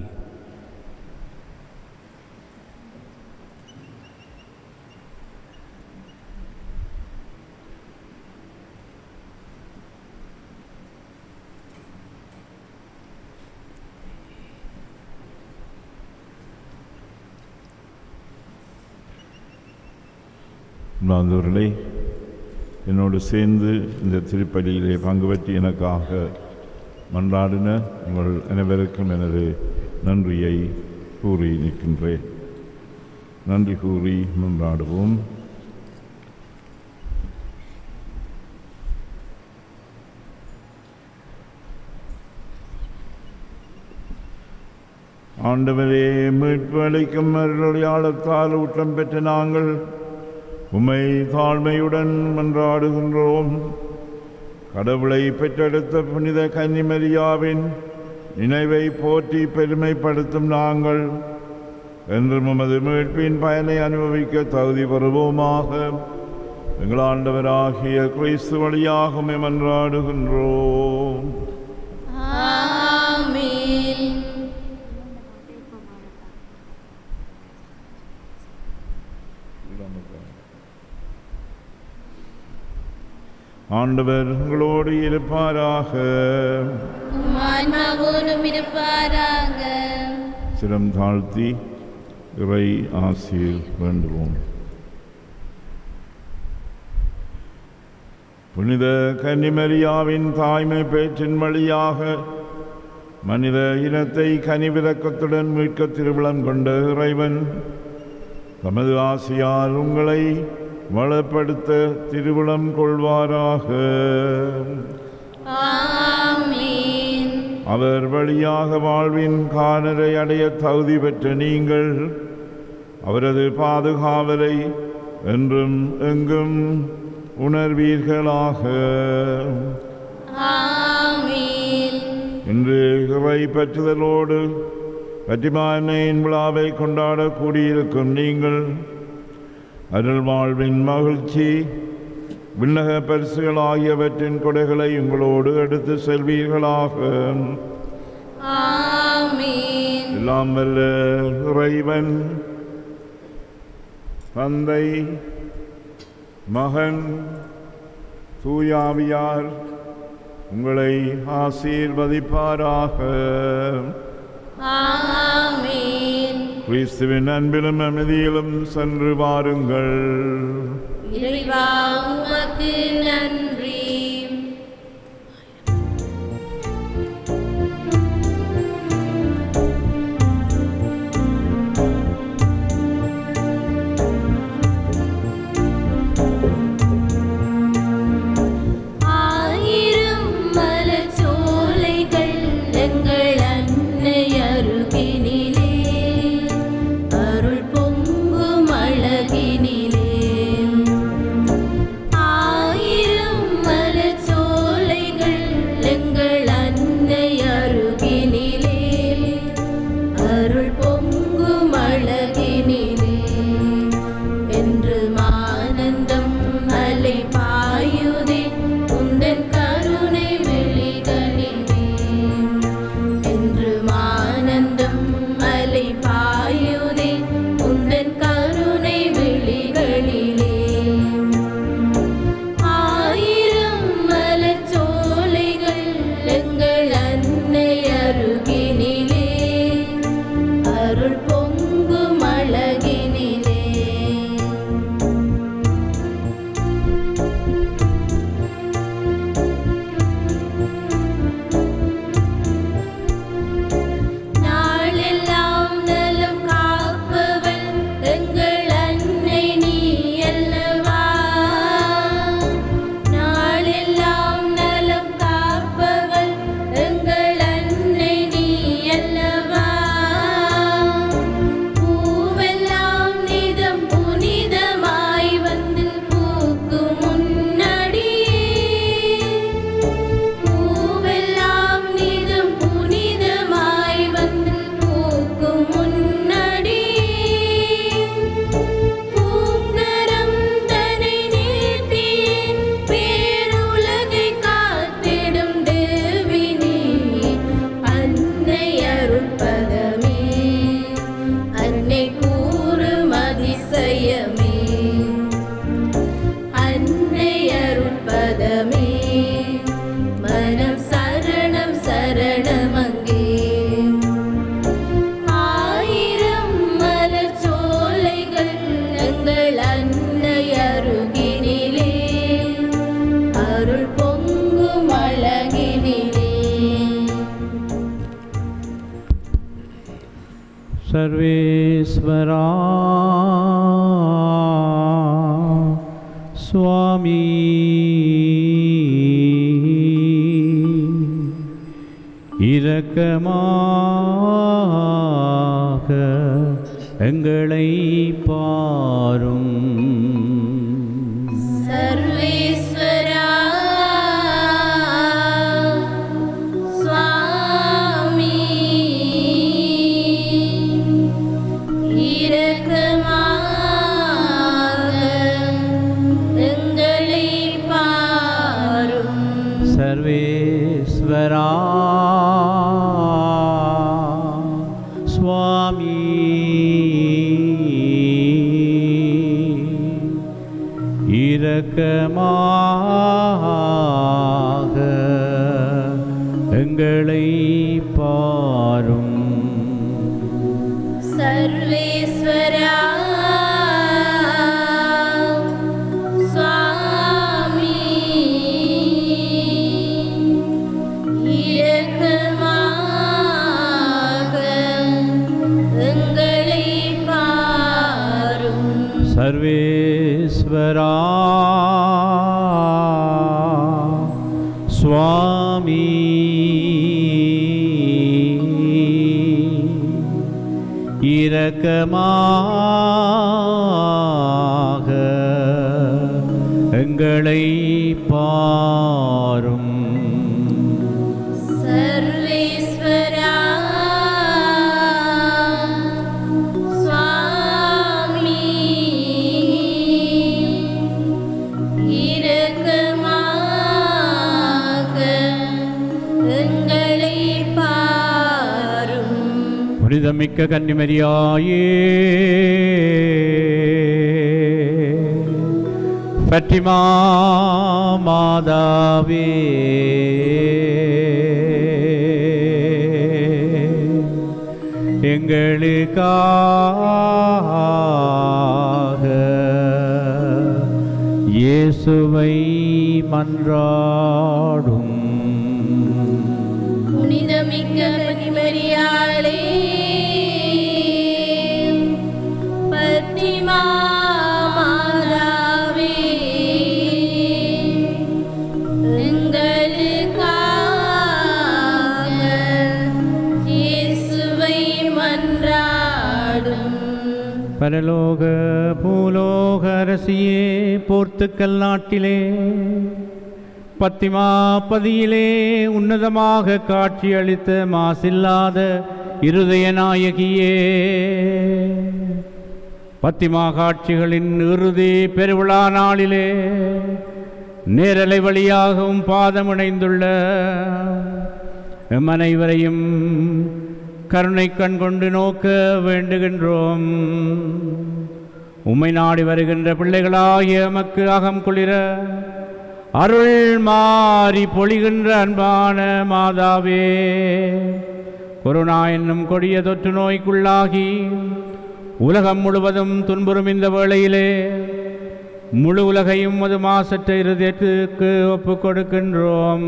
அன்பார்ந்தவர்களே என்னோடு சேர்ந்து இந்த திருப்பலியிலே பங்கு பற்றி எனக்காக மன்றாடின உங்கள் அனைவருக்கும் எனது நன்றியை கூறி நிற்கின்றேன் நன்றி கூறி மன்றாடுவோம் ஆண்டவரே மீட்பு அளிக்கும் அருளொளியாளத்தால் ஊட்டம் பெற்ற நாங்கள் உம்மை தாழ்மையுடன் மன்றாடுகின்றோம் கடவுளை பெற்றெடுத்த புனித கன்னிமரியாவின் நினைவை போற்றி பெருமைப்படுத்தும் நாங்கள் என்று உமது மீட்பின் பயனை அனுபவிக்க தகுதி பெறுவோமாக எங்கள் ஆண்டவராகிய கிறிஸ்து வழியாக உம்மை மன்றாடுகின்றோம் ஆமென் ஆண்டவர் உங்களோடு இருப்பாராக உம் ஆன்மாவோடும் இருப்பாராக சிரம் தாழ்த்தி இறை ஆசிர் வேண்டுவோம் புனித கன்னிமரியாவின் தாய்மை பேச்சின் வழியாக மனித இனத்தை கனிவிரக்கத்துடன் மீட்க திருவிழம் கொண்ட இறைவன் தமது ஆசியால் உங்களை வளப்படுத்த திருவிழம் கொள்வாராக ஆமென் அவர் வழியாக வாழ்வின் காணரை அடைய தகுதி பெற்ற நீங்கள் அவரது பாதுகாவலை என்றும் எங்கும் உணர்வீர்களாக ஆமென் இன்று இறை பற்றுதலோடு பற்றிமானையின் விழாவை கொண்டாட கூடியிருக்கும் நீங்கள் அருள் வாழ்வின் மகிழ்ச்சி விண்ணக பரிசுகள் ஆகியவற்றின் கொடைகளை உங்களோடு எடுத்து செல்வீர்களாக எல்லாம் வல்ல இறைவன் தந்தை மகன் தூயாவியார் உங்களை ஆசீர்வதிப்பாராக ஆமென் கிறிஸ்துவின் அன்பிலும் அமைதியிலும் சென்று வாருங்கள் இறைவா உமக்கு நன்றி ஆயிரம் மலச்சோலைகள் எங்கள் அன்னை அருகினிலே அருள் பொங்கும் அழகினிலே ஆயிரம் மலச்சோலைகள் எங்கள் அன்னை அருகினிலே அருள் பொங்கும் அழகினிலே என்று ஆனந்தம் அலை பாயுதே உந்தன் கருணை வெளிகளிலே என்று ஆனந்தம் அலை பாயுதே உந்தன் கருணை வெளிகளிலே ஆயிரம் மலச்சோலைகள் எங்கள் அன்னை அருகினிலே அருள் பொங்கும் அழகினிலே நாளெல்லாம் நலம் காப்பவள் எங்கள் அன்னை நீ அல்லவா நாளெல்லாம் நலம் காப்பவள் எங்கள் அன்னை நீ அல்லவா பூவெல்லாம் நிதம் புனிதமாய் வந்து பூக்கும் முன்னாடியே பூவெல்லாம் நிதம் புனிதமாய் வந்து பூக்கும் முன்னாடி பூங்கரம் தனை நீட்டியே பேருலகை காத்திடும் தேவினி அன்னை அருட்பதமே அன்னை கூறும் அதிசயமே அன்னை அருட்பதமே மனம் சரணம் சரணம் அங்கே ஆயிரம் மலச்சோலைகள் எங்கள் அன்னை அருகினிலே அருள் பொங்கும் அழகினிலே सर्वेश्वरा स्वामी இரக்கமாக எங்களை பாரும் சர்வேஸ்வரா சுவாமி இரக்கமாக எங்களை பாரும் सर्वेश्वरा स्वामी இரக்கமாக எங்களை பாரும் சர்வேஸ்வரா சுவாமி இரக்கமாக எங்களை பாரும் सर्वेश्वरा स्वामी இரக்கமாக எங்களை பாரும் சர்வேஸ்வரா சுவாமி இரக்கமாக எங்களை பாரும் புனிதமிக்க கன்னிமரியாயே பற்றிமா மாதாவே எங்களுக்காக இயேசுவை மன்றாடும் புனிதமிக்க கன்னிமரியாளே பத்திமா மாதாவே எங்களுக்காக இயேசுவை மன்றாடும் பரலோக பூலோக அரசியே போர்த்துக்கல் நாட்டிலே பத்திமா பதியிலே உன்னதமாக காட்சியளித்த மாசில்லாத இருதய நாயகியே பத்திமா காட்சிகளின் இறுதி பெருவிழா நாளிலே நேரலை வழியாகவும் பாதமிணைந்துள்ள எம் அனைவரையும் கருணை கண் கொண்டு நோக்க வேண்டுகின்றோம் உம்மை நாடி வருகின்ற பிள்ளைகளாகிய எமக்கு அகம் குளிர அருள் மாறி பொழிகின்ற அன்பான மாதாவே கொரோனா என்னும் கொடிய தொற்று நோய்க்குள்ளாகி உலகம் முழுவதும் துன்புறும் இந்த வேளையிலே முழு உலகையும் அது மாசற்ற இருதயத்துக்கு ஒப்புக் கொடுக்கின்றோம்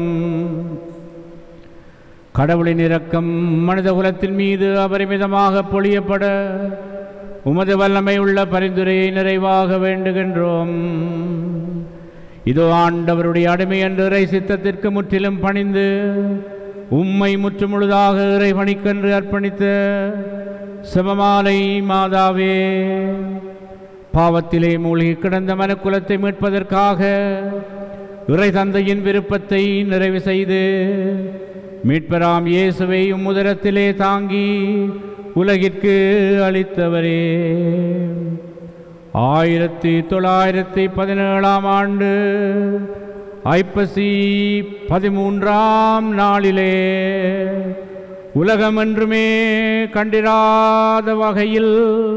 கடவுளின் இரக்கம் மனித குலத்தின் மீது அபரிமிதமாக பொழியப்பட உமது வல்லமை உள்ள பரிந்துரையை நிறைவாக வேண்டுகின்றோம் இதோ ஆண்டவருடைய அடிமை என்ற இறை சித்தத்திற்கு முற்றிலும் பணிந்து உம்மை முற்றுமுழுதாக இறை பணிக்கென்று அர்ப்பணித்த சிவமாலை மாதாவே பாவத்திலே மூழ்கி கிடந்த மனக்குலத்தை மீட்பதற்காக இறை தந்தையின் விருப்பத்தை நிறைவு செய்து மீட்பராம் இயேசுவை உம்முதரத்திலே தாங்கி உலகிற்கு அளித்தவரே ஆயிரத்தி தொள்ளாயிரத்தி பதினேழாம் ஆண்டு ஐப்பசி பதிமூன்றாம் நாளிலே உலகமென்றுமே கண்டிராத வகையில்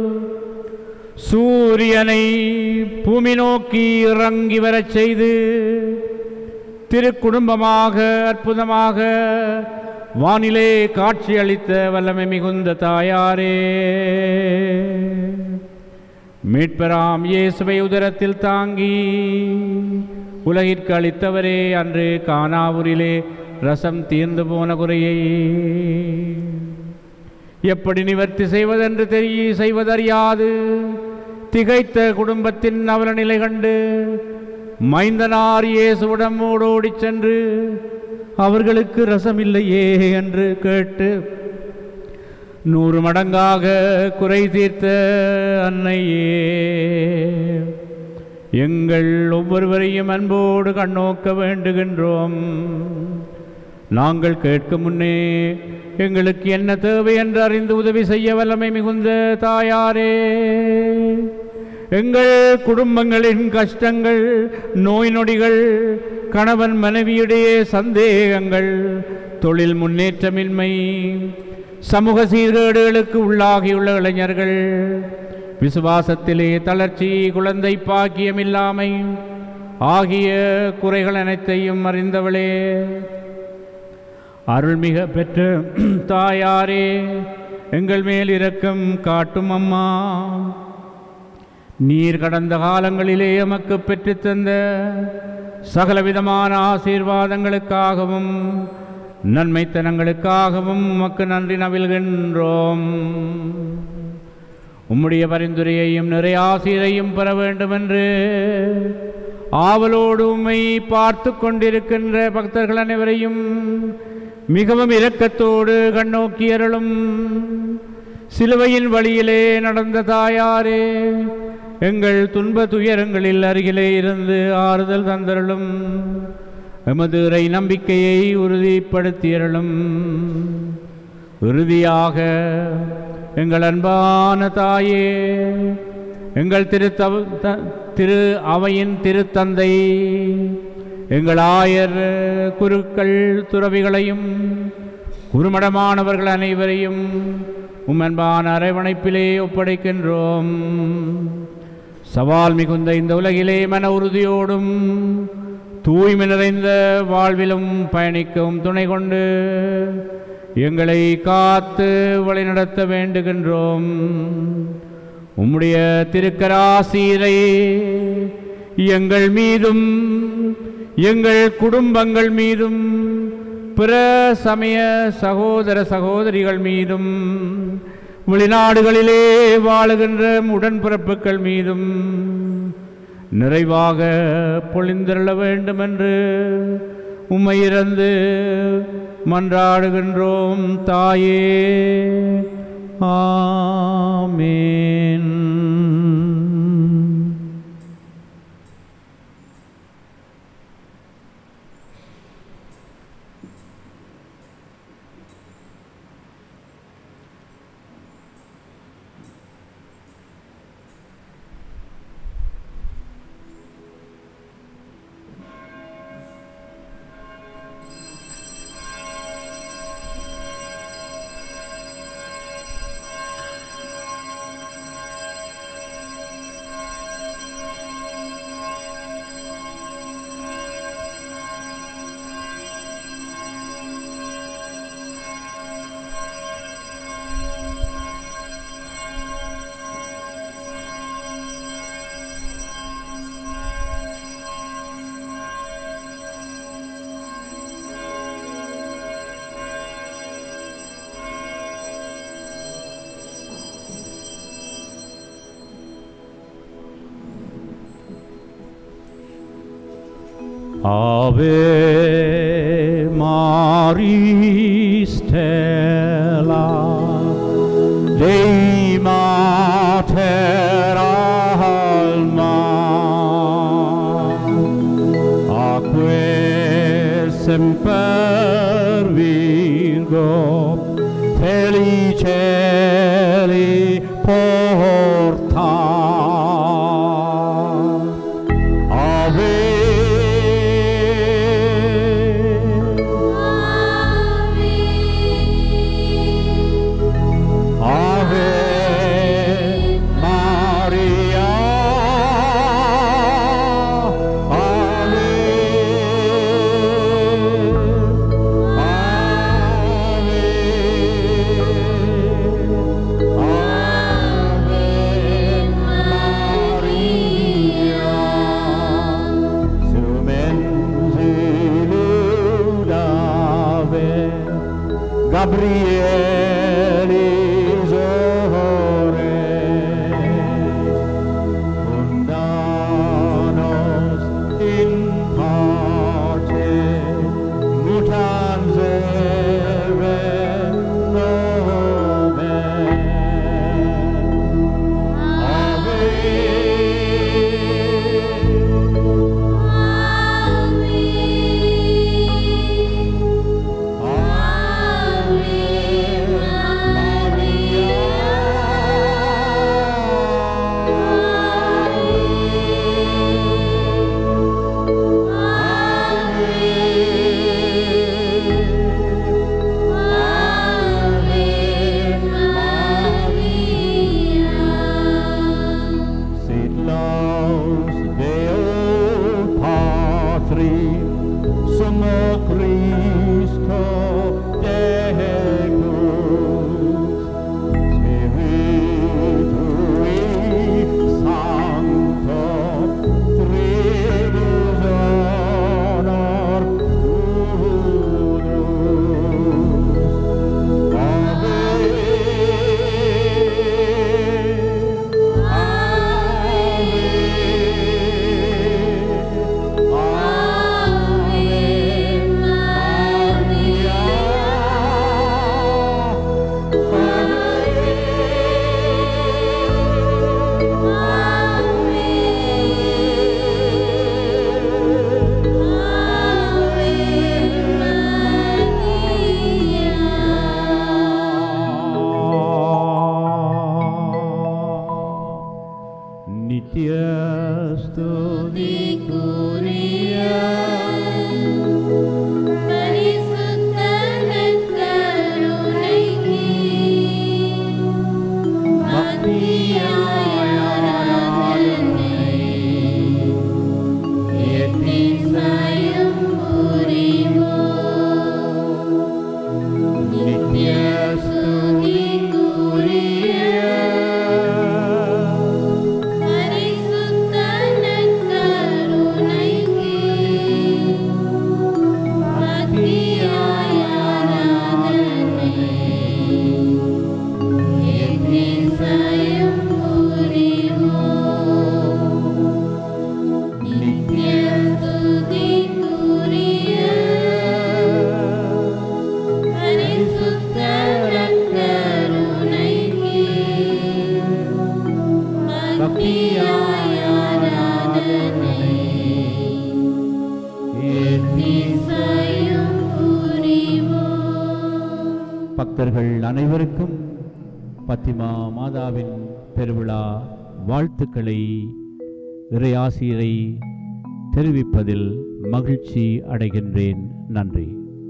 சூரியனை பூமி நோக்கி இறங்கி வரச் செய்து திருக்குடும்பமாக அற்புதமாக வானிலே காட்சியளித்த வல்லமை மிகுந்த தாயாரே மீட்பராம் இயேசுவை உதரத்தில் தாங்கி உலகிற்கு அளித்தவரே அன்று கானாவூரிலே ரசம் தீர்ந்து போன குறையை எப்படி நிவர்த்தி செய்வதென்று தெரிய செய்வதறியாது திகைத்த குடும்பத்தின் அவல நிலை கண்டு மைந்தனார் இயேசுவிடம் ஓடோடிச் சென்று அவர்களுக்கு ரசமில்லையே என்று கேட்டு நூறு மடங்காக குறை தீர்த்த அன்னையே எங்கள் ஒவ்வொருவரையும் அன்போடு கண்ணோக்க வேண்டுகின்றோம் நாங்கள் கேட்கும் முன்னே எங்களுக்கு என்ன தேவை என்று அறிந்து உதவி செய்ய வல்லமை மிகுந்த தாயாரே எங்கள் குடும்பங்களின் கஷ்டங்கள் நோய் நொடிகள் கணவன் மனைவியுடைய சந்தேகங்கள் தொழில் முன்னேற்றமின்மை சமூக சீர்கேடுகளுக்கு உள்ளாகியுள்ள இளைஞர்கள் விசுவாசத்திலே தளர்ச்சி குழந்தை பாக்கியமில்லாமை ஆகிய குறைகள் அனைத்தையும் அறிந்தவளே அருள்மிக பெற்ற தாயாரே எங்கள் மேல் இரக்கம் காட்டும் அம்மா நீர் கடந்த காலங்களிலே எமக்கு பெற்றுத்தந்த சகலவிதமான ஆசீர்வாதங்களுக்காகவும் நன்மைத்தனங்களுக்காகவும் உமக்கு நன்றி நவில்கின்றோம் உம்முடைய பரிந்துரையையும் நிறைய ஆசீரையும் பெற வேண்டுமென்று ஆவலோடு உம்மை பார்த்து கொண்டிருக்கின்ற பக்தர்கள் அனைவரையும் மிகவும் இரக்கத்தோடு கண்ணோக்கி அருளும் சிலுவையின் வழியிலே நடந்த தாயாரே எங்கள் துன்ப துயரங்களில் அருகிலே இருந்து ஆறுதல் தந்தருளும் எமது இறை நம்பிக்கையை உறுதிப்படுத்தியருளும் இறுதியாக எங்கள் அன்பான தாயே எங்கள் திருத்தவ த- திரு அவையின் திருத்தந்தை எங்கள் ஆயர் குருக்கள் துறவிகளையும் குருமடமானவர்கள் அனைவரையும் உம்மன்பான அரவணைப்பிலே ஒப்படைக்கின்றோம் சவால் மிகுந்த இந்த உலகிலே மன உறுதியோடும் தூய்மை நிறைந்த வாழ்விலும் பயணிக்கவும் துணை கொண்டு எங்களை காத்து வழிநடத்த வேண்டுகின்றோம் உம்முடைய திருக்கராசீரை எங்கள் மீதும் எங்கள் குடும்பங்கள் மீதும் பிற சமய சகோதர சகோதரிகள் மீதும் வெளிநாடுகளிலே வாழுகின்ற உடன்பிறப்புகள் மீதும் நிறைவாக பொழிந்தருள வேண்டும் என்று உம்மை இறந்து மன்றாடுகின்றோம் தாயே ஆமேன் Ave Maria Stella Dei Mater Alma Aque semper Virgo Feliceli porta Ave Ave Maria Gabriele Zore Fundanos in parte mutans ere nomen Sit laus Deo Patri Sumo Christo Decus Spiritui Sancto Tribus honor Udus Nityastuti Kuria பரிசுத்த நற்கருணைக்கு பக்தர்கள் அனைவருக்கும் பத்திமா மாதாவின் பெருவிழா வாழ்த்துக்களை இறையாசிரை தெரிவிப்பதில் மகிழ்ச்சி அடைகின்றேன் நன்றி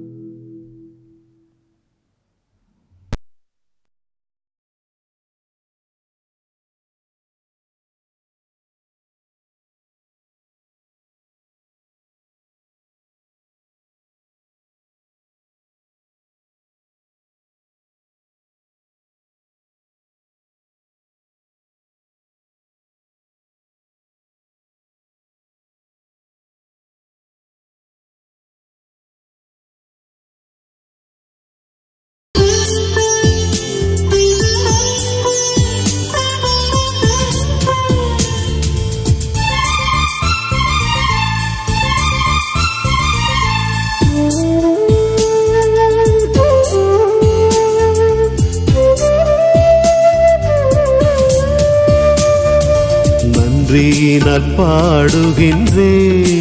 நன்றியினால் பாடுகின்றே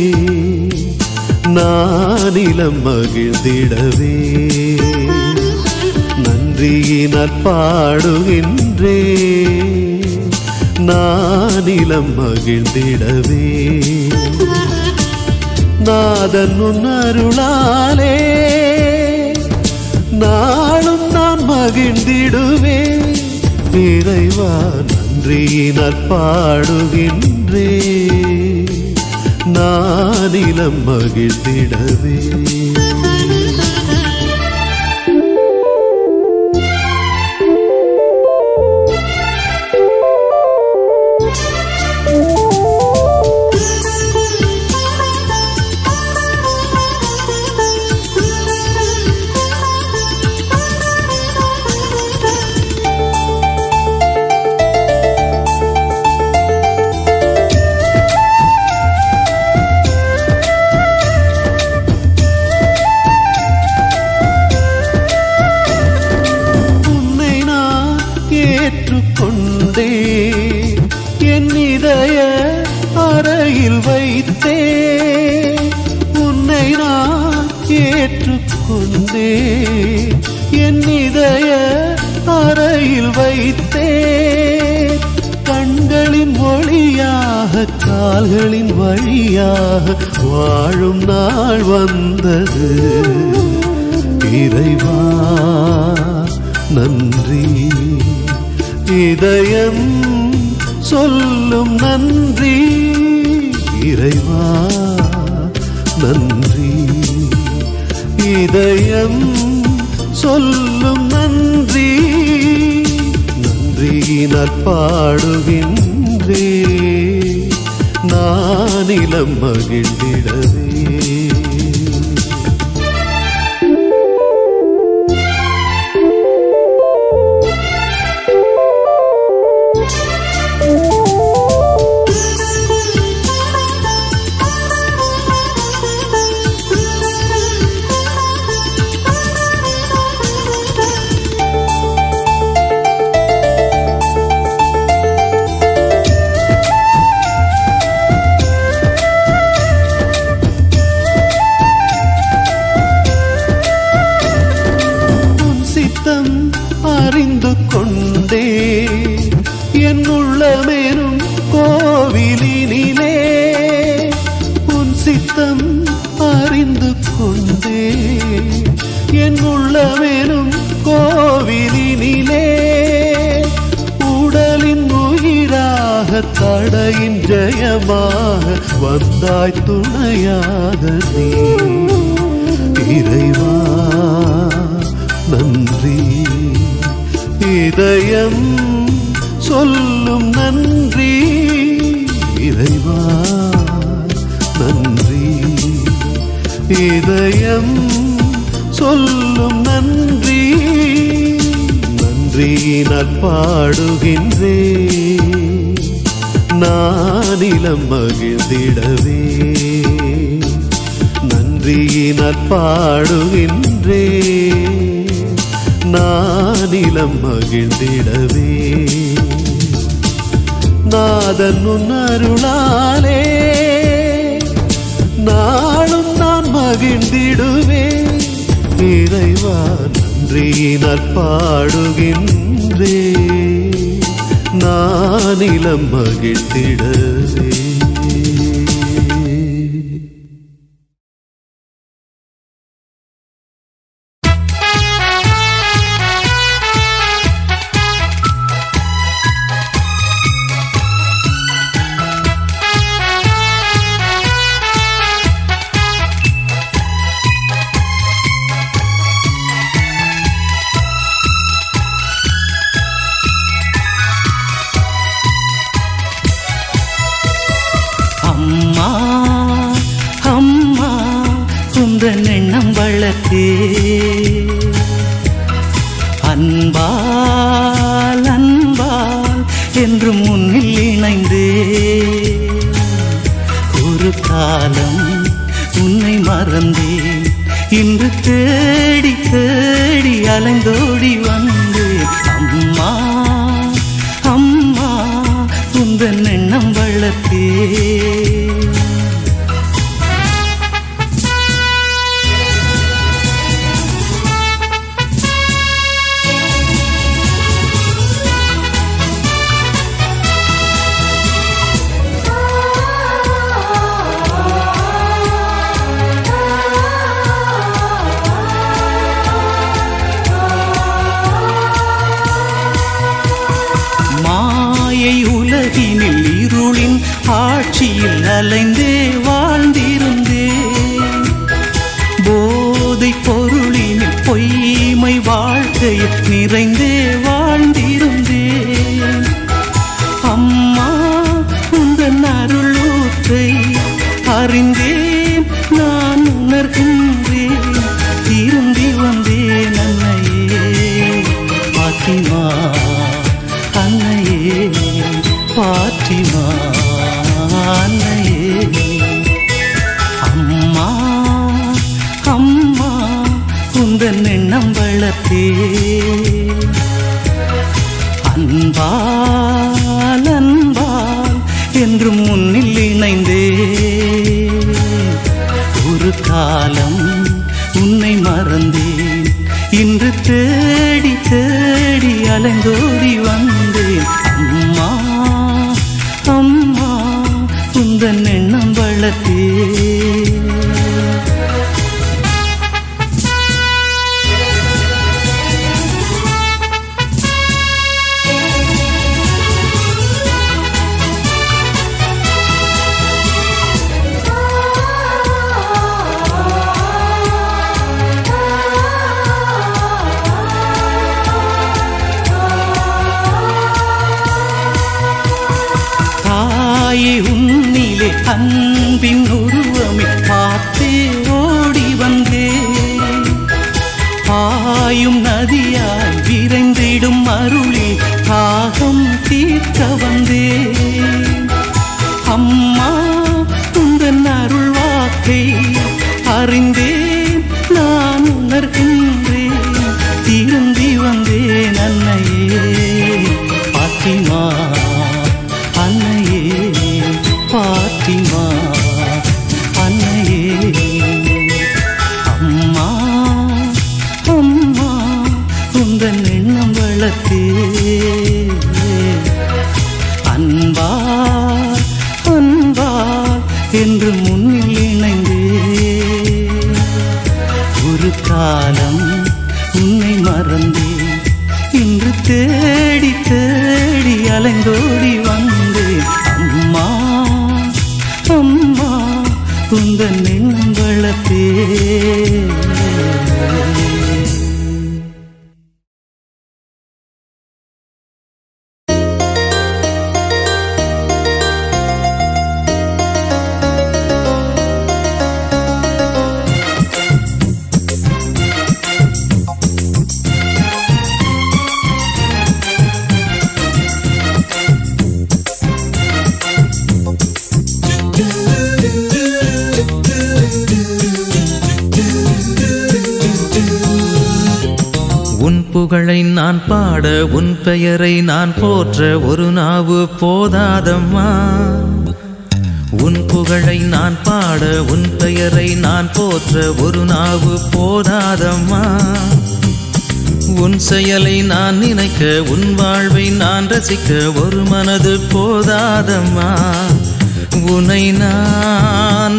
நானிலம் மகிழ்ந்திடவே நன்றியினால் பாடுகின்றே நானிலம் மகிழ்ந்திடவே நாதன் உன் அருளாலே நாளும் நான் மகிழ்ந்திடுவே இறைவா நன்றியினால் பாடுகின்றே நானிலம் மகிழ்ந்திடவே உன்னை நான் ஏற்றுக்கொண்டே என் இதய அறையில் வைத்தே உன்னை நான் ஏற்றுக்கொண்டே என் இதய அறையில் வைத்தே கண்களின் ஒளியாக கால்களின் வழியாக வாழும் நாள் வந்தது இறைவா நன்றி இதயம் சொல்லும் நன்றி இறைவா நன்றி இதயம் சொல்லும் நன்றி நன்றியினால் பாடுகின்றே நானிலம் மகிழ்ந்திடவே தடையின் ஜெயமாக வந்தாய் துணையாக நீ இறைவா நன்றி இதயம் சொல்லும் நன்றி இறைவா நன்றி இதயம் சொல்லும் நன்றி நன்றியினால் பாடுகின்றே நானிலம் மகிழ்ந்திடவே நன்றியினால் பாடுகின்றே நானிலம் மகிழ்ந்திடவே நாதன் உன் அருளாலே நாளும் நான் மகிழ்ந்திடுவேன் இறைவா நன்றியினால் பாடுகின்றே நானிலம் மகிழ்ந்திடவே அம்மா அம்மா உந்தன் எண்ணம் வளர்த்தே அன்பால் அன்பால் என்று முன்னில் இணைந்தே ஒரு காலம் உன்னை மறந்தேன் இன்று தேடி தேடி அலைந்தோடி வந்தேன் அம்மா அம்மா உந்தன் எண்ணம் வளர்த்தே மாயை உலகினில் இருளின் ஆட்சியில் அலைந்தே வாழ்ந்திருந்தேன் போதை பொருளினில் பொய்மை வாழ்க்கையில் நிறைந்தே வாழ்ந்திருந்தேன் அம்மா உந்தன் அருளூற்றை அறிந்தேன் நான் உணர்கின்றேன் திரும்பி வந்தேன் அன்னையே பாத்திமா அன்னையே பாத்திமா அன்னையே அம்மா அம்மா உந்தன் எண்ணம் வளர்த்தே அன்பால் அன்பால் என்று முன்னில் இணைந்தே ஒரு காலம் உன்னை மறந்தேன் இன்று தேடி தேடி அலைந்தோடி வந்தேன் அம்மா அம்மா உந்தன் எண்ணம் வளர்த்தே தாயே உன்னிலே அன்பின் உருவமே பார்த்தே ஓடி வந்தேன் பாயும் நதியாய் விரைந்திடும் அருளில் தாகம் தீர்க்க வந்தேன் அம்மா உந்தன் அருள் வாக்கை அறிந்தேன் நான் உணர்கின்றேன் திரும்பி வந்தேன் அன்னையே பாத்திமா அன்னையே பாத்திமா அன்னையே அம்மா அம்மா உந்தன் எண்ணம் வளர்த்தே அன்பால் அன்பால் என்று முன்னில் இணைந்தே ஒரு காலம் உன்னை மறந்தேன் இன்று தேடி தேடி அலைந்தோடி வந்தேன் எண்ணம் வளர்த்தே உன் புகழை நான் பாட உன் பெயரை நான் போற்ற ஒரு நாவு போதாதம்மா உன் புகழை நான் பாட உன் பெயரை நான் போற்ற ஒரு நாவு போதாதம்மா உன் செயலை நான் நினைக்க உன் வாழ்வை நான் ரசிக்க ஒரு மனது போதாதம்மா உனை நான்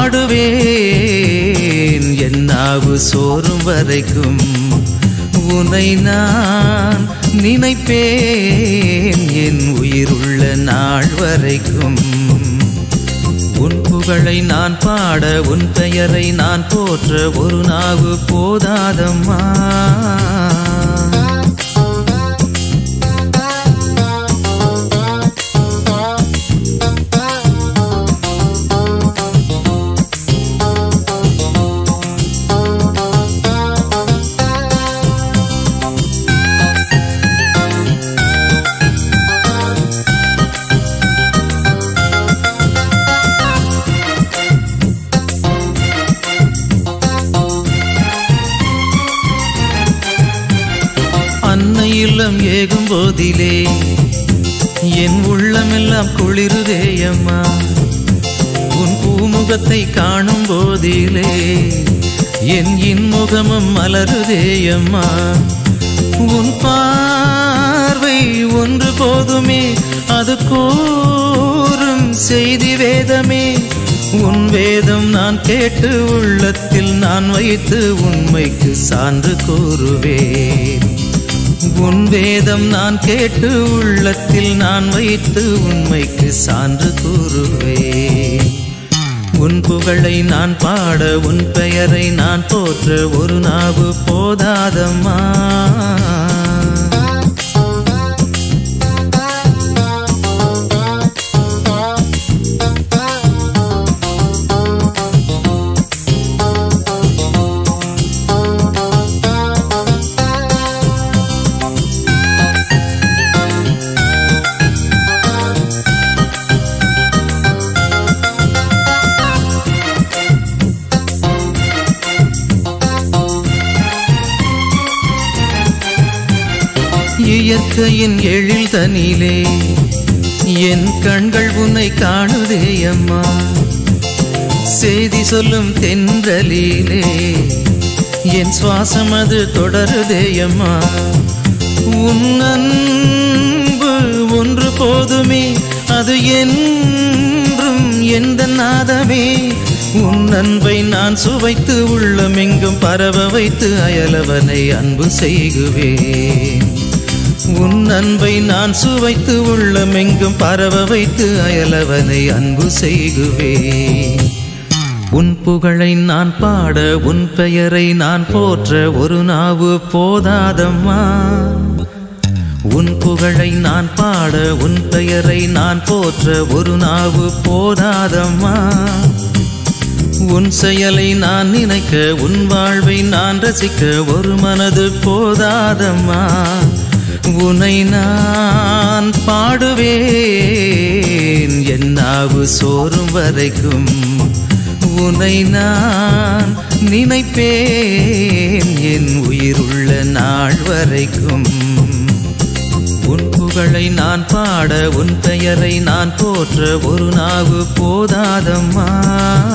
பாடுவேன் என் நாவு சோறும் வரைக்கும் உனை நான் நினைப்பேன் என் உயிருள்ள நாள் வரைக்கும் உன் புகழை நான் பாட உன் பெயரை நான் போற்ற ஒரு நாவு போதாதம்மா அன்னை இல்லம் ஏகும் போதிலே என் உள்ளமெல்லாம் குளிருதேயம்மா உன் பூமுகத்தை காணும் போதிலே என் இன்முகமும் மலருதேயம்மா உன் பார்வை ஒன்று போதுமே அது கூறும் செய்தி வேதமே உன் வேதம் நான் கேட்டு உள்ளத்தில் நான் வைத்து உண்மைக்கு சான்று கூறுவேன் உன் வேதம் நான் கேட்டு உள்ளத்தில் நான் வைத்து உண்மைக்கு சான்று கூறுவேன் உன் புகழை நான் பாட உன் பெயரை நான் போற்ற ஒரு நாவு போதாதம்மா இயற்கையின் எழில் தனிலே என் கண்கள் உன்னை காணுதே அம்மா செய்தி சொல்லும் தென்றலிலே என் சுவாசம் அது தொடருதே அம்மா உன் அன்பு ஒன்று போதுமே அது என்றும் எந்த நாதமே உன் அன்பை நான் சுவைத்து உள்ளமெங்கும் பரவ வைத்து அயலவனை அன்பு செய்குவேன் உன் அன்பை நான் சுவைத்து உள்ளமெங்கும் பரவ வைத்து அயலவனை அன்பு செய்குவேன் உன் புகழை நான் பாட உன் பெயரை நான் போற்ற ஒரு நாவு போதாதம்மா உன் புகழை நான் பாட உன் பெயரை நான் போற்ற ஒரு நாவு போதாதம்மா உன் செயலை நான் நினைக்க உன் வாழ்வை நான் ரசிக்க ஒரு மனது போதாதம்மா உனை நான் பாடுவேன் என் நாவு சோறும் வரைக்கும் உனை நான் நினைப்பேன் என் உயிருள்ள நாள் வரைக்கும் உன் புகழை நான் பாட உன் பெயரை நான் போற்ற ஒரு நாவு போதாதம்மா